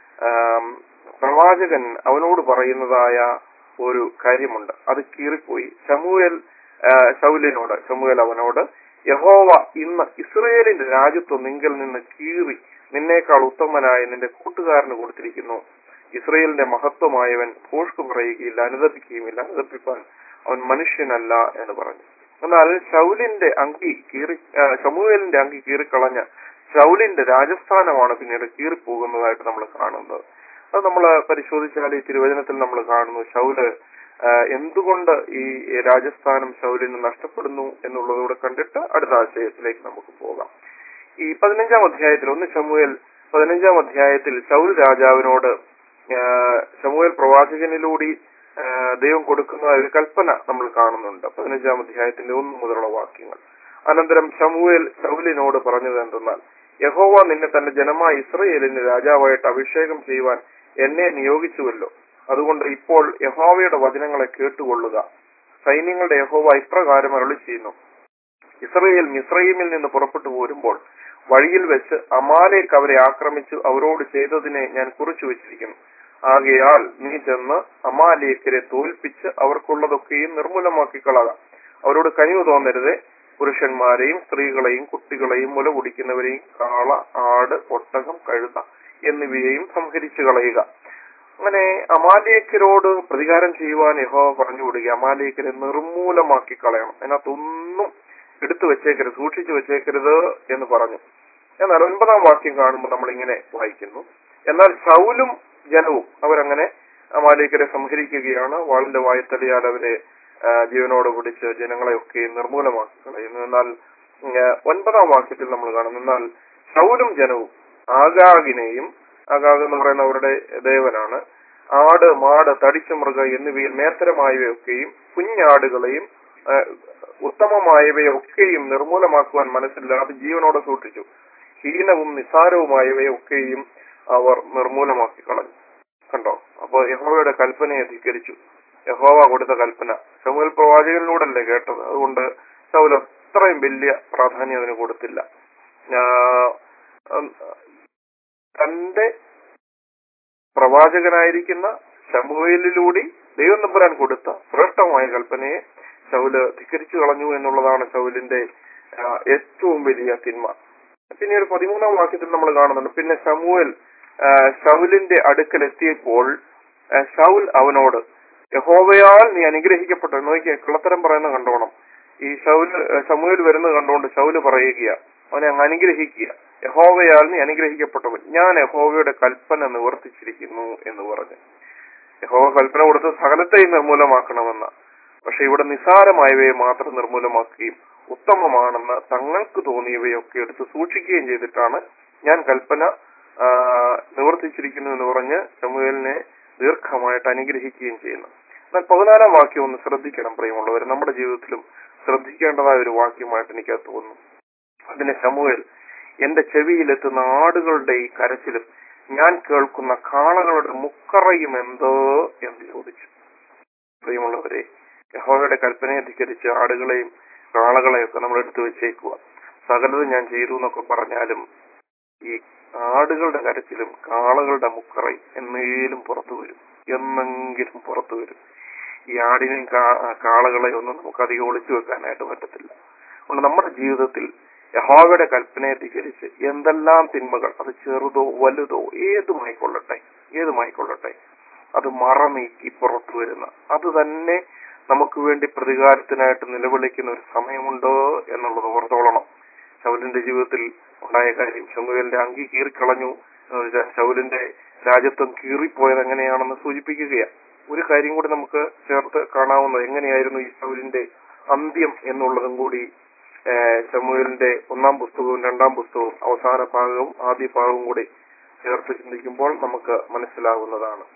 ആം, പ്രവാചകൻ അവനോട് പറയുന്നതായ ഒരു കാര്യമുണ്ട് അത് കീറിപ്പോയി ശമുവേൽ ആ, ശൗലിനോട് ശമുവേൽ അവനോട് യഹോവ ഇന്ന് ഇസ്രയേലിന്റെ രാജ്യത്വം നിങ്കൽ നിന്ന് കീറി നിന്നേക്കാൾ ഉത്തമനായ നിന്റെ കൂട്ടുകാരന് കൊടുത്തിരിക്കുന്നു ഇസ്രയേലിന്റെ മഹത്വമായവൻ ഭോഷ്കു പറയുകയില്ല അനുദപിക്കുകയുമില്ല അനുദപ്പിപ്പാൻ അവൻ മനുഷ്യനല്ല എന്ന് പറഞ്ഞു എന്നാൽ ശൗലിന്റെ അങ്കി കീറി ആ, ശമൂവേലിന്റെ അങ്കി കീറിക്കളഞ്ഞ ശൗലിന്റെ രാജസ്ഥാനമാണ് പിന്നീട് കീറിപ്പോകുന്നതായിട്ട് നമ്മൾ കാണുന്നത് അത് നമ്മൾ പരിശോധിച്ചാൽ ഈ തിരുവചനത്തിൽ നമ്മൾ കാണുന്നു ശൗല് ആ, എന്തുകൊണ്ട് ഈ രാജസ്ഥാനം ശൗലിന് നഷ്ടപ്പെടുന്നു എന്നുള്ളതുകൂടെ കണ്ടിട്ട് അടുത്ത ആശയത്തിലേക്ക് നമുക്ക് പോകാം ഈ പതിനഞ്ചാം അധ്യായത്തിൽ ഒന്ന് ശമുവേൽ പതിനഞ്ചാം അധ്യായത്തിൽ ശൗൽ രാജാവിനോട് ആ, ശമുവേൽ പ്രവാചകനിലൂടെ ആ, ദൈവം കൊടുക്കുന്ന ഒരു കൽപ്പന നമ്മൾ കാണുന്നുണ്ട് പതിനഞ്ചാം അധ്യായത്തിന്റെ ഒന്ന് മുതലുള്ള വാക്യങ്ങൾ അനന്തരം ശമുവേൽ ശൗലിനോട് പറഞ്ഞത് എന്തെന്നാൽ യഹോവ നിന്നെ തന്റെ ജനമായ ഇസ്രയേലിന് രാജാവായിട്ട് അഭിഷേകം ചെയ്യുവാൻ എന്നെ നിയോഗിച്ചുവല്ലോ അതുകൊണ്ട് ഇപ്പോൾ യഹോവയുടെ വചനങ്ങളെ കേട്ടുകൊള്ളുക സൈന്യങ്ങളുടെ യഹോവ ഇപ്രകാരം അരുളി ചെയ്യുന്നു ഇസ്രയേൽ മിസ്രൈമിൽ നിന്ന് പുറപ്പെട്ടു പോരുമ്പോൾ വഴിയിൽ വെച്ച് അമാലേക്ക് അവരെ ആക്രമിച്ചു അവരോട് ചെയ്തതിനെ ഞാൻ കുറിച്ചു വെച്ചിരിക്കുന്നു ആകയാൽ നീ ചെന്ന് അമാലേക്കരെ തോൽപ്പിച്ച് അവർക്കുള്ളതൊക്കെയും നിർമൂലമാക്കി കളക അവരോട് കനിവ് തോന്നരുത് പുരുഷന്മാരെയും സ്ത്രീകളെയും കുട്ടികളെയും മുല കുടിക്കുന്നവരെയും കാള ആട് ഒട്ടകം കഴുത എന്നിവയെയും സംഹരിച്ചു കളയുക അങ്ങനെ അമാലേക്കരോട് പ്രതികാരം ചെയ്യുവാൻ യഹോവ പറഞ്ഞു വിടുക അമാലേക്കരെ നിർമൂലമാക്കി കളയണം അതിനകത്തൊന്നും എടുത്തു വെച്ചേക്കരുത് സൂക്ഷിച്ചു വെച്ചേക്കരുത് എന്ന് പറഞ്ഞു എന്നാൽ ഒൻപതാം വാക്യം കാണുമ്പോൾ നമ്മൾ ഇങ്ങനെ വായിക്കുന്നു എന്നാൽ ശൗലും ജനവും അവരങ്ങനെ അമാലേക്കരെ സംഹരിക്കുകയാണ് വാളിന്റെ വായത്തടിയാൽ അവരെ ആ, ജീവനോട് പിടിച്ച് ജനങ്ങളെയൊക്കെ നിർമൂലമാക്കി കളയുന്നു എന്നാൽ ഉം, ആ, ഒൻപതാം വാക്യത്തിൽ നമ്മൾ കാണുന്നു എന്നാൽ ശൗലും ജനവും ആഗാഗിനെയും ആഗാഗ് എന്ന് പറയുന്ന അവരുടെ ദേവനാണ് ആട് മാട് തടിച്ച മൃഗ എന്നിവയിൽ മേത്തരമായവയൊക്കെയും കുഞ്ഞാടുകളെയും ആ, ഉത്തമമായവയൊക്കെയും നിർമൂലമാക്കുവാൻ മനസ്സില്ലാതെ ജീവനോടെ സൂക്ഷിച്ചു ഹീനവും നിസാരവുമായവയൊക്കെയും അവർ നിർമൂലമാക്കി കളഞ്ഞു കണ്ടോ അപ്പൊ യഹോവയുടെ കൽപ്പനയെ ധിക്കരിച്ചു യഹോവ കൊടുത്ത കൽപ്പന ശമുൽ പ്രവാചകനിലൂടെയല്ലേ കേട്ടത് അതുകൊണ്ട് ശൗൽ അത്രയും വലിയ പ്രാധാന്യം അതിന് കൊടുത്തില്ല ഞാ- ഉം, തന്റെ പ്രവാചകനായിരിക്കുന്ന ശമുവേലിലൂടെ ദൈവം നമ്പുരാൻ കൊടുത്ത ശ്രേഷ്ഠമായ കൽപ്പനയെ ശൗല് ധിക്കരിച്ചു കളഞ്ഞു എന്നുള്ളതാണ് ശൗലിന്റെ ആ, ഏറ്റവും വലിയ തിന്മ പിന്നീട് പതിമൂന്നാം വാക്യത്തിൽ നമ്മൾ കാണുന്നുണ്ട് പിന്നെ ശമുവേൽ ആ, ശൗലിന്റെ അടുക്കൽ എത്തിയപ്പോൾ ആ, ശൗൽ അവനോട് യഹോവയാൽ നീ അനുഗ്രഹിക്കപ്പെട്ടു നോക്കിയ കിളത്തരം പറയുന്ന കണ്ടോണം ഈ ശൗല് ശമുവേൽ വരുന്നത് കണ്ടുകൊണ്ട് ശൗല് പറയുക അവനെ അങ്ങ് അനുഗ്രഹിക്കുക യഹോവയാൽ നീ അനുഗ്രഹിക്കപ്പെട്ടവൻ ഞാൻ യഹോവയുടെ കൽപ്പന നിവർത്തിച്ചിരിക്കുന്നു എന്ന് പറഞ്ഞു യഹോവ കൽപ്പന കൊടുത്ത് സകലത്തെയും നിർമൂലമാക്കണമെന്ന് പക്ഷെ ഇവിടെ നിസാരമായവയെ മാത്രം നിർമൂലമാക്കുകയും ഉത്തമമാണെന്ന് തങ്ങൾക്ക് തോന്നിയവയൊക്കെ എടുത്ത് സൂക്ഷിക്കുകയും ചെയ്തിട്ടാണ് ഞാൻ കൽപ്പന ആ, നിവർത്തിച്ചിരിക്കുന്നു എന്ന് പറഞ്ഞ് ശമുവേലിനെ ദീർഘമായിട്ട് അനുഗ്രഹിക്കുകയും ചെയ്യുന്നു എന്നാൽ പതിനാലാം വാക്യം ഒന്ന് ശ്രദ്ധിക്കണം പ്രിയമുള്ളവർ നമ്മുടെ ജീവിതത്തിലും ശ്രദ്ധിക്കേണ്ടതായ ഒരു വാക്യമായിട്ട് എനിക്ക് അത് തോന്നുന്നു അതിന് ശമുവേൽ എന്റെ ചെവിയിലെത്തുന്ന ആടുകളുടെ ഈ കരച്ചിലും ഞാൻ കേൾക്കുന്ന കാളകളുടെ മുക്കറയും എന്തോ എന്ന് ചോദിച്ചു പ്രിയമുള്ളവരെ യഹോവയുടെ കൽപ്പനയെ ധിക്കരിച്ച് ആടുകളെയും കാളകളെയൊക്കെ നമ്മൾ എടുത്തു വെച്ചേക്കുക സകലതും ഞാൻ ചെയ്തു എന്നൊക്കെ പറഞ്ഞാലും ഈ ആടുകളുടെ കരച്ചിലും കാളകളുടെ മുക്കറയും എന്നേലും പുറത്തു വരും എന്നെങ്കിലും പുറത്തു വരും ഈ ആടിനെയും കാ- കാളകളെയും ഒന്നും നമുക്ക് അധികം ഒളിച്ചു വെക്കാനായിട്ട് പറ്റത്തില്ല അതുകൊണ്ട് നമ്മുടെ ജീവിതത്തിൽ യഹോവയുടെ കൽപ്പനയെ ധികരിച്ച് എന്തെല്ലാം തിന്മകൾ അത് ചെറുതോ വലുതോ ഏതുമായിക്കൊള്ളട്ടെ ഏതുമായിക്കൊള്ളട്ടെ അത് മറ നീക്കി പുറത്തു വരുന്ന അത് തന്നെ നമുക്ക് വേണ്ടി പ്രതികാരത്തിനായിട്ട് നിലവിളിക്കുന്ന ഒരു സമയമുണ്ടോ എന്നുള്ളത് ഓർത്തോളണം ശൗലിന്റെ ജീവിതത്തിൽ ഉണ്ടായ കാര്യം ശമുവേലിന്റെ അങ്കി കീറിക്കളഞ്ഞു എന്ന് വെച്ചാൽ ശൗലിന്റെ രാജ്യത്വം കീറിപ്പോയത് എങ്ങനെയാണെന്ന് സൂചിപ്പിക്കുകയാണ് ഒരു കാര്യം കൂടി നമുക്ക് ചേർത്ത് കാണാവുന്നത് എങ്ങനെയായിരുന്നു ഈ ശൗലിന്റെ അന്ത്യം എന്നുള്ളതും കൂടി ഏഹ്, ശമൂവേലിന്റെ ഒന്നാം പുസ്തകവും രണ്ടാം പുസ്തകവും അവസാന ഭാഗവും ആദ്യ ഭാഗവും കൂടി ചേർത്ത് ചിന്തിക്കുമ്പോൾ നമുക്ക് മനസ്സിലാകുന്നതാണ്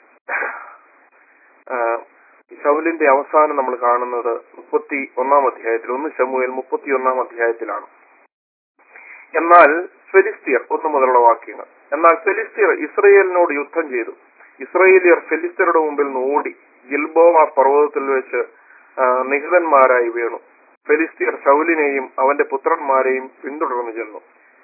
ആഹ്, ശൗലിന്റെ അവസാനം നമ്മൾ കാണുന്നത് മുപ്പത്തി ഒന്നാം അധ്യായത്തിൽ ഒന്ന് ശമുവേൽ മുപ്പത്തി ഒന്നാം അധ്യായത്തിലാണ് എന്നാൽ ഫെലിസ്തീർ ഒന്ന് മുതലുള്ള വാക്യങ്ങൾ എന്നാൽ ഫെലിസ്തീർ ഇസ്രയേലിനോട് യുദ്ധം ചെയ്തു ഇസ്രയേലിയർ ഫെലിസ്തീരുടെ മുമ്പിൽ നിന്ന് ഓടി ഗിൽബോവ പർവ്വതത്തിൽ വെച്ച് ആ, നിഹിതന്മാരായി വീണു ഫെലിസ്തീർ ശൗലിനെയും അവന്റെ പുത്രന്മാരെയും പിന്തുടർന്നു ചെന്നു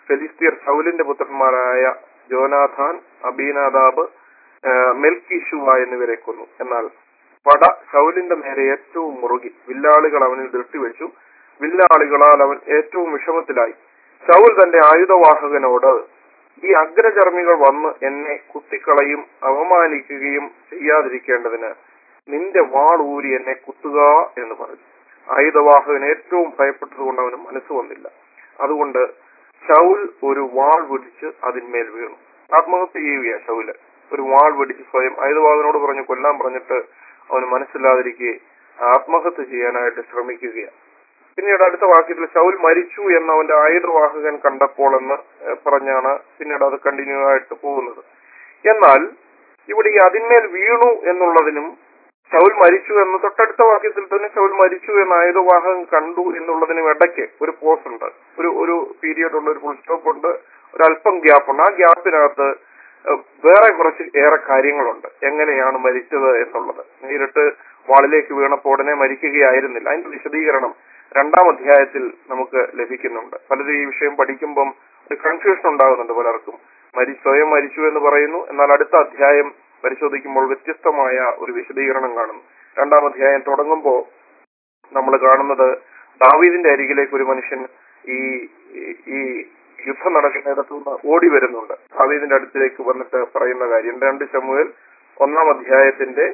ഫെലിസ്തീർ ഷൗലിന്റെ പുത്രന്മാരായ ജോനാഥാൻ അബീനാദാബ് മെൽക്കിഷുവ എന്നിവരെ കൊന്നു എന്നാൽ പട ഷൗലിന്റെ നേരെ ഏറ്റവും മുറുകി വില്ലാളികൾ അവനിൽ ദൃഷ്ടിവെച്ചു വില്ലാളികളാൽ അവൻ ഏറ്റവും വിഷമത്തിലായി ഷൗൽ തന്റെ ആയുധവാഹകനോട് ഈ അഗ്രചർമ്മികൾ വന്ന് എന്നെ കുത്തിക്കളയും അവമാനിക്കുകയും ചെയ്യാതിരിക്കേണ്ടതിന് നിന്റെ വാൾ ഊരി എന്നെ കുത്തുക എന്ന് പറഞ്ഞു ആയുധവാഹകൻ ഏറ്റവും ഭയപ്പെട്ടതുകൊണ്ട് അവന് മനസ്സ് വന്നില്ല അതുകൊണ്ട് ഷൗൽ ഒരു വാൾ പിടിച്ച് അതിന്മേൽ വീണു ആത്മഹത്യ ചെയ്യുകയാ ഷൗല് ഒരു വാൾ പിടിച്ച് സ്വയം ആയുധവാഹകനോട് പറഞ്ഞു കൊല്ലാൻ പറഞ്ഞിട്ട് അവന് മനസ്സില്ലാതിരിക്കെ ആത്മഹത്യ ചെയ്യാനായിട്ട് ശ്രമിക്കുകയാണ് പിന്നീട് അടുത്ത വാക്യത്തിൽ ശൗൽ മരിച്ചു എന്ന് അവന്റെ ആയുധവാഹകൻ കണ്ടപ്പോൾ എന്ന് ഏഹ് പറഞ്ഞാണ് പിന്നീട് അത് കണ്ടിന്യൂ ആയിട്ട് പോകുന്നത് എന്നാൽ ഇവിടെ ഈ അതിന്മേൽ വീണു എന്നുള്ളതിനും ശൗൽ മരിച്ചു എന്ന് തൊട്ടടുത്ത വാക്യത്തിൽ തന്നെ ശൗൽ മരിച്ചു എന്ന് ആയുധവാഹകൻ കണ്ടു എന്നുള്ളതിനും ഇടയ്ക്ക് ഒരു പോസ് ഉണ്ട് ഒരു ഒരു പീരിയഡ് ഉണ്ട് ഒരു ഫുൾ സ്റ്റോപ്പ് ഉണ്ട് ഒരു അല്പം ഗ്യാപ്പ് ഉണ്ട് ആ ഗ്യാപ്പിനകത്ത് ഏഹ് വേറെ കുറച്ച് ഏറെ കാര്യങ്ങളുണ്ട് എങ്ങനെയാണ് മരിച്ചത് എന്നുള്ളത് നേരിട്ട് വാളിലേക്ക് വീണപ്പോൾ ഉടനെ മരിക്കുകയായിരുന്നില്ല അതിന്റെ വിശദീകരണം രണ്ടാം അധ്യായത്തിൽ നമുക്ക് ലഭിക്കുന്നുണ്ട് പലരും ഈ വിഷയം പഠിക്കുമ്പം ഒരു കൺഫ്യൂഷൻ ഉണ്ടാകുന്നുണ്ട് പലർക്കും മരി സ്വയം മരിച്ചു എന്ന് പറയുന്നു എന്നാൽ അടുത്ത അധ്യായം പരിശോധിക്കുമ്പോൾ വ്യത്യസ്തമായ ഒരു വിശദീകരണം കാണുന്നു രണ്ടാം അധ്യായം തുടങ്ങുമ്പോൾ നമ്മൾ കാണുന്നത് ദാവീദിന്റെ അരികിലേക്ക് ഒരു മനുഷ്യൻ ഈ ഈ- ഈ യുദ്ധം നടക്കുന്നിടത്തു നിന്ന് ഓടി വരുന്നുണ്ട് ദാവീദിന്റെ അടുത്തിലേക്ക് വന്നിട്ട് പറയുന്ന കാര്യം രണ്ട് ശമുവേൽ ഒന്നാം അധ്യായത്തിന്റെ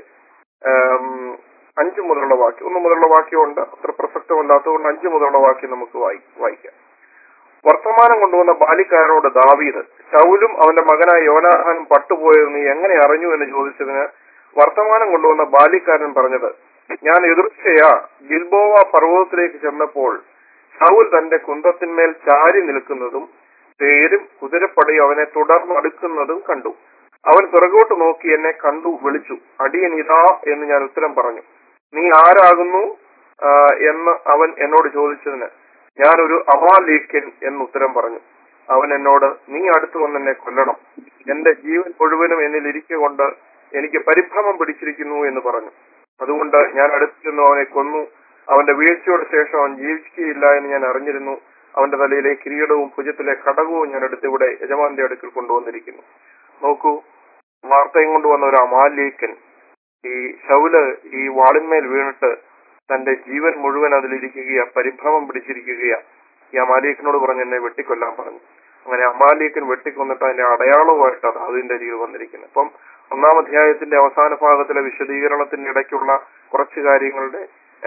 ആം, അഞ്ച് മുതലുള്ള വാക്യം ഒന്ന് മുതലുള്ള വാക്യമുണ്ട് അത്ര പ്രസക്തമല്ലാത്തതുകൊണ്ട് അഞ്ച് മുതലുള്ള വാക്യം നമുക്ക് വായി വായിക്കാം വർത്തമാനം കൊണ്ടുവന്ന ബാലിക്കാരനോട് ദാവീദ് ശൗലും അവന്റെ മകനായ യോനാഹാനും പട്ടുപോയത് നീ എങ്ങനെ അറിഞ്ഞു എന്ന് ചോദിച്ചതിന് വർത്തമാനം കൊണ്ടുവന്ന ബാലിക്കാരൻ പറഞ്ഞത് ഞാൻ എതിർച്ചയാ ഗിൽബോവ പർവ്വതത്തിലേക്ക് ചെന്നപ്പോൾ ശൗൽ തന്റെ കുന്തത്തിന്മേൽ ചാരി നിൽക്കുന്നതും തേരും കുതിരപ്പടയും അവനെ തുടർന്ന് അടുക്കുന്നതും കണ്ടു അവൻ പിറകോട്ട് നോക്കി എന്നെ കണ്ടു വിളിച്ചു അടിയൻ ഇതാ എന്ന് ഞാൻ ഉത്തരം പറഞ്ഞു നീ ആരാകുന്നു ആ, എന്ന് അവൻ എന്നോട് ചോദിച്ചതിന് ഞാനൊരു അമാലേഖ്യൻ എന്ന് ഉത്തരം പറഞ്ഞു അവൻ എന്നോട് നീ അടുത്തു വന്ന് എന്നെ കൊല്ലണം എന്റെ ജീവൻ മുഴുവനും എന്നിൽ ഇരിക്കൊണ്ട് എനിക്ക് പരിഭ്രമം പിടിച്ചിരിക്കുന്നു എന്ന് പറഞ്ഞു അതുകൊണ്ട് ഞാൻ അടുത്തു ചെന്നു അവനെ കൊന്നു അവന്റെ വീഴ്ചയുടെ ശേഷം അവൻ ജീവിക്കുകയില്ല എന്ന് ഞാൻ അറിഞ്ഞിരുന്നു അവന്റെ തലയിലെ കിരീടവും ഭുജത്തിലെ കടകവും ഞാൻ അടുത്തിവിടെ യജമാന്റെ അടുക്കൽ കൊണ്ടുവന്നിരിക്കുന്നു നോക്കൂ വാർത്തയും കൊണ്ടുവന്ന ഒരു അമാലേക്കൻ ഈ ശൗല് ഈ വാളിന്മേൽ വീണിട്ട് തന്റെ ജീവൻ മുഴുവൻ അതിലിരിക്കുകയാ പരിഭ്രമം പിടിച്ചിരിക്കുകയാ ഈ അമാലേക്കനോട് പറഞ്ഞ് എന്നെ വെട്ടിക്കൊല്ലാൻ പറഞ്ഞു അങ്ങനെ അമാലേക്കൻ വെട്ടിക്കൊന്നിട്ട് അതിന്റെ അടയാളവുമായിട്ടാണ് അതിന്റെ അരികിൽ വന്നിരിക്കുന്നത് അപ്പം ഒന്നാം അധ്യായത്തിന്റെ അവസാന ഭാഗത്തിലെ വിശദീകരണത്തിന്റെ ഇടയ്ക്കുള്ള കുറച്ച് കാര്യങ്ങളുടെ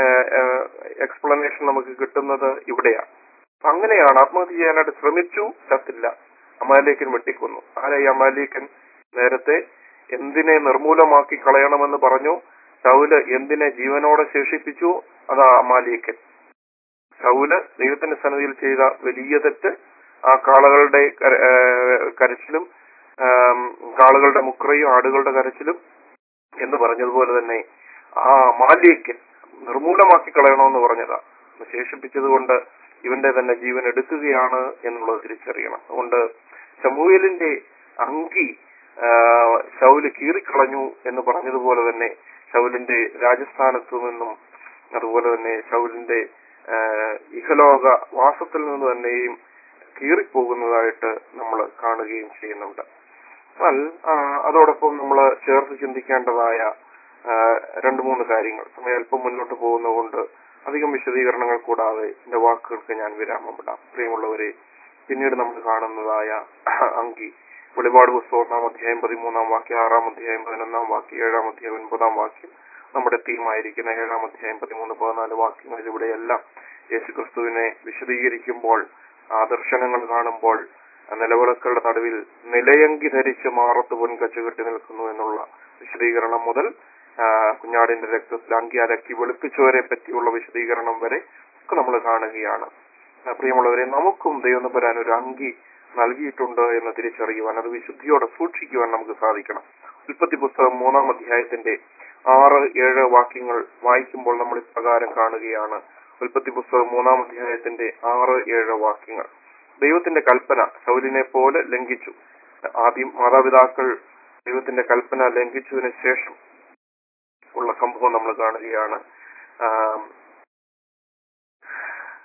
എക്സ്പ്ലനേഷൻ നമുക്ക് കിട്ടുന്നത് ഇവിടെയാണ് അപ്പൊ അങ്ങനെയാണ് ആത്മഹത്യ ചെയ്യാനായിട്ട് ശ്രമിച്ചു ചത്തില്ല അമാലേക്കൻ വെട്ടിക്കൊന്നു ആരാ ഈ അമാലേക്കൻ നേരത്തെ എന്തിനെ നിർമൂലമാക്കി കളയണമെന്ന് പറഞ്ഞു ശൗല് എന്തിനെ ജീവനോടെ ശേഷിപ്പിച്ചു അതാ അമാലേക്കൻ ശൗല് ദൈവത്തിന്റെ സന്നിധിയിൽ ചെയ്ത വലിയ തെറ്റ് ആ കാളകളുടെ കര- ഏഹ് കരച്ചിലും ആം, കാളുകളുടെ മുക്രയും ആടുകളുടെ കരച്ചിലും എന്ന് പറഞ്ഞതുപോലെ തന്നെ ആ മാലിയക്കൻ നിർമൂലമാക്കി കളയണമെന്ന് പറഞ്ഞതാ ശേഷിപ്പിച്ചത് കൊണ്ട് ഇവന്റെ തന്നെ ജീവൻ എടുക്കുകയാണ് എന്നുള്ളത് തിരിച്ചറിയണം അതുകൊണ്ട് ശമൂഹലിന്റെ അങ്കി ആ, ശൗല് കീറിക്കളഞ്ഞു എന്ന് പറഞ്ഞതുപോലെ തന്നെ ശൗലിന്റെ രാജസ്ഥാനത്തു നിന്നും അതുപോലെ തന്നെ ശൗലിന്റെ ആ, ഇഹലോക വാസത്തിൽ നിന്ന് തന്നെയും കീറിപ്പോകുന്നതായിട്ട് നമ്മൾ കാണുകയും ചെയ്യുന്നുണ്ട് എന്നാൽ ആ, അതോടൊപ്പം നമ്മൾ ചേർത്ത് ചിന്തിക്കേണ്ടതായ ആ, രണ്ട് മൂന്ന് കാര്യങ്ങൾ സമയം അല്പം മുന്നോട്ട് പോകുന്നതുകൊണ്ട് അധികം വിശദീകരണങ്ങൾ കൂടാതെ എന്റെ വാക്കുകൾക്ക് ഞാൻ വിരാമം വിടാം പ്രിയമുള്ളവരെ പിന്നീട് നമ്മൾ കാണുന്നതായ അങ്കി വെളിപാട് പുസ്തകം ഒന്നാം അധ്യായം പതിമൂന്നാം വാക്യം ആറാം അധ്യായം പതിനൊന്നാം വാക്യം ഏഴാം അധ്യായം ഒൻപതാം വാക്യം നമ്മുടെ തീമായിരിക്കുന്ന ഏഴാം അധ്യായം പതിമൂന്ന് പതിനാല് വാക്യങ്ങളിൽ ഇവിടെയെല്ലാം യേശുക്രിസ്തുവിനെ വിശദീകരിക്കുമ്പോൾ ആ ദർശനങ്ങൾ കാണുമ്പോൾ ആ നിലവിളക്കുകളുടെ നടുവിൽ നിലയങ്കി ധരിച്ച് മാറത്ത് പൊൻകച്ച കെട്ടി നിൽക്കുന്നു എന്നുള്ള വിശദീകരണം മുതൽ ആ, കുഞ്ഞാടിന്റെ രക്തത്തിൽ അങ്കി അലക്കി വെളുപ്പിച്ചവരെ പറ്റിയുള്ള വിശദീകരണം വരെ ഒക്കെ നമ്മൾ കാണുകയാണ് ആ, പ്രിയമുള്ളവരെ നമുക്കും ദൈവം തമ്പുരാൻ ഒരു അങ്കി നൽകിയിട്ടുണ്ട് എന്ന് തിരിച്ചറിയുവാൻ അത് വിശുദ്ധിയോടെ സൂക്ഷിക്കുവാൻ നമുക്ക് സാധിക്കണം ഉൽപ്പത്തി പുസ്തകം മൂന്നാം അധ്യായത്തിന്റെ ആറ് ഏഴ് വാക്യങ്ങൾ വായിക്കുമ്പോൾ നമ്മൾ ഇപ്രകാരം കാണുകയാണ് ഉൽപ്പത്തി പുസ്തകം മൂന്നാം അധ്യായത്തിന്റെ ആറ് ഏഴ് വാക്യങ്ങൾ ദൈവത്തിന്റെ കൽപ്പന ശൗലിനെ പോലെ ലംഘിച്ചു ആദ്യം മാതാപിതാക്കൾ ദൈവത്തിന്റെ കൽപ്പന ലംഘിച്ചതിന് ശേഷം ഉള്ള സംഭവം നമ്മൾ കാണുകയാണ് ആം,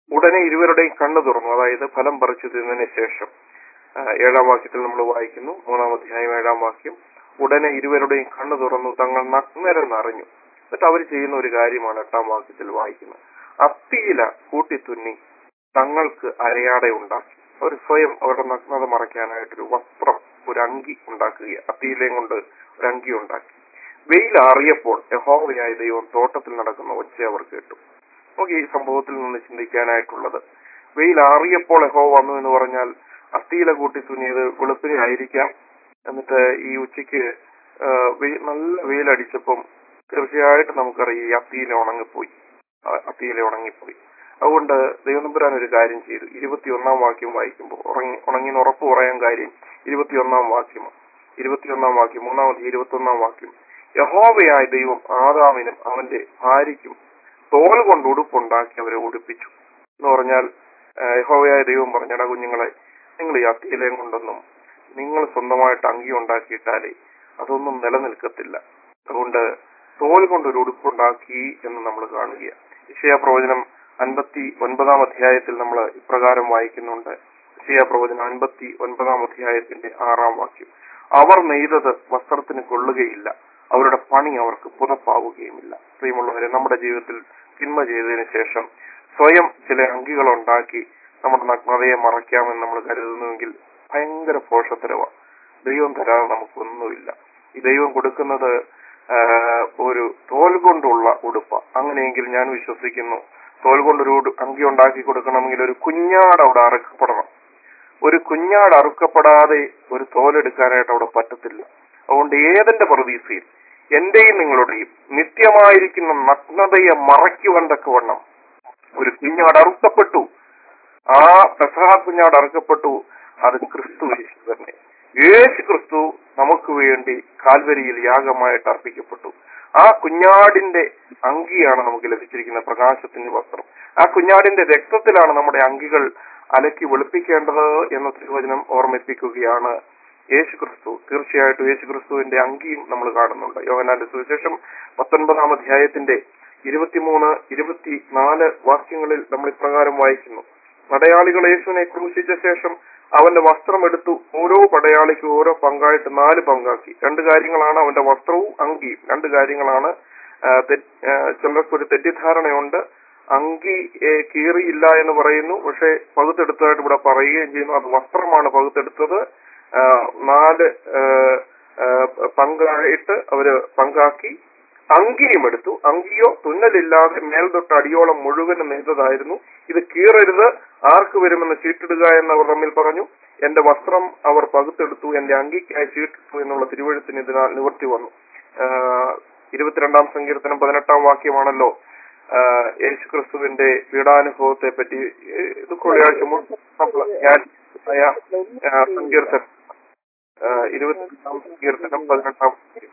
ഉടനെ ഇരുവരുടെയും കണ്ണു തുറന്നു അതായത് ഫലം പറിച്ചു തിന്നതിന് ശേഷം ആ, ഏഴാം വാക്യത്തിൽ നമ്മൾ വായിക്കുന്നു മൂന്നാം അധ്യായം ഏഴാം വാക്യം ഉടനെ ഇരുവരുടെയും കണ്ണു തുറന്നു തങ്ങൾ നഗ്നരെന്നറിഞ്ഞു എന്നിട്ട് അവർ ചെയ്യുന്ന ഒരു കാര്യമാണ് എട്ടാം വാക്യത്തിൽ വായിക്കുന്നത് അത്തിയില കൂട്ടിത്തുന്നി തങ്ങൾക്ക് അരയാടെ ഉണ്ടാക്കി അവർ സ്വയം അവരുടെ നഗ്നത മറയ്ക്കാനായിട്ടൊരു വസ്ത്രം ഒരു അങ്കി ഉണ്ടാക്കുക അത്തിയിലയും കൊണ്ട് ഒരു അങ്കി ഉണ്ടാക്കി വെയിലാറിയപ്പോൾ യഹോവയായ ദൈവം തോട്ടത്തിൽ നടക്കുന്ന ഒച്ച അവർ കേട്ടു നമുക്ക് ഈ സംഭവത്തിൽ നിന്ന് ചിന്തിക്കാനായിട്ടുള്ളത് വെയിലാറിയപ്പോൾ യഹോവ വന്നു എന്ന് പറഞ്ഞാൽ അത്തിയില കൂട്ടി തുന്നിയത് വെളുപ്പിനെ ആയിരിക്കാം എന്നിട്ട് ഈ ഉച്ചയ്ക്ക് ആ, വെയി- നല്ല വെയിലടിച്ചപ്പം തീർച്ചയായിട്ടും നമുക്കറിയാം ഈ അത്തിയില ഉണങ്ങിപ്പോയി ആ, അത്തിയില ഉണങ്ങിപ്പോയി അതുകൊണ്ട് ദൈവനമ്പുരാൻ ഒരു കാര്യം ചെയ്തു ഇരുപത്തിയൊന്നാം വാക്യം വായിക്കുമ്പോൾ ഉറങ്ങി ഉണങ്ങിന്ന് ഉറപ്പ് പറയാൻ കാര്യം ഇരുപത്തിയൊന്നാം വാക്യം ഇരുപത്തിയൊന്നാം വാക്യം മൂന്നാമത് ഇരുപത്തിയൊന്നാം വാക്യം യഹോവയായ ദൈവം ആദാമിനും അവന്റെ ഭാര്യയ്ക്കും തോൽ കൊണ്ട് ഉടുപ്പുണ്ടാക്കി അവരെ ഉടുപ്പിച്ചു എന്ന് പറഞ്ഞാൽ ആ, യഹോവയായ ദൈവം പറഞ്ഞടാ കുഞ്ഞുങ്ങളെ നിങ്ങൾ ഈ അത്തിയിലയും കൊണ്ടൊന്നും നിങ്ങൾ സ്വന്തമായിട്ട് അങ്കി ഉണ്ടാക്കിയിട്ടാലേ അതൊന്നും നിലനിൽക്കത്തില്ല അതുകൊണ്ട് തോൽ കൊണ്ട് ഒരു ഉടുപ്പുണ്ടാക്കി എന്ന് നമ്മൾ കാണുക ഇഷയ പ്രവചനം അൻപത്തി ഒൻപതാം അധ്യായത്തിൽ നമ്മൾ ഇപ്രകാരം വായിക്കുന്നുണ്ട് ഇഷയ പ്രവചനം അൻപത്തി ഒൻപതാം അധ്യായത്തിന്റെ ആറാം വാക്യം അവർ നെയ്തത് വസ്ത്രത്തിന് കൊള്ളുകയില്ല അവരുടെ പണി അവർക്ക് പുതപ്പാവുകയുമില്ല പ്രിയമുള്ളവരെ നമ്മുടെ ജീവിതത്തിൽ തിന്മ ചെയ്തതിനു ശേഷം സ്വയം ചില അങ്കികൾ ഉണ്ടാക്കി നമ്മുടെ നഗ്നതയെ മറയ്ക്കാമെന്ന് നമ്മൾ കരുതുന്നുവെങ്കിൽ ഭയങ്കര പോഷത്തരവാണ് ദൈവം തരാതെ നമുക്കൊന്നുമില്ല ഈ ദൈവം കൊടുക്കുന്നത് ആ, ഒരു തോൽ കൊണ്ടുള്ള ഉടുപ്പ അങ്ങനെയെങ്കിൽ ഞാൻ വിശ്വസിക്കുന്നു തോൽ കൊണ്ടൊരു ഉടു- അങ്കി ഉണ്ടാക്കി കൊടുക്കണമെങ്കിൽ ഒരു കുഞ്ഞാട് അവിടെ അറുക്കപ്പെടണം ഒരു കുഞ്ഞാട് അറുക്കപ്പെടാതെ ഒരു തോലെടുക്കാനായിട്ട് അവിടെ പറ്റത്തില്ല അതുകൊണ്ട് ഏതെന്റെ പ്രതീക്ഷയിൽ എന്റെയും നിങ്ങളുടെയും നിത്യമായിരിക്കുന്ന നഗ്നതയെ മറയ്ക്കുവാൻ തക്കവണ്ണം ഒരു കുഞ്ഞാട് അറുക്കപ്പെട്ടു ആ പെസഹ കുഞ്ഞാട് അറുക്കപ്പെട്ടു അത് ക്രിസ്തു യേശു തന്നെ യേശു ക്രിസ്തു നമുക്ക് വേണ്ടി കാൽവരിയിൽ യാഗമായിട്ട് അർപ്പിക്കപ്പെട്ടു ആ കുഞ്ഞാടിന്റെ അങ്കിയാണ് നമുക്ക് ലഭിച്ചിരിക്കുന്ന പ്രകാശത്തിന്റെ വസ്ത്രം ആ കുഞ്ഞാടിന്റെ രക്തത്തിലാണ് നമ്മുടെ അങ്കികൾ അലക്കി വെളുപ്പിക്കേണ്ടത് എന്ന തിരുവചനം ഓർമ്മിപ്പിക്കുകയാണ് യേശു ക്രിസ്തു തീർച്ചയായിട്ടും യേശു ക്രിസ്തുവിന്റെ അങ്കിയും നമ്മൾ കാണുന്നുണ്ട് യോഹനാന്റെ സുവിശേഷം പത്തൊൻപതാം അധ്യായത്തിന്റെ ഇരുപത്തിമൂന്ന് ഇരുപത്തിനാല് വാക്യങ്ങളിൽ നമ്മൾ ഇപ്രകാരം വായിക്കുന്നു പടയാളികൾ യേശുവിനെ ക്രൂശിച്ച ശേഷം അവന്റെ വസ്ത്രം എടുത്തു ഓരോ പടയാളിക്കും ഓരോ പങ്കായിട്ട് നാല് പങ്കാക്കി രണ്ട് കാര്യങ്ങളാണ് അവന്റെ വസ്ത്രവും അങ്കിയും രണ്ട് കാര്യങ്ങളാണ് ആ, തെ- ആ, ചിലർക്കൊരു തെറ്റിദ്ധാരണയുണ്ട് അങ്കി ഏ, കീറിയില്ല എന്ന് പറയുന്നു പക്ഷെ പകുത്തെടുത്തതായിട്ട് ഇവിടെ പറയുകയും ചെയ്യുന്നു അത് വസ്ത്രമാണ് പകുത്തെടുത്തത് ആ, നാല് ആ, ആ, പങ്കായിട്ട് അവര് പങ്കാക്കി അങ്കിയും എടുത്തു അങ്കിയോ തുന്നലില്ലാതെ മേൽതൊട്ട് അടിയോളം മുഴുവനും നെയ്തതായിരുന്നു ഇത് കീറരുത് ആർക്ക് വരുമെന്ന് ചീട്ടിടുക എന്ന് അവർ തമ്മിൽ പറഞ്ഞു എന്റെ വസ്ത്രം അവർ പകുത്തെടുത്തു എന്റെ അങ്കിക്കായി ചീട്ടിട്ടു എന്നുള്ള തിരുവഴുത്തിന് ഇതിനാൽ നിവർത്തി വന്നു ആഹ് ഇരുപത്തിരണ്ടാം സങ്കീർത്തനം പതിനെട്ടാം വാക്യമാണല്ലോ ആഹ് യേശു ക്രിസ്തുവിന്റെ പീഡാനുഭവത്തെ പറ്റി ഏഹ് ഇത് കൊള്ളിയാഴ്ച മുമ്പ് നമ്മൾ ധ്യാനിച്ചതായ, ആഹ് സങ്കീർത്തനം ആഹ് ഇരുപത്തിരണ്ടാം സങ്കീർത്തനം പതിനെട്ടാം വാക്യം.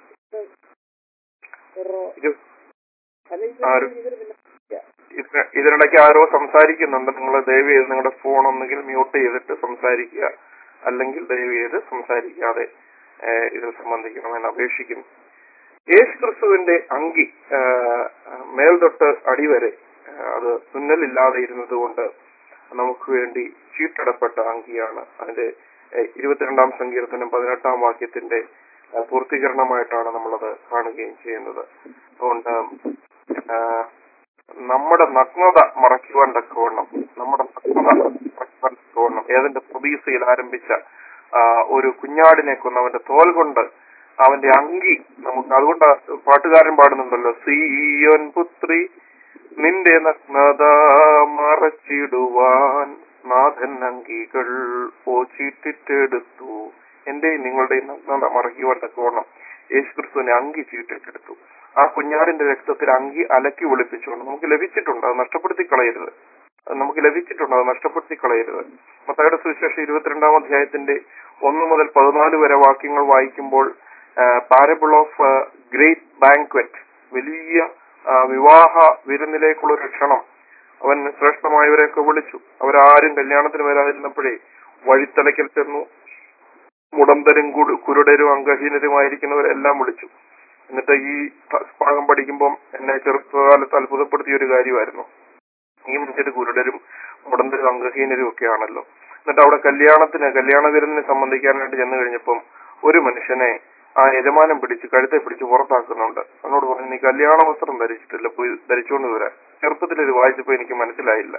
ഇരു- ആരും ഇതിന് ഇതിനിടയ്ക്ക് ആരോ സംസാരിക്കുന്നുണ്ട് നിങ്ങൾ ദയവ് ചെയ്ത് നിങ്ങളുടെ ഫോൺ ഒന്നുകിൽ മ്യൂട്ട് ചെയ്തിട്ട് സംസാരിക്കുക അല്ലെങ്കിൽ ദയവ് ചെയ്ത് സംസാരിക്കാതെ ഏഹ്, ഇതിൽ സംബന്ധിക്കണമെന്ന് അപേക്ഷിക്കുന്നു യേശു ക്രിസ്തുവിന്റെ അങ്കി ഏഹ്, മേൽതൊട്ട് അടിവരെ ഏഹ്, അത് തുന്നലില്ലാതെ ഇരുന്നത് കൊണ്ട് നമുക്ക് വേണ്ടി ചീട്ടിടപ്പെട്ട അങ്കിയാണ് അതിന്റെ ഏഹ്, ഇരുപത്തിരണ്ടാം സങ്കീർത്തനം പതിനെട്ടാം വാക്യത്തിന്റെ ഏഹ്, പൂർത്തീകരണമായിട്ടാണ് നമ്മളത് കാണുകയും ചെയ്യുന്നത് അതുകൊണ്ട് ഏഹ്, നമ്മുടെ നഗ്നത മറയ്ക്കുവാൻ തക്കവണ്ണം നമ്മുടെ നഗ്നത മറയ്ക്കുവാൻ തക്കവണ്ണം ഏതിന്റെ പ്രതീക്ഷയിൽ ആരംഭിച്ച ആ, ഒരു കുഞ്ഞാടിനെ കൊന്ന് അവന്റെ തോൽ കൊണ്ട് അവന്റെ അങ്കി നമുക്ക് അതുകൊണ്ട് പാട്ടുകാരൻ പാടുന്നുണ്ടല്ലോ സീയോൻ പുത്രി നിന്റെ നഗ്നത മറച്ചിടുവാൻ നാഥൻ അങ്കികൾ ഓച്ചിട്ടിട്ടെടുത്തു എന്റെയും നിങ്ങളുടെയും നഗ്നത മറയ്ക്കുവാൻ തക്കവണ്ണം യേശു ക്രിസ്തുവിനെ അങ്കി ചീട്ടിട്ടെടുത്തു ആ കുഞ്ഞാടിന്റെ രക്തത്തിൽ അങ്കി അലക്കി ഒളിപ്പിച്ചുകൊണ്ട് നമുക്ക് ലഭിച്ചിട്ടുണ്ട് അത് നഷ്ടപ്പെടുത്തി കളയരുത് അത് നമുക്ക് ലഭിച്ചിട്ടുണ്ട് അത് നഷ്ടപ്പെടുത്തി കളയരുത് മത്തയുടെ സുവിശേഷം ഇരുപത്തിരണ്ടാം അധ്യായത്തിന്റെ ഒന്ന് മുതൽ പതിനാല് വരെ വാക്യങ്ങൾ വായിക്കുമ്പോൾ പാരബിൾ ഓഫ് ഗ്രേറ്റ് ബാങ്ക്വറ്റ് വലിയ ആ, വിവാഹ വിരുന്നിലേക്കുള്ള ഒരു ക്ഷണം അവൻ ശ്രേഷ്ഠമായവരെയൊക്കെ വിളിച്ചു അവരാരും കല്യാണത്തിന് വരാതിരുന്നപ്പോഴേ വഴിത്തലയ്ക്കൽ ചെന്നു മുടന്തരും കുടു- കുരുടരും അംഗഹീനരുമായിരിക്കുന്നവരെല്ലാം വിളിച്ചു എന്നിട്ട് ഈ ഭ- ഭാഗം പഠിക്കുമ്പം എന്നെ ചെറുപ്പകാലത്ത് അത്ഭുതപ്പെടുത്തിയ ഒരു കാര്യമായിരുന്നു ഈ മനുഷ്യര് കുരുടരും ഉടന്തരും അംഗഹീനരും ഒക്കെ ആണല്ലോ എന്നിട്ട് അവിടെ കല്യാണത്തിന് കല്യാണ വിരുന്നിനെ സംബന്ധിക്കാനായിട്ട് ചെന്ന് കഴിഞ്ഞപ്പം ഒരു മനുഷ്യനെ ആ യജമാനം പിടിച്ച് കഴുത്തെ പിടിച്ച് പുറത്താക്കുന്നുണ്ട് അവനോട് പറഞ്ഞു നീ കല്യാണ വസ്ത്രം ധരിച്ചിട്ടില്ല പോയി ധരിച്ചുകൊണ്ട് വരാൻ ചെറുപ്പത്തിൽ ഇത് വായിച്ചപ്പോ എനിക്ക് മനസ്സിലായില്ല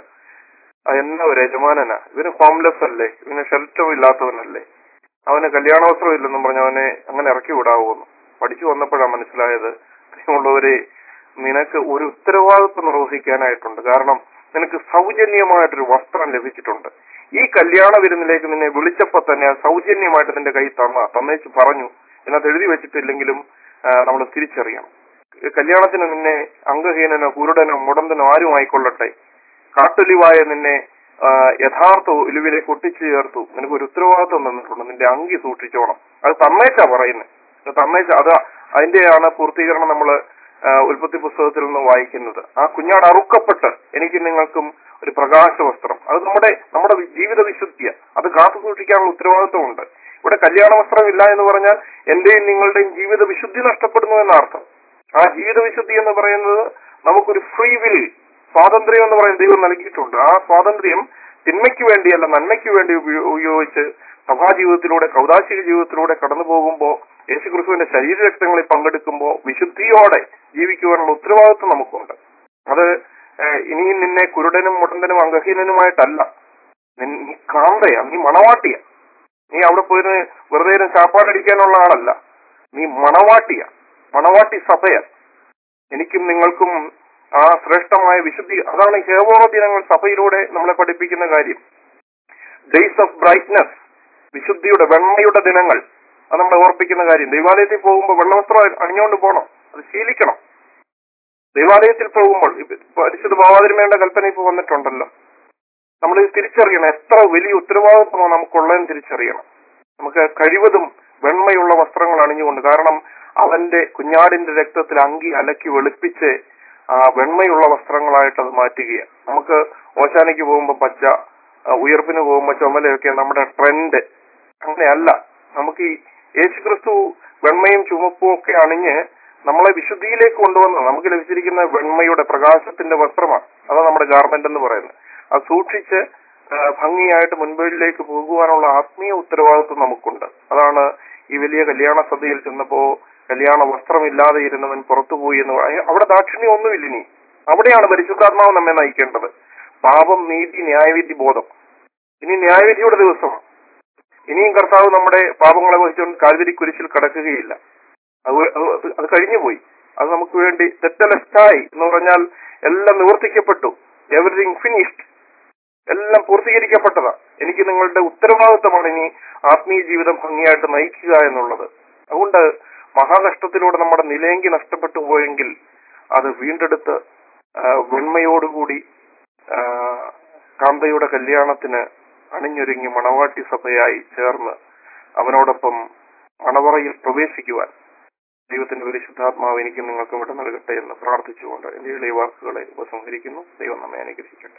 ആ എന്നാ ഒരു യജമാനനാ ഇവന് ഹോംലെസ് അല്ലേ ഇവന് ഷെൽറ്റർ ഇല്ലാത്തവനല്ലേ അവന് കല്യാണ വസ്ത്രം ഇല്ലെന്നും പറഞ്ഞ് അവനെ അങ്ങനെ ഇറക്കി വിടാവുന്നു പഠിച്ചു വന്നപ്പോഴാണ് മനസ്സിലായത് പ്രിയമുള്ളവരെ നിനക്ക് ഒരു ഉത്തരവാദിത്വം നിർവഹിക്കാനായിട്ടുണ്ട് കാരണം നിനക്ക് സൗജന്യമായിട്ടൊരു വസ്ത്രം ലഭിച്ചിട്ടുണ്ട് ഈ കല്യാണ വിരുന്നിലേക്ക് നിന്നെ വിളിച്ചപ്പോ തന്നെ അത് സൗജന്യമായിട്ട് നിന്റെ കൈ തന്ന തന്നേച്ച് പറഞ്ഞു ഇതിനകത്ത് എഴുതി വെച്ചിട്ടില്ലെങ്കിലും നമ്മൾ തിരിച്ചറിയണം കല്യാണത്തിന് നിന്നെ അംഗഹീനനോ കുരുടനോ മുടന്തനോ ആരും ആയിക്കൊള്ളട്ടെ കാട്ടൊലിവായ നിന്നെ ആ, യഥാർത്ഥ ഒലിവിലേക്ക് ഒട്ടിച്ചു ചേർത്തു നിനക്ക് ഒരു ഉത്തരവാദിത്വം തന്നിട്ടുണ്ട് നിന്റെ അങ്കി സൂക്ഷിച്ചോണം അത് തന്നേച്ചാ പറയുന്നത് അത് തന്നേച്ച അത് അതിന്റെയാണ് പൂർത്തീകരണം നമ്മൾ ഉൽപ്പത്തി പുസ്തകത്തിൽ നിന്ന് വായിക്കുന്നത് ആ കുഞ്ഞാട് അറുക്കപ്പെട്ട് എനിക്ക് നിങ്ങൾക്കും ഒരു പ്രകാശ വസ്ത്രം അത് നമ്മുടെ നമ്മുടെ വി- ജീവിത വിശുദ്ധിയ അത് കാത്തു സൂക്ഷിക്കാനുള്ള ഉത്തരവാദിത്വമുണ്ട് ഇവിടെ കല്യാണ വസ്ത്രം ഇല്ല എന്ന് പറഞ്ഞാൽ എന്റെയും നിങ്ങളുടെയും ജീവിത വിശുദ്ധി നഷ്ടപ്പെടുന്നു എന്നർത്ഥം ആ ജീവിത വിശുദ്ധി എന്ന് പറയുന്നത് നമുക്കൊരു ഫ്രീ വിൽ സ്വാതന്ത്ര്യം എന്ന് പറയുന്ന ദൈവം നൽകിയിട്ടുണ്ട് ആ സ്വാതന്ത്ര്യം തിന്മയ്ക്ക് വേണ്ടിയല്ല നന്മയ്ക്ക് വേണ്ടി ഉപയോ- ഉപയോഗിച്ച് സഭാജീവിതത്തിലൂടെ കൗതാശിക ജീവിതത്തിലൂടെ കടന്നു പോകുമ്പോൾ യേശുക്രിസ്തുവിന്റെ ശരീരരക്തങ്ങളിൽ പങ്കെടുക്കുമ്പോൾ വിശുദ്ധിയോടെ ജീവിക്കുവാനുള്ള ഉത്തരവാദിത്വം നമുക്കുണ്ട് അത് ഏഹ്, ഇനിയും നിന്നെ കുരുടനും മുടന്തനും അംഗഹീനനുമായിട്ടല്ല നിൻ- നീ കാന്തയാ നീ മണവാട്ടിയ നീ അവിടെ പോയിരുന്ന് വെറുതെ ഇരുന്ന് ചാപ്പാടടിക്കാനുള്ള ആളല്ല നീ മണവാട്ടിയ മണവാട്ടി സഭയ എനിക്കും നിങ്ങൾക്കും ആ ശ്രേഷ്ഠമായ വിശുദ്ധി അതാണ് ഹേവോ ദിനങ്ങൾ സഭയിലൂടെ നമ്മളെ പഠിപ്പിക്കുന്ന കാര്യം ഡേയ്സ് ഓഫ് ബ്രൈറ്റ്നസ് വിശുദ്ധിയുടെ വെണ്മയുടെ ദിനങ്ങൾ അത് നമ്മളെ ഓർപ്പിക്കുന്ന കാര്യം ദൈവാലയത്തിൽ പോകുമ്പോൾ വെള്ളവസ്ത്രം അണിഞ്ഞുകൊണ്ട് പോകണം അത് ശീലിക്കണം ദൈവാലയത്തിൽ പോകുമ്പോൾ ഇപ്പ പരിശുദ്ധ ഭാവാതിരുമേണ്ട കൽപ്പന ഇപ്പോൾ വന്നിട്ടുണ്ടല്ലോ നമ്മൾ ഇത് തിരിച്ചറിയണം എത്ര വലിയ ഉത്തരവാദിത്വമാണ് നമുക്കുള്ളതെന്ന് തിരിച്ചറിയണം നമുക്ക് കഴിവതും വെണ്മയുള്ള വസ്ത്രങ്ങൾ അണിഞ്ഞുകൊണ്ട് കാരണം അവന്റെ കുഞ്ഞാടിന്റെ രക്തത്തിൽ അങ്കി അലക്കി വെളുപ്പിച്ച് ആ വെണ്മയുള്ള വസ്ത്രങ്ങളായിട്ട് അത് മാറ്റുകയാണ് നമുക്ക് ഓശാനയ്ക്ക് പോകുമ്പോൾ പച്ച ആ, ഉയർപ്പിന് പോകുമ്പോൾ ചുമലയൊക്കെ നമ്മുടെ ട്രെൻഡ് അങ്ങനെയല്ല നമുക്ക് ഈ യേശുക്രിസ്തു വെണ്മയും ചുമപ്പും ഒക്കെ അണിഞ്ഞ് നമ്മളെ വിശുദ്ധിയിലേക്ക് കൊണ്ടുവന്ന് നമുക്ക് ലഭിച്ചിരിക്കുന്ന വെണ്മയുടെ പ്രകാശത്തിന്റെ വസ്ത്രമാണ് അതാണ് നമ്മുടെ ഗാർമെന്റ് എന്ന് പറയുന്നത് അത് സൂക്ഷിച്ച് ആ, ഭംഗിയായിട്ട് മുൻപിലേക്ക് പോകുവാനുള്ള ആത്മീയ ഉത്തരവാദിത്വം നമുക്കുണ്ട് അതാണ് ഈ വലിയ കല്യാണ സദ്യയിൽ ചെന്നപ്പോ കല്യാണ വസ്ത്രമില്ലാതെ ഇരുന്നവൻ പുറത്തുപോയി എന്ന് പറ- അവിടെ ദാക്ഷിണ്യം ഒന്നുമില്ല ഇനി അവിടെയാണ് പരിശുദ്ധാത്മാവ് നമ്മെ നയിക്കേണ്ടത് പാപം നീതി ന്യായവിധി ബോധം ഇനി ന്യായവിധിയുടെ ദിവസമാണ് ഇനിയും കർത്താവ് നമ്മുടെ പാപങ്ങളെ വഹിച്ചുകൊണ്ട് കാൽവരി കുരിശിൽ കടക്കുകയില്ല അത് അത് അത് കഴിഞ്ഞുപോയി അത് നമുക്ക് വേണ്ടി തെറ്റലസ്റ്റായി എന്ന് പറഞ്ഞാൽ എല്ലാം നിവർത്തിക്കപ്പെട്ടു എവറിങ് ഫിനിഷ്ഡ് എല്ലാം പൂർത്തീകരിക്കപ്പെട്ടതാ എനിക്ക് നിങ്ങളുടെ ഉത്തരവാദിത്തമാണ് ഇനി ആത്മീയ ജീവിതം ഭംഗിയായിട്ട് നയിക്കുക എന്നുള്ളത് അതുകൊണ്ട് മഹാനഷ്ടത്തിലൂടെ നമ്മുടെ നിലയെങ്കി നഷ്ടപ്പെട്ടു പോയെങ്കിൽ അത് വീണ്ടെടുത്ത് ആ, വെണ്മയോടുകൂടി ആ, കാന്തയുടെ കല്യാണത്തിന് അണിഞ്ഞൊരുങ്ങി മണവാട്ടി സഭയായി ചേർന്ന് അവനോടൊപ്പം മണവറയിൽ പ്രവേശിക്കുവാൻ ദൈവത്തിന്റെ പരിശുദ്ധാത്മാവ് എനിക്ക് നിങ്ങൾക്കും ഇവിടെ നൽകട്ടെ എന്ന് പ്രാർത്ഥിച്ചുകൊണ്ട് എന്റെ ഇളയ വാക്കുകളെ ഉപസംഹരിക്കുന്നു ദൈവം നമ്മെ അനുഗ്രഹിക്കട്ടെ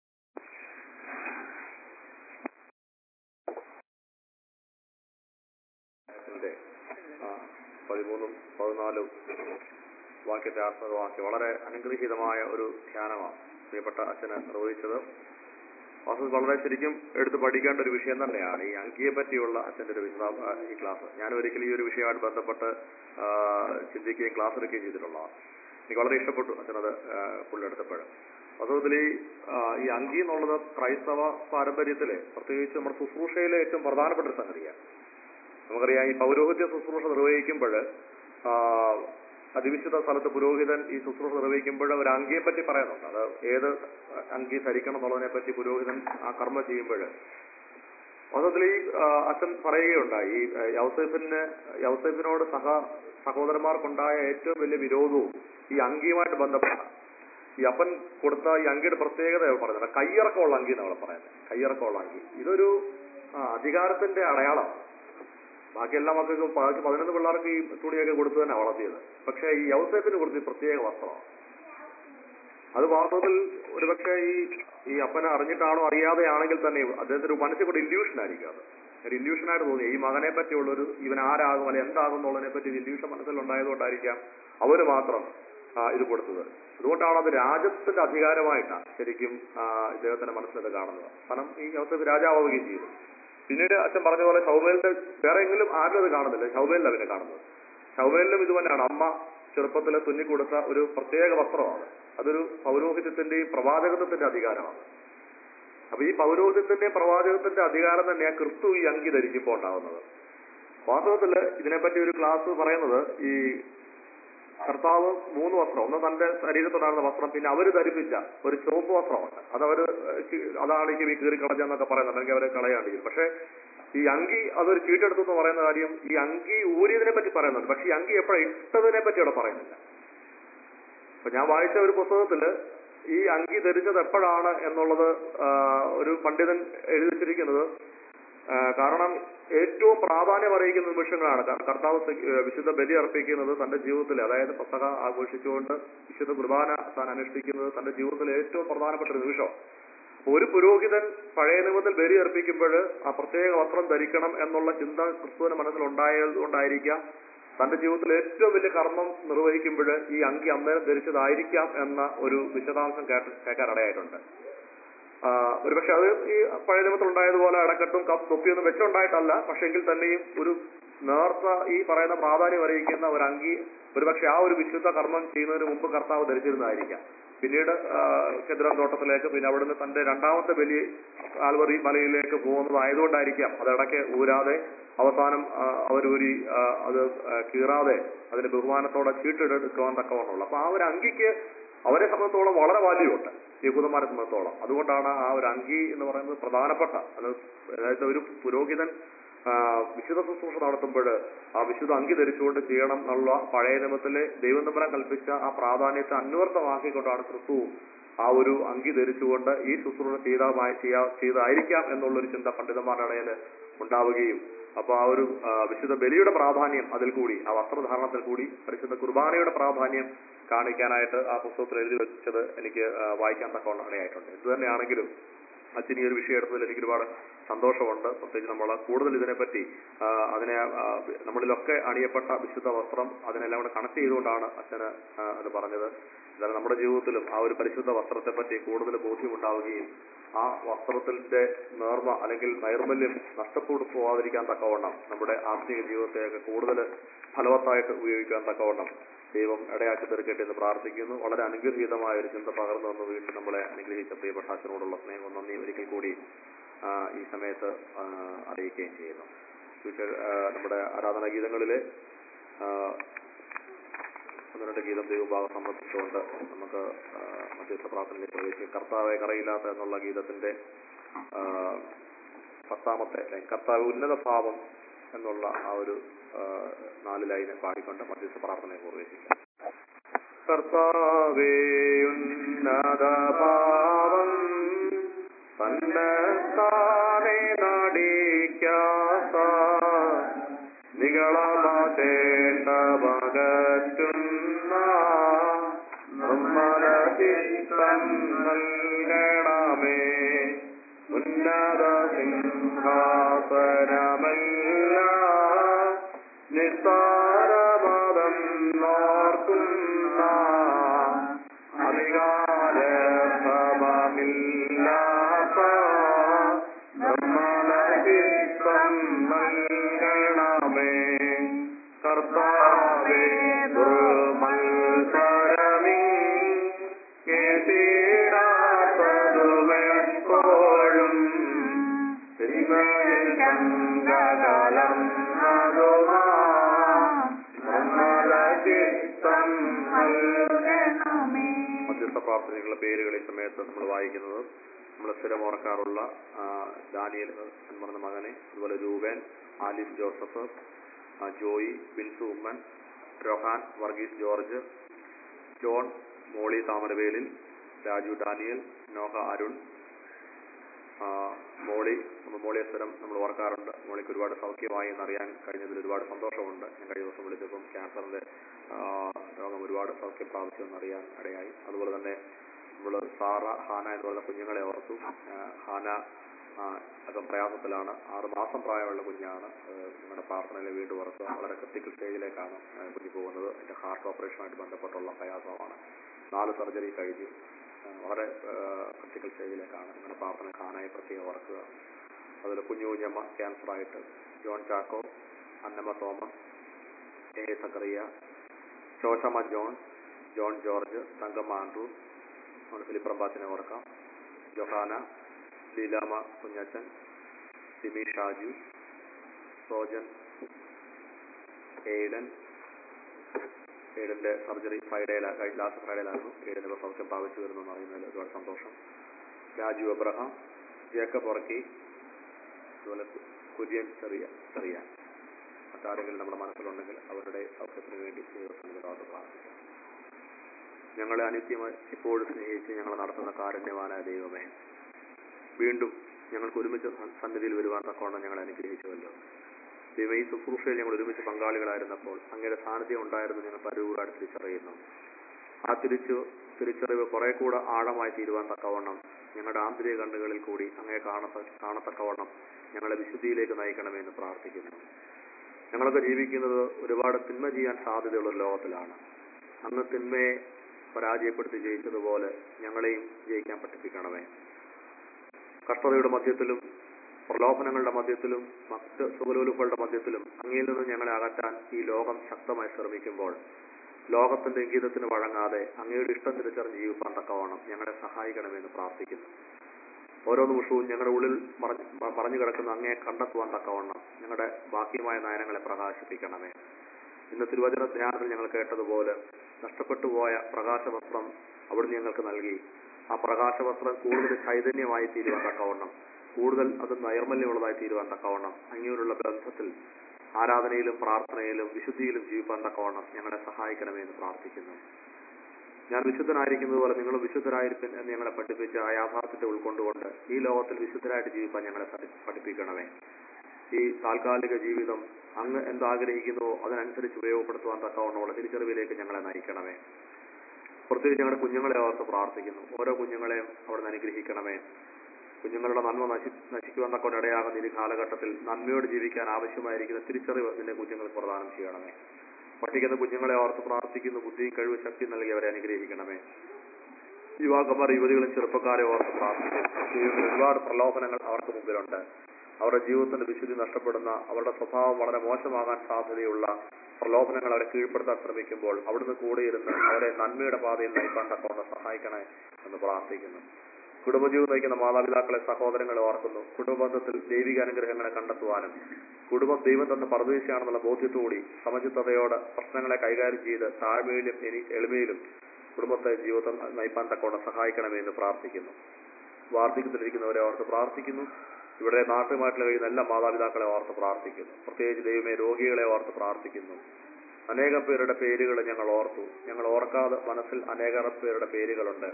ന്റെ, ആ, പതിമൂന്നും പതിനാലും വാക്യത്തെ ആസ്പദമാക്കി വളരെ അനുഗ്രഹീതമായ ഒരു ധ്യാനമാണ് പ്രിയപ്പെട്ട അച്ഛന് നിർവഹിച്ചത് വാസ്തവത്തിൽ വളരെ ശരിക്കും എടുത്ത് പഠിക്കേണ്ട ഒരു വിഷയം തന്നെയാണ് ഈ അങ്കിയെ പറ്റിയുള്ള അച്ഛൻ്റെ ഒരു വിശദ ആ, ഈ ക്ലാസ് ഞാൻ ഒരിക്കലും ഈ ഒരു വിഷയമായിട്ട് ബന്ധപ്പെട്ട് ആ, ചിന്തിക്കുകയും ക്ലാസ് എടുക്കുകയും ചെയ്തിട്ടുള്ളതാണ് എനിക്ക് വളരെ ഇഷ്ടപ്പെട്ടു അച്ഛനത് ആ, പുള്ളിയെടുത്തപ്പോൾ വാസ്തവത്തിൽ ഈ ആ, ഈ അങ്കി എന്നുള്ളത് ക്രൈസ്തവ പാരമ്പര്യത്തിലെ പ്രത്യേകിച്ച് നമ്മുടെ ശുശ്രൂഷയിലെ ഏറ്റവും പ്രധാനപ്പെട്ട ഒരു സംഗതിയാണ് നമുക്കറിയാം ഈ പൗരോഹിത്യ ശുശ്രൂഷ നിർവഹിക്കുമ്പോൾ അതിവിശുദ്ധ സ്ഥലത്ത് പുരോഹിതൻ ഈ ശുശ്രൂഷ നിർവഹിക്കുമ്പോൾ ഒരു അങ്കിയെ പറ്റി പറയുന്നുണ്ട് അത് ഏത് അങ്കി ധരിക്കണം എന്നുള്ളതിനെ പറ്റി പുരോഹിതൻ ആ കർമ്മം ചെയ്യുമ്പോൾ വാസ്തവത്തിൽ ഈ ആ, അച്ഛൻ പറയുകയുണ്ടായി ഈ ആ, യൗസേഫിന് യൗസേഫിനോട് സഹ സഹോദരന്മാർക്കുണ്ടായ ഏറ്റവും വലിയ വിരോധവും ഈ അങ്കിയുമായിട്ട് ബന്ധപ്പെട്ട ഈ അപ്പൻ കൊടുത്ത ഈ അങ്കിയുടെ പ്രത്യേകത പറഞ്ഞത് കയ്യിറക്കമുള്ള അങ്കി എന്നാണ് പറയുന്നത് കയ്യിറക്കമുള്ള അങ്കി ഇതൊരു ആ, അധികാരത്തിന്റെ അടയാളമാണ് ബാക്കി എല്ലാ മക്കൾക്കും ബാക്കി പതിനൊന്ന് പിള്ളേർക്ക് ഈ തുണിയൊക്കെ കൊടുത്തു തന്നെ വളർത്തിയത് പക്ഷേ ഈ യൗസേഫിന് കൊടുത്ത ഈ പ്രത്യേക വസ്ത്രമാണ് അത് വാസ്തവത്തിൽ ഒരുപക്ഷെ ഈ ഈ അപ്പനെ അറിഞ്ഞിട്ടാണോ അറിയാതെയാണെങ്കിൽ തന്നെ അദ്ദേഹത്തിന് ഒരു മനസ്സിൽ കൂടെ ഇല്യൂഷൻ ആയിരിക്കും അത് ഒരു ഇല്യൂഷനായിട്ട് തോന്നി ഈ മകനെ പറ്റിയുള്ളൊരു ഇവൻ ആരാകും അല്ലെ എന്താകും എന്നുള്ളതിനെ പറ്റി ഒരു ഇല്യൂഷൻ മനസ്സിലുണ്ടായതുകൊണ്ടായിരിക്കാം അവര് മാത്രം ആ, ഇത് കൊടുത്തത് അതുകൊണ്ടാണ് അത് രാജ്യത്തിന്റെ അധികാരമായിട്ടാണ് ശരിക്കും ആ, ഇദ്ദേഹത്തിന്റെ മനസ്സിലത് കാണുന്നത് കാരണം ഈ അവസരത്തിൽ രാജാവുകയും ചെയ്തു പിന്നീട് അച്ഛൻ പറഞ്ഞ പോലെ ഷൗമേലിന്റെ വേറെ എങ്കിലും ആരും അത് കാണുന്നില്ല ഷൗമേലിൽ അവനെ കാണുന്നത് ഷൗമേലിലും ഇതുതന്നെയാണ് അമ്മ ചെറുപ്പത്തിൽ തുന്നിക്കൊടുത്ത ഒരു പ്രത്യേക വസ്ത്രമാണ് അതൊരു പൗരോഹിത്യത്തിന്റെയും പ്രവാചകത്വത്തിന്റെ അധികാരമാണ് അപ്പൊ ഈ പൗരോഹിത്യത്തിന്റെയും പ്രവാചകത്തിന്റെ അധികാരം തന്നെയാണ് ക്രിസ്തു ഈ അങ്കി ധരിക്കുമ്പോൾ ഉണ്ടാവുന്നത് വാസ്തവത്തില് ഇതിനെപ്പറ്റി ഒരു ക്ലാസ് പറയുന്നത് ഈ കർത്താവ് മൂന്ന് വസ്ത്രം ഒന്ന് തന്റെ ശരീരത്തുണ്ടായിരുന്ന വസ്ത്രം പിന്നെ അവര് ധരിപ്പിച്ച ഒരു ചുവപ്പ് വസ്ത്രമുണ്ട് അത് അവര് ചി- അതാണ് ഈ കീറി കളഞ്ഞെന്നൊക്കെ പറയുന്നത് അല്ലെങ്കിൽ അവരെ കളയാണ്ട് ചെയ്യും പക്ഷെ ഈ അങ്കി അതൊരു ചീട്ടെടുത്തു എന്ന് പറയുന്ന കാര്യം ഈ അങ്കി ഊരിയതിനെ പറ്റി പറയുന്നുണ്ട് പക്ഷെ ഈ അങ്കി എപ്പോഴാണ് ഇട്ടതിനെ പറ്റി അവിടെ പറയുന്നില്ല അപ്പൊ ഞാൻ വായിച്ച ഒരു പുസ്തകത്തില് ഈ അങ്കി ധരിച്ചത് എപ്പോഴാണ് എന്നുള്ളത് ആ, ഒരു പണ്ഡിതൻ എഴുതി വെച്ചിരിക്കുന്നത് ആ, കാരണം ഏറ്റവും പ്രാധാന്യം അറിയിക്കുന്ന നിമിഷങ്ങളാണ് ക- കർത്താവ് സ- ഏ, വിശുദ്ധ ബലി അർപ്പിക്കുന്നത് തന്റെ ജീവിതത്തിൽ അതായത് പസക ആഘോഷിച്ചുകൊണ്ട് വിശുദ്ധ കുർബാന താൻ അനുഷ്ഠിക്കുന്നത് തന്റെ ജീവിതത്തിലെ ഏറ്റവും പ്രധാനപ്പെട്ട ഒരു നിമിഷം ഒരു പുരോഹിതൻ പഴയ നിയമത്തിൽ ബലി അർപ്പിക്കുമ്പോൾ ആ പ്രത്യേക വസ്ത്രം ധരിക്കണം എന്നുള്ള ചിന്ത ക്രിസ്തുവിന്റെ മനസ്സിൽ ഉണ്ടായതുകൊണ്ടായിരിക്കാം തന്റെ ജീവിതത്തിൽ ഏറ്റവും വലിയ കർമ്മം നിർവഹിക്കുമ്പോൾ ഈ അങ്കി അന്നേരം ധരിച്ചതായിരിക്കാം എന്ന ഒരു വിശദാംശം കേട്ട് കേൾക്കാനിടയായിട്ടുണ്ട് ആ, ഒരുപക്ഷെ അത് ഈ പഴയ നിയമത്തിൽ ഉണ്ടായതുപോലെ അടക്കട്ടും കപ്പ് തൊപ്പിയൊന്നും വെച്ചുണ്ടായിട്ടല്ല പക്ഷെങ്കിൽ തന്നെയും ഒരു നേർത്ത ഈ പറയുന്ന പ്രാധാന്യം അറിയിക്കുന്ന ഒരു അങ്കി ഒരുപക്ഷെ ആ ഒരു വിശുദ്ധ കർമ്മം ചെയ്യുന്നതിന് മുമ്പ് കർത്താവ് ധരിച്ചിരുന്നതായിരിക്കാം പിന്നീട് ചെദ്രാൻ തോട്ടത്തിലേക്ക് പിന്നെ അവിടുന്ന് തന്റെ രണ്ടാമത്തെ ബലി ആൽവറി മലയിലേക്ക് പോകുന്നതായതുകൊണ്ടായിരിക്കാം അത് ഇടയ്ക്ക് ഊരാതെ അവസാനം ആ, അവരൂരി ആ, അത് ആ, കീറാതെ അതിന് ബഹുമാനത്തോടെ ചീട്ടെടുക്കുവാൻ തക്കവണ്ണമുള്ള അപ്പൊ ആ ഒരു അങ്കിക്ക് അവരെ സംബന്ധിച്ചോളം വളരെ വാല്യൂ ഉണ്ട് യഹൂദന്മാരെ സംബന്ധിച്ചോളം അതുകൊണ്ടാണ് ആ ഒരു അങ്കി എന്ന് പറയുന്നത് പ്രധാനപ്പെട്ട അത് അതായത് ഒരു പുരോഹിതൻ ആ, വിശുദ്ധ ശുശ്രൂഷ നടത്തുമ്പോൾ ആ വിശുദ്ധ അങ്കി ധരിച്ചുകൊണ്ട് ചെയ്യണം എന്നുള്ള പഴയ നിയമത്തിലെ ദൈവം തമ്പുരാൻ കൽപ്പിച്ച ആ പ്രാധാന്യത്തെ അന്വർത്ഥമാക്കിക്കൊണ്ടാണ് ക്രിസ്തു ആ ഒരു അങ്കി ധരിച്ചുകൊണ്ട് ഈ ശുശ്രൂഷ ചെയ്തമായി ചെയ്യാ ചെയ്തായിരിക്കാം എന്നുള്ളൊരു ചിന്ത പണ്ഡിതന്മാരുടെ ഇടയിൽ ഉണ്ടാവുകയും അപ്പൊ ആ ഒരു ആ, വിശുദ്ധ ബലിയുടെ പ്രാധാന്യം അതിൽ കൂടി ആ വസ്ത്രധാരണത്തിൽ കൂടി പരിശുദ്ധ കുർബാനയുടെ പ്രാധാന്യം കാണിക്കാനായിട്ട് ആ പുസ്തകത്തിൽ എഴുതി വെച്ചത് എനിക്ക് ആ, വായിക്കാൻ തക്കവണ്ണം ഇടയായിട്ടുണ്ട് ഇത് തന്നെയാണെങ്കിലും അച്ഛൻ ഈ ഒരു വിഷയം എടുത്തതിൽ എനിക്ക് ഒരുപാട് സന്തോഷമുണ്ട് പ്രത്യേകിച്ച് നമ്മൾ കൂടുതൽ ഇതിനെപ്പറ്റി ആ, അതിനെ ആ, നമ്മളിലൊക്കെ അണിയപ്പെട്ട വിശുദ്ധ വസ്ത്രം അതിനെല്ലാം കൂടെ കണക്ട് ചെയ്തുകൊണ്ടാണ് അച്ഛന് ആ, അത് പറഞ്ഞത് എന്നാലും നമ്മുടെ ജീവിതത്തിലും ആ ഒരു പരിശുദ്ധ വസ്ത്രത്തെ പറ്റി കൂടുതൽ ബോധ്യമുണ്ടാവുകയും ആ വസ്ത്രത്തിന്റെ നേർമ അല്ലെങ്കിൽ നൈർമല്യം നഷ്ടപ്പെട്ടു പോവാതിരിക്കാൻ തക്കവണ്ണം നമ്മുടെ ആത്മീയ ജീവിതത്തെയൊക്കെ കൂടുതൽ ഫലവത്തായിട്ട് ഉപയോഗിക്കാൻ തക്കവണ്ണം ദൈവം ഇടയാക്കി തീർക്കട്ടെ എന്ന് പ്രാർത്ഥിക്കുന്നു വളരെ അനുഗ്രഹീതമായ ഒരു ചിന്ത പകർന്നു വന്ന് വീണ്ടും നമ്മളെ അനുഗ്രഹിച്ച പ്രിയപ്പെട്ട അച്ഛനോടുള്ള സ്നേഹവും നന്ദി ഒരിക്കൽ കൂടി ആ, ഈ സമയത്ത് ആ, അറിയിക്കുകയും ചെയ്യുന്നു ഫ്യൂച്ചർ ആ, നമ്മുടെ ആരാധനാ ഗീതങ്ങളിലെ ആ, ഒന്ന് രണ്ട് ഗീതം ദൈവഭാഗം സമർപ്പിച്ചുകൊണ്ട് നമുക്ക് ആ, മധ്യസ്ഥ പ്രാർത്ഥനയിലേക്ക് പ്രവേശിക്കും കർത്താവെ കറയില്ലാത്ത എന്നുള്ള ഗീതത്തിന്റെ ആ, പത്താമത്തെ ലൈൻ കർത്താവ് ഉന്നത ഭാവം എന്നുള്ള ആ ഒരു ആ, നാല് ലൈനെ പാടിക്കൊണ്ട് മധ്യസ്ഥ പ്രാർത്ഥനയെ പ്രവേശിക്കാം കർത്താവേ ഉന്നത ഭാവം തന്നെത്താനെ നടിക്കാത്ത നികളമാറ്റേണ്ട പകറ്റുന്ന നിർമ്മല ചിത്തം നൽകണമേ ഉന്നത സിംഹാസനമല്ല നിസ്സാരമതം നോർക്കുന്ന അധികാരമില്ലാത്ത നിർമ്മല ചിത്തം നൽകണമേ കർത്താവേ ദുർമത്സരമീ കേട്ടിടാത്തതുമെപ്പോഴും തിന്മയിൽ കലർന്നതുമാ നിർമ്മല ചിത്തം മധ്യസ്ഥ പ്രാർത്ഥനകളുടെ പേരുകൾ ഈ സമയത്ത് നമ്മൾ വായിക്കുന്നത് നമ്മൾ സ്ഥിരം ഓർക്കാറുള്ള ആ, ദാനിയൽ എന്ന് പറഞ്ഞ മകനെ അതുപോലെ രൂപൻ ആലിസ് ജോസഫ് ആ, ജോയി ബിൻസു ഉമ്മൻ റൊഹാൻ വർഗീസ് ജോർജ് ജോൺ മോളി താമരവേലിൽ രാജു ഡാനിയൽ നോഹ അരുൺ ആ, മോളി നമ്മൾ മോളിയെ സ്ഥലം നമ്മൾ ഓർക്കാറുണ്ട് മോളിക്ക് ഒരുപാട് സൗഖ്യമായി എന്നറിയാൻ കഴിഞ്ഞതിൽ ഒരുപാട് സന്തോഷമുണ്ട് ഞാൻ കഴിഞ്ഞ ദിവസം വിളിച്ചപ്പം ക്യാൻസറിന്റെ ആ, രോഗം ഒരുപാട് സൗഖ്യം പ്രാപിച്ചു എന്നറിയാൻ ഇടയായി അതുപോലെ തന്നെ നമ്മൾ സാറ ഹാന എന്ന് പറയുന്ന കുഞ്ഞുങ്ങളെ ഓർത്തു ആ, ഹാന ആ അകം പ്രയാസത്തിലാണ് ആറ് മാസം പ്രായമുള്ള കുഞ്ഞാണ് ഏഹ് നിങ്ങളുടെ പ്രാർത്ഥനയിൽ വീണ്ടും ഓർക്കുക വളരെ ക്രിട്ടിക്കൽ സ്റ്റേജിലേക്കാണ് ഏഹ് കുഞ്ഞ് പോകുന്നത് എൻ്റെ ഹാർട്ട് ഓപ്പറേഷനുമായിട്ട് ബന്ധപ്പെട്ടുള്ള പ്രയാസമാണ് നാല് സർജറി കഴിഞ്ഞു ഏഹ് വളരെ ക്രിട്ടിക്കൽ സ്റ്റേജിലേക്കാണ് നിങ്ങളുടെ പ്രാർത്ഥന കാണായി പ്രത്യേകം ഓർക്കുക അതുപോലെ കുഞ്ഞു കുഞ്ഞമ്മ ക്യാൻസറായിട്ട് ജോൺ ചാക്കോ അന്നമ്മ തോമസ് എ എ സക്കറിയ ശോശമ്മ ജോൺ ജോൺ ജോർജ് തങ്കമ്മ ആൻഡ്രൂ നമ്മുടെ ഫിലിപ്രംബാസിനെ ഓർക്കാം ജൊഹാന ലീലാമ കുഞ്ഞച്ചൻ സിമി ഷാജു സോജൻ എയ്ഡൻ എയ്ഡന്റെ സർജറി ഫ്രൈഡേ ലാസ്റ്റ് ഫ്രൈഡേയിലായിരുന്നു എയ്ഡൻ ഇപ്പോൾ സൗഖ്യം പ്രാപിച്ചു വരുന്നു എന്ന് അറിയുന്നതിൽ ഒരുപാട് സന്തോഷം രാജു എബ്രഹാം ജേക്കബ് ഉറക്കി അതുപോലെ കു- കുര്യൻ ചെറിയ ചെറിയ മറ്റാരെങ്കിലും നമ്മുടെ മനസ്സിലുണ്ടെങ്കിൽ അവരുടെ സൗഖ്യത്തിന് വേണ്ടി ദൈവസന്നിധിയിലോട്ട് പ്രാർത്ഥിക്കാം ഞങ്ങളെ അനിത്യമായി ഇപ്പോഴും സ്നേഹിച്ച് ഞങ്ങളെ നടത്തുന്ന കാരുണ്യവാനായ ദൈവമേ വീണ്ടും ഞങ്ങൾക്ക് ഒരുമിച്ച് സ- സന്നിധിയിൽ വരുവാൻ തക്കവണ്ണം ഞങ്ങളെ അനുഗ്രഹിച്ചുവല്ലോ ദൈവം ഈ ശുശ്രൂഷയിൽ ഞങ്ങൾ ഒരുമിച്ച് പങ്കാളികളായിരുന്നപ്പോൾ അങ്ങയുടെ സാന്നിധ്യം ഉണ്ടായിരുന്നു ഞങ്ങൾ പരവുകാട് തിരിച്ചറിയുന്നു ആ തിരിച്ചു തിരിച്ചറിവ് കുറെ കൂടെ ആഴമായി തീരുവാൻ തക്കവണ്ണം ഞങ്ങളുടെ ആന്തരിക കണ്ണുകളിൽ കൂടി അങ്ങയെ കാണത്ത കാണത്തക്കവണ്ണം ഞങ്ങളെ വിശുദ്ധിയിലേക്ക് നയിക്കണമേ എന്ന് പ്രാർത്ഥിക്കുന്നു ഞങ്ങളൊക്കെ ജീവിക്കുന്നത് ഒരുപാട് തിന്മ ചെയ്യാൻ സാധ്യതയുള്ള ഒരു ലോകത്തിലാണ് അന്ന് തിന്മയെ പരാജയപ്പെടുത്തി ജയിച്ചതുപോലെ ഞങ്ങളെയും ജയിക്കാൻ പഠിപ്പിക്കണമേ കഷ്ടതയുടെ മധ്യത്തിലും പ്രലോഭനങ്ങളുടെ മധ്യത്തിലും മറ്റ് സുഖലോലുകളുടെ മധ്യത്തിലും അങ്ങയിൽ നിന്ന് ഞങ്ങളെ അകറ്റാൻ ഈ ലോകം ശക്തമായി ശ്രമിക്കുമ്പോൾ ലോകത്തിന്റെ ഇംഗിതത്തിന് വഴങ്ങാതെ അങ്ങയുടെ ഇഷ്ടം തിരിച്ചറിഞ്ഞ് ജീവിക്കാൻ തക്കവണ്ണം ഞങ്ങളെ സഹായിക്കണമെന്ന് പ്രാർത്ഥിക്കുന്നു ഓരോ നിമിഷവും ഞങ്ങളുടെ ഉള്ളിൽ മറഞ്ഞ് മ- മറഞ്ഞു കിടക്കുന്ന അങ്ങയെ കണ്ടെത്തുവാൻ തക്കവണ്ണം ഞങ്ങളുടെ ബാക്കിയമായ നയനങ്ങളെ പ്രകാശിപ്പിക്കണമേ ഇന്ന് തിരുവചന ധ്യാനത്തിൽ ഞങ്ങൾ കേട്ടതുപോലെ നഷ്ടപ്പെട്ടു പോയ പ്രകാശവസ്ത്രം അവിടുന്ന് ഞങ്ങൾക്ക് നൽകി ആ പ്രകാശവസ്ത്രം കൂടുതൽ ചൈതന്യമായി തീരുവാൻ തക്കവണ്ണം കൂടുതൽ അത് നൈർമല്യമുള്ളതായി തീരുവാൻ തക്കവണ്ണം അങ്ങനെയുള്ള ബന്ധത്തിൽ ആരാധനയിലും പ്രാർത്ഥനയിലും വിശുദ്ധിയിലും ജീവിക്കാൻ തക്കവണ്ണം ഞങ്ങളെ സഹായിക്കണമേ എന്ന് പ്രാർത്ഥിക്കുന്നു ഞാൻ വിശുദ്ധനായിരിക്കുന്നത് പോലെ നിങ്ങളും വിശുദ്ധരായിരിക്കും എന്ന് ഞങ്ങളെ പഠിപ്പിച്ച ആ യാഥാർത്ഥ്യത്തെ ഉൾക്കൊണ്ടുകൊണ്ട് ഈ ലോകത്തിൽ വിശുദ്ധരായിട്ട് ജീവിക്കാൻ ഞങ്ങളെ പഠി- പഠിപ്പിക്കണമേ ഈ താൽക്കാലിക ജീവിതം അങ്ങ് എന്താഗ്രഹിക്കുന്നുവോ അതിനനുസരിച്ച് ഉപയോഗപ്പെടുത്തുവാൻ തക്കവണ്ണമുള്ള തിരിച്ചറിവിലേക്ക് ഞങ്ങളെ നയിക്കണമേ പ്രത്യേകിച്ച് ഞങ്ങളുടെ കുഞ്ഞുങ്ങളെ ഓർത്ത് പ്രാർത്ഥിക്കുന്നു ഓരോ കുഞ്ഞുങ്ങളെയും അവിടുന്ന് അനുഗ്രഹിക്കണമേ കുഞ്ഞുങ്ങളുടെ നന്മ നശി നശിക്കുവാൻ തക്കൊണ്ട് ഇടയാകുന്ന ഈ കാലഘട്ടത്തിൽ നന്മയോട് ജീവിക്കാൻ ആവശ്യമായിരിക്കുന്ന തിരിച്ചറിവ് നിന്റെ കുഞ്ഞുങ്ങൾക്ക് പ്രദാനം ചെയ്യണമേ പഠിക്കുന്ന കുഞ്ഞുങ്ങളെ ഓർത്ത് പ്രാർത്ഥിക്കുന്നു ബുദ്ധിയും കഴിവ് ശക്തി നൽകി അവരെ അനുഗ്രഹിക്കണമേ യുവാക്കന്മാർ യുവതികളും ചെറുപ്പക്കാരെ ഓർത്ത് പ്രാർത്ഥിക്കുന്നു ജീവിതത്തിൽ ഒരുപാട് പ്രലോഭനങ്ങൾ അവർക്ക് മുമ്പിലുണ്ട് അവരുടെ ജീവിതത്തിന്റെ വിശുദ്ധി നഷ്ടപ്പെടുന്ന അവരുടെ സ്വഭാവം വളരെ മോശമാകാൻ സാധ്യതയുള്ള പ്രലോഭനങ്ങൾ അവരെ കീഴ്പ്പെടുത്താൻ ശ്രമിക്കുമ്പോൾ അവിടുന്ന് കൂടെയിരുന്ന് അവരെ നന്മയുടെ പാതയിൽ നയിക്കാൻ തക്കവണ്ണം സഹായിക്കണേ എന്ന് പ്രാർത്ഥിക്കുന്നു കുടുംബജീവിതം നയിക്കുന്ന മാതാപിതാക്കളെ സഹോദരങ്ങളെ ഓർക്കുന്നു കുടുംബബന്ധത്തിൽ ദൈവിക അനുഗ്രഹങ്ങളെ കണ്ടെത്തുവാനും കുടുംബം ദൈവം തന്ന പരദേശിയാണെന്നുള്ള ബോധ്യത്തോടി സമചിത്തതയോടെ പ്രശ്നങ്ങളെ കൈകാര്യം ചെയ്ത് താഴ്മയിലും എനി എളിമയിലും കുടുംബത്തെ ജീവിതം നയിപ്പാൻ തക്കവണ്ണം സഹായിക്കണമേ എന്ന് പ്രാർത്ഥിക്കുന്നു വാർദ്ധക്യത്തിലിരിക്കുന്നവരെ ഓർത്ത് പ്രാർത്ഥിക്കുന്നു ഇവിടെ നാട്ടുമാറ്റിൽ കഴിയുന്ന എല്ലാ മാതാപിതാക്കളെ ഓർത്ത് പ്രാർത്ഥിക്കുന്നു പ്രത്യേകിച്ച് ദൈവമേ രോഗികളെ ഓർത്ത് പ്രാർത്ഥിക്കുന്നു അനേകം പേരുടെ പേരുകൾ ഞങ്ങൾ ഓർത്തു ഞങ്ങൾ ഓർക്കാതെ മനസ്സിൽ അനേകം പേരുടെ പേരുകളുണ്ട്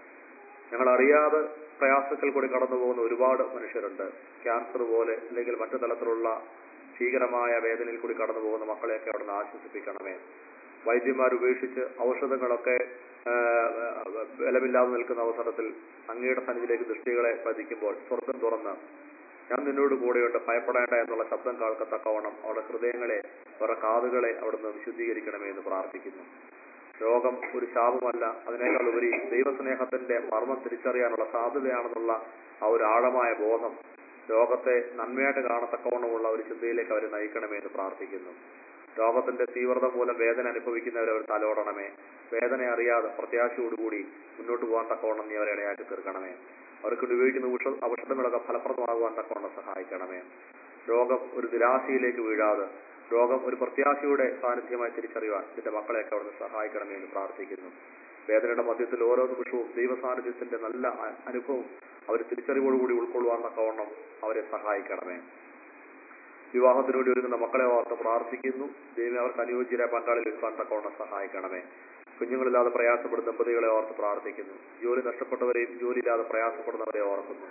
ഞങ്ങൾ അറിയാതെ പ്രയാസത്തിൽ കൂടി കടന്നു പോകുന്ന ഒരുപാട് മനുഷ്യരുണ്ട് ക്യാൻസർ പോലെ അല്ലെങ്കിൽ മറ്റു തലത്തിലുള്ള ഭീകരമായ വേദനയിൽ കൂടി കടന്നു പോകുന്ന മക്കളെയൊക്കെ അവിടെ നിന്ന് ആശ്വസിപ്പിക്കണമേ വൈദ്യന്മാർ ഉപേക്ഷിച്ച് ഔഷധങ്ങളൊക്കെ ആ, ബലമില്ലാതെ നിൽക്കുന്ന അവസരത്തിൽ അങ്ങയുടെ സന്നിധിയിലേക്ക് ദൃഷ്ടികളെ പതിക്കുമ്പോൾ സ്വർഗം തുറന്ന് ഞാൻ നിന്നോട് കൂടെയുണ്ട് ഭയപ്പെടേണ്ട എന്നുള്ള ശബ്ദം കേൾക്കത്തക്കവണ്ണം അവരുടെ ഹൃദയങ്ങളെ അവരുടെ കാതുകളെ അവിടുന്ന് വിശുദ്ധീകരിക്കണമേ എന്ന് പ്രാർത്ഥിക്കുന്നു രോഗം ഒരു ശാപമല്ല അതിനേക്കാൾ ഉപരി ദൈവസ്നേഹത്തിന്റെ മർമ്മം തിരിച്ചറിയാനുള്ള സാധ്യതയാണെന്നുള്ള ആ ഒരു ആഴമായ ബോധം രോഗത്തെ നന്മയായിട്ട് കാണത്തക്കവണ്ണമുള്ള ഒരു ചിന്തയിലേക്ക് അവരെ നയിക്കണമേ എന്ന് പ്രാർത്ഥിക്കുന്നു രോഗത്തിന്റെ തീവ്രത മൂലം വേദന അനുഭവിക്കുന്നവരെ അവർ തലോടണമേ വേദന അറിയാതെ പ്രത്യാശയോടുകൂടി മുന്നോട്ട് പോകാൻ തക്കവണ്ണം നീ അവരെ ഇടയാക്കി തീർക്കണമേ അവർക്ക് ഉപയോഗിക്കുന്ന ഔഷ- ഔഷധങ്ങളൊക്കെ ഫലപ്രദമാകുവാൻ തക്കവണ്ണം സഹായിക്കണമേ രോഗം ഒരു നിരാശയിലേക്ക് വീഴാതെ രോഗം ഒരു പ്രത്യാശയുടെ സാന്നിധ്യമായി തിരിച്ചറിയുവാൻ ഇതിന്റെ മക്കളെയൊക്കെ അവിടുന്ന് സഹായിക്കണമേ എന്ന് പ്രാർത്ഥിക്കുന്നു വേദനയുടെ മധ്യത്തിൽ ഓരോ നിമിഷവും ദൈവ സാന്നിധ്യത്തിന്റെ നല്ല അ- അനുഭവം അവർ തിരിച്ചറിവോടുകൂടി ഉൾക്കൊള്ളുവാൻ തക്കവണ്ണം അവരെ സഹായിക്കണമേ വിവാഹത്തിനു വേണ്ടി ഒരുങ്ങുന്ന മക്കളെ ഓർത്ത് പ്രാർത്ഥിക്കുന്നു ദൈവം അവർക്ക് അനുയോജ്യരായ പങ്കാളി ലഭിക്കാൻ തക്കവണ്ണം സഹായിക്കണമേ കുഞ്ഞുങ്ങളില്ലാതെ പ്രയാസപ്പെടുന്ന ദമ്പതികളെ ഓർത്ത് പ്രാർത്ഥിക്കുന്നു ജോലി നഷ്ടപ്പെട്ടവരെയും ജോലിയില്ലാതെ പ്രയാസപ്പെടുന്നവരെ ഓർക്കുന്നു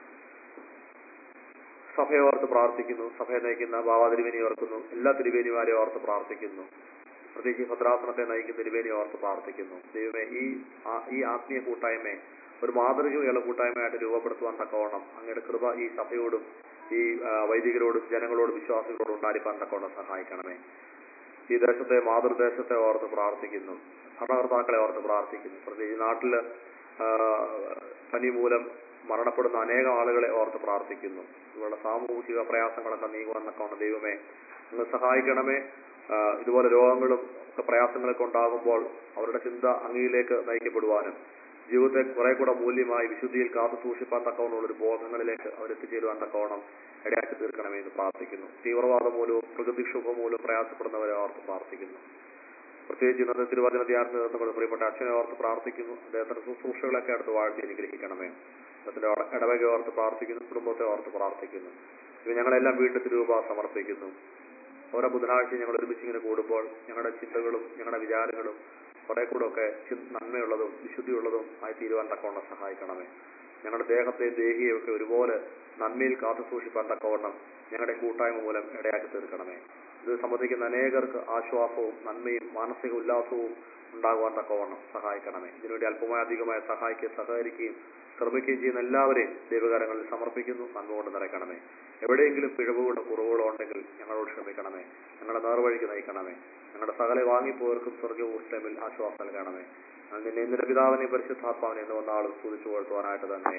സഭയെ ഓർത്ത് പ്രാർത്ഥിക്കുന്നു സഭയെ നയിക്കുന്ന ബാബാ തിരുവേനി ഓർക്കുന്നു എല്ലാ തിരുവേനിമാരെ ഓർത്ത് പ്രാർത്ഥിക്കുന്നു പ്രത്യേകിച്ച് ഭദ്രാസനത്തെ നയിക്കുന്ന തിരുവേനി ഓർത്ത് പ്രാർത്ഥിക്കുന്നു ദൈവമേ ഈ ആ- ഈ ആത്മീയ കൂട്ടായ്മയെ ഒരു മാതൃകയുള്ള കൂട്ടായ്മയായിട്ട് രൂപപ്പെടുത്തുവാൻ തക്കവണ്ണം അങ്ങയുടെ കൃപ ഈ സഭയോടും ഈ ആ, വൈദികരോടും ജനങ്ങളോടും വിശ്വാസികളോടും ഉണ്ടായിരിക്കാൻ തക്കവണ്ണം സഹായിക്കണമേ ഈ ദേശത്തെ മാതൃദേശത്തെ ഓർത്ത് പ്രാർത്ഥിക്കുന്നു ഭരണകർത്താക്കളെ ഓർത്ത് പ്രാർത്ഥിക്കുന്നു പ്രത്യേകിച്ച് ഈ നാട്ടില് ആ, പനി മൂലം മരണപ്പെടുന്ന അനേകം ആളുകളെ ഓർത്ത് പ്രാർത്ഥിക്കുന്നു ഇവരുടെ സാമൂഹിക പ്രയാസങ്ങളൊക്കെ നീങ്ങുവാൻ തക്കവണ്ണം ദൈവമേ നിങ്ങൾ സഹായിക്കണമേ ആ, ഇതുപോലെ രോഗങ്ങളും ഒക്കെ പ്രയാസങ്ങളൊക്കെ ഉണ്ടാകുമ്പോൾ അവരുടെ ചിന്ത അങ്ങയിലേക്ക് നയിക്കപ്പെടുവാനും ജീവിതത്തെ കുറെ കൂടെ മൂല്യമായി വിശുദ്ധിയിൽ കാത്തു സൂക്ഷിപ്പാൻ തക്കവണ്ണമുള്ള ഒരു ബോധങ്ങളിലേക്ക് അവരെത്തിച്ചേരുവാൻ തക്കവണ്ണം ഇടയാക്കി തീർക്കണമേ എന്ന് പ്രാർത്ഥിക്കുന്നു തീവ്രവാദം മൂലവും പ്രകൃതിക്ഷോഭം മൂലവും പ്രയാസപ്പെടുന്നവരെ ഓർത്ത് പ്രാർത്ഥിക്കുന്നു പ്രത്യേകിച്ച് ഇന്നത്തെ തിരുവചന ധ്യാനത്തിൽ നിന്നുകൊണ്ട് പ്രിയപ്പെട്ട അച്ഛനെ ഓർത്ത് പ്രാർത്ഥിക്കുന്നു അദ്ദേഹത്തിന്റെ ശുശ്രൂഷകളൊക്കെ അടുത്ത് വാഴ്ത്തി അനുഗ്രഹിക്കണമേ അദ്ദേഹത്തിന്റെ ഇട- ഇടവകയെ ഓർത്ത് പ്രാർത്ഥിക്കുന്നു കുടുംബത്തെ ഓർത്ത് പ്രാർത്ഥിക്കുന്നു ഇത് ഞങ്ങളെല്ലാം വീണ്ടും തിരുവ സമർപ്പിക്കുന്നു ഓരോ ബുധനാഴ്ച ഞങ്ങൾ ഒരുമിച്ച് ഇങ്ങനെ കൂടുമ്പോൾ ഞങ്ങളുടെ ചിന്തകളും ഞങ്ങളുടെ വിചാരങ്ങളും കുറെ കൂടെ ഒക്കെ ചി- നന്മയുള്ളതും വിശുദ്ധിയുള്ളതും ആയി തീരുവാൻ തക്കവണ്ണം സഹായിക്കണമേ ഞങ്ങളുടെ ദേഹത്തെ ദേഹിയൊക്കെ ഒരുപോലെ നന്മയിൽ കാത്തു സൂക്ഷിപ്പാൻ തക്കവണ്ണം ഞങ്ങളുടെ കൂട്ടായ്മ മൂലം ഇടയാക്കി തീർക്കണമേ ഇത് സംബന്ധിക്കുന്ന അനേകർക്ക് ആശ്വാസവും നന്മയും മാനസിക ഉല്ലാസവും ഉണ്ടാകുവാൻ തക്കവണ്ണം സഹായിക്കണമേ ഇതിനുവേണ്ടി അല്പമായ അധികമായി സഹായിക്കുകയും സഹകരിക്കുകയും ശ്രമിക്കുകയും ചെയ്യുന്ന എല്ലാവരെയും ദൈവകാരങ്ങളിൽ സമർപ്പിക്കുന്നു നന്മ കൊണ്ട് നിറയ്ക്കണമേ എവിടെയെങ്കിലും പിഴവുകളോ കുറവുകളോ ഉണ്ടെങ്കിൽ ഞങ്ങളോട് ക്ഷമിക്കണമേ ഞങ്ങളുടെ നേർവഴിക്ക് നയിക്കണമേ ഞങ്ങളുടെ സകല വാങ്ങിപ്പോർക്കും സ്വർഗവും ആശ്വാസം നൽകണമേ ഞാൻ നിന്നെ നിന്റെ പിതാവിനെ പരിശുദ്ധാത്മാവിനെ എന്ന് വന്നാളും സ്തുതിച്ചു പുകഴ്ത്തുവാനായിട്ട് തന്നെ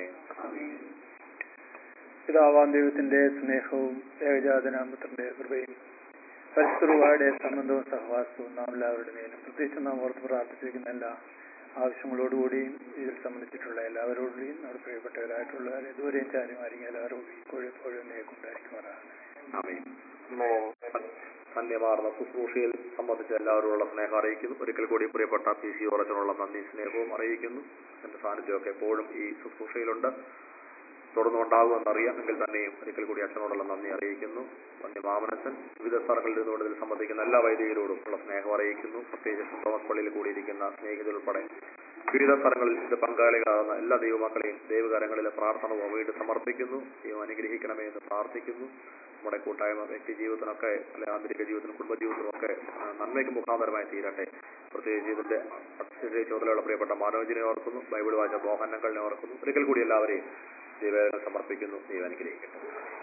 പിതാവാം ദൈവത്തിന്റെ സ്നേഹവും ഏകജാതനാമത്തിന്റെ കൃപയും പരിശുദ്ധയുടെ സംബന്ധവും സഹവാസവും നാം എല്ലാവരുടെ മേലും പ്രത്യേകിച്ച് നാം ഓർത്ത് പ്രാർത്ഥിച്ചിരിക്കുന്ന എല്ലാ ആവശ്യങ്ങളോടുകൂടിയും ഇതിൽ സംബന്ധിച്ചിട്ടുള്ള എല്ലാവരോടുകൂടിയും നമ്മുടെ പ്രിയപ്പെട്ടവരായിട്ടുള്ളവർ ഇതുവരെയും ചാരിമാരിക്കും എല്ലാവരോടും ഇപ്പോഴും എപ്പോഴും നേക്കുണ്ടായിരിക്കുവാനാണ് ആമേൻ ധന്യമാർന്ന ശുശ്രൂഷയിൽ സംബന്ധിച്ച എല്ലാവരോടുള്ള സ്നേഹം അറിയിക്കുന്നു ഒരിക്കൽ കൂടി പ്രിയപ്പെട്ട പി സി ഓറച്ചനുള്ള നന്ദി സ്നേഹവും അറിയിക്കുന്നു എന്റെ സാന്നിധ്യമൊക്കെ എപ്പോഴും ഈ ശുശ്രൂഷയിലുണ്ട് തുടർന്നുണ്ടാകുമെന്നറിയാം എങ്കിൽ തന്നെയും ഒരിക്കൽ കൂടി അച്ഛനോടുള്ള നന്ദി അറിയിക്കുന്നു നന്ദി മാമനച്ചൻ വിവിധ സ്ഥലങ്ങളിൽ നിന്നുകൊണ്ട് ഇതിൽ സംബന്ധിക്കുന്ന എല്ലാ വൈദികരോടും ഉള്ള സ്നേഹം അറിയിക്കുന്നു പ്രത്യേകിച്ച് സെന്റ് തോമസ് പള്ളിയിൽ കൂടിയിരിക്കുന്ന സ്നേഹിതരുൾപ്പെടെ വിവിധ സ്ഥലങ്ങളിൽ ഇത് പങ്കാളികളാകുന്ന എല്ലാ ദൈവമക്കളെയും ദൈവകരങ്ങളിലെ പ്രാർത്ഥന വീണ്ടും സമർപ്പിക്കുന്നു ദൈവം അനുഗ്രഹിക്കണമേ എന്ന് പ്രാർത്ഥിക്കുന്നു നമ്മുടെ കൂട്ടായ്മ വ്യക്തി ജീവിതത്തിനൊക്കെ അല്ലെ ആന്തരിക ജീവിതത്തിനും കുടുംബജീവിതത്തിനും ഒക്കെ ആ, നന്മയ്ക്ക് മുഖാന്തരമായി തീരട്ടെ പ്രത്യേകിച്ച് ഇതിന്റെ അക്ഷരയെ ചുമതലയുള്ള പ്രിയപ്പെട്ട മനോജിനെ ഓർക്കുന്നു ബൈബിൾ വായിച്ച മോഹനങ്ങളിനെ ഓർക്കുന്നു ഒരിക്കൽ കൂടി എല്ലാവരെയും ദൈവകരങ്ങൾ സമർപ്പിക്കുന്നു ദൈവം അനുഗ്രഹിക്കട്ടെ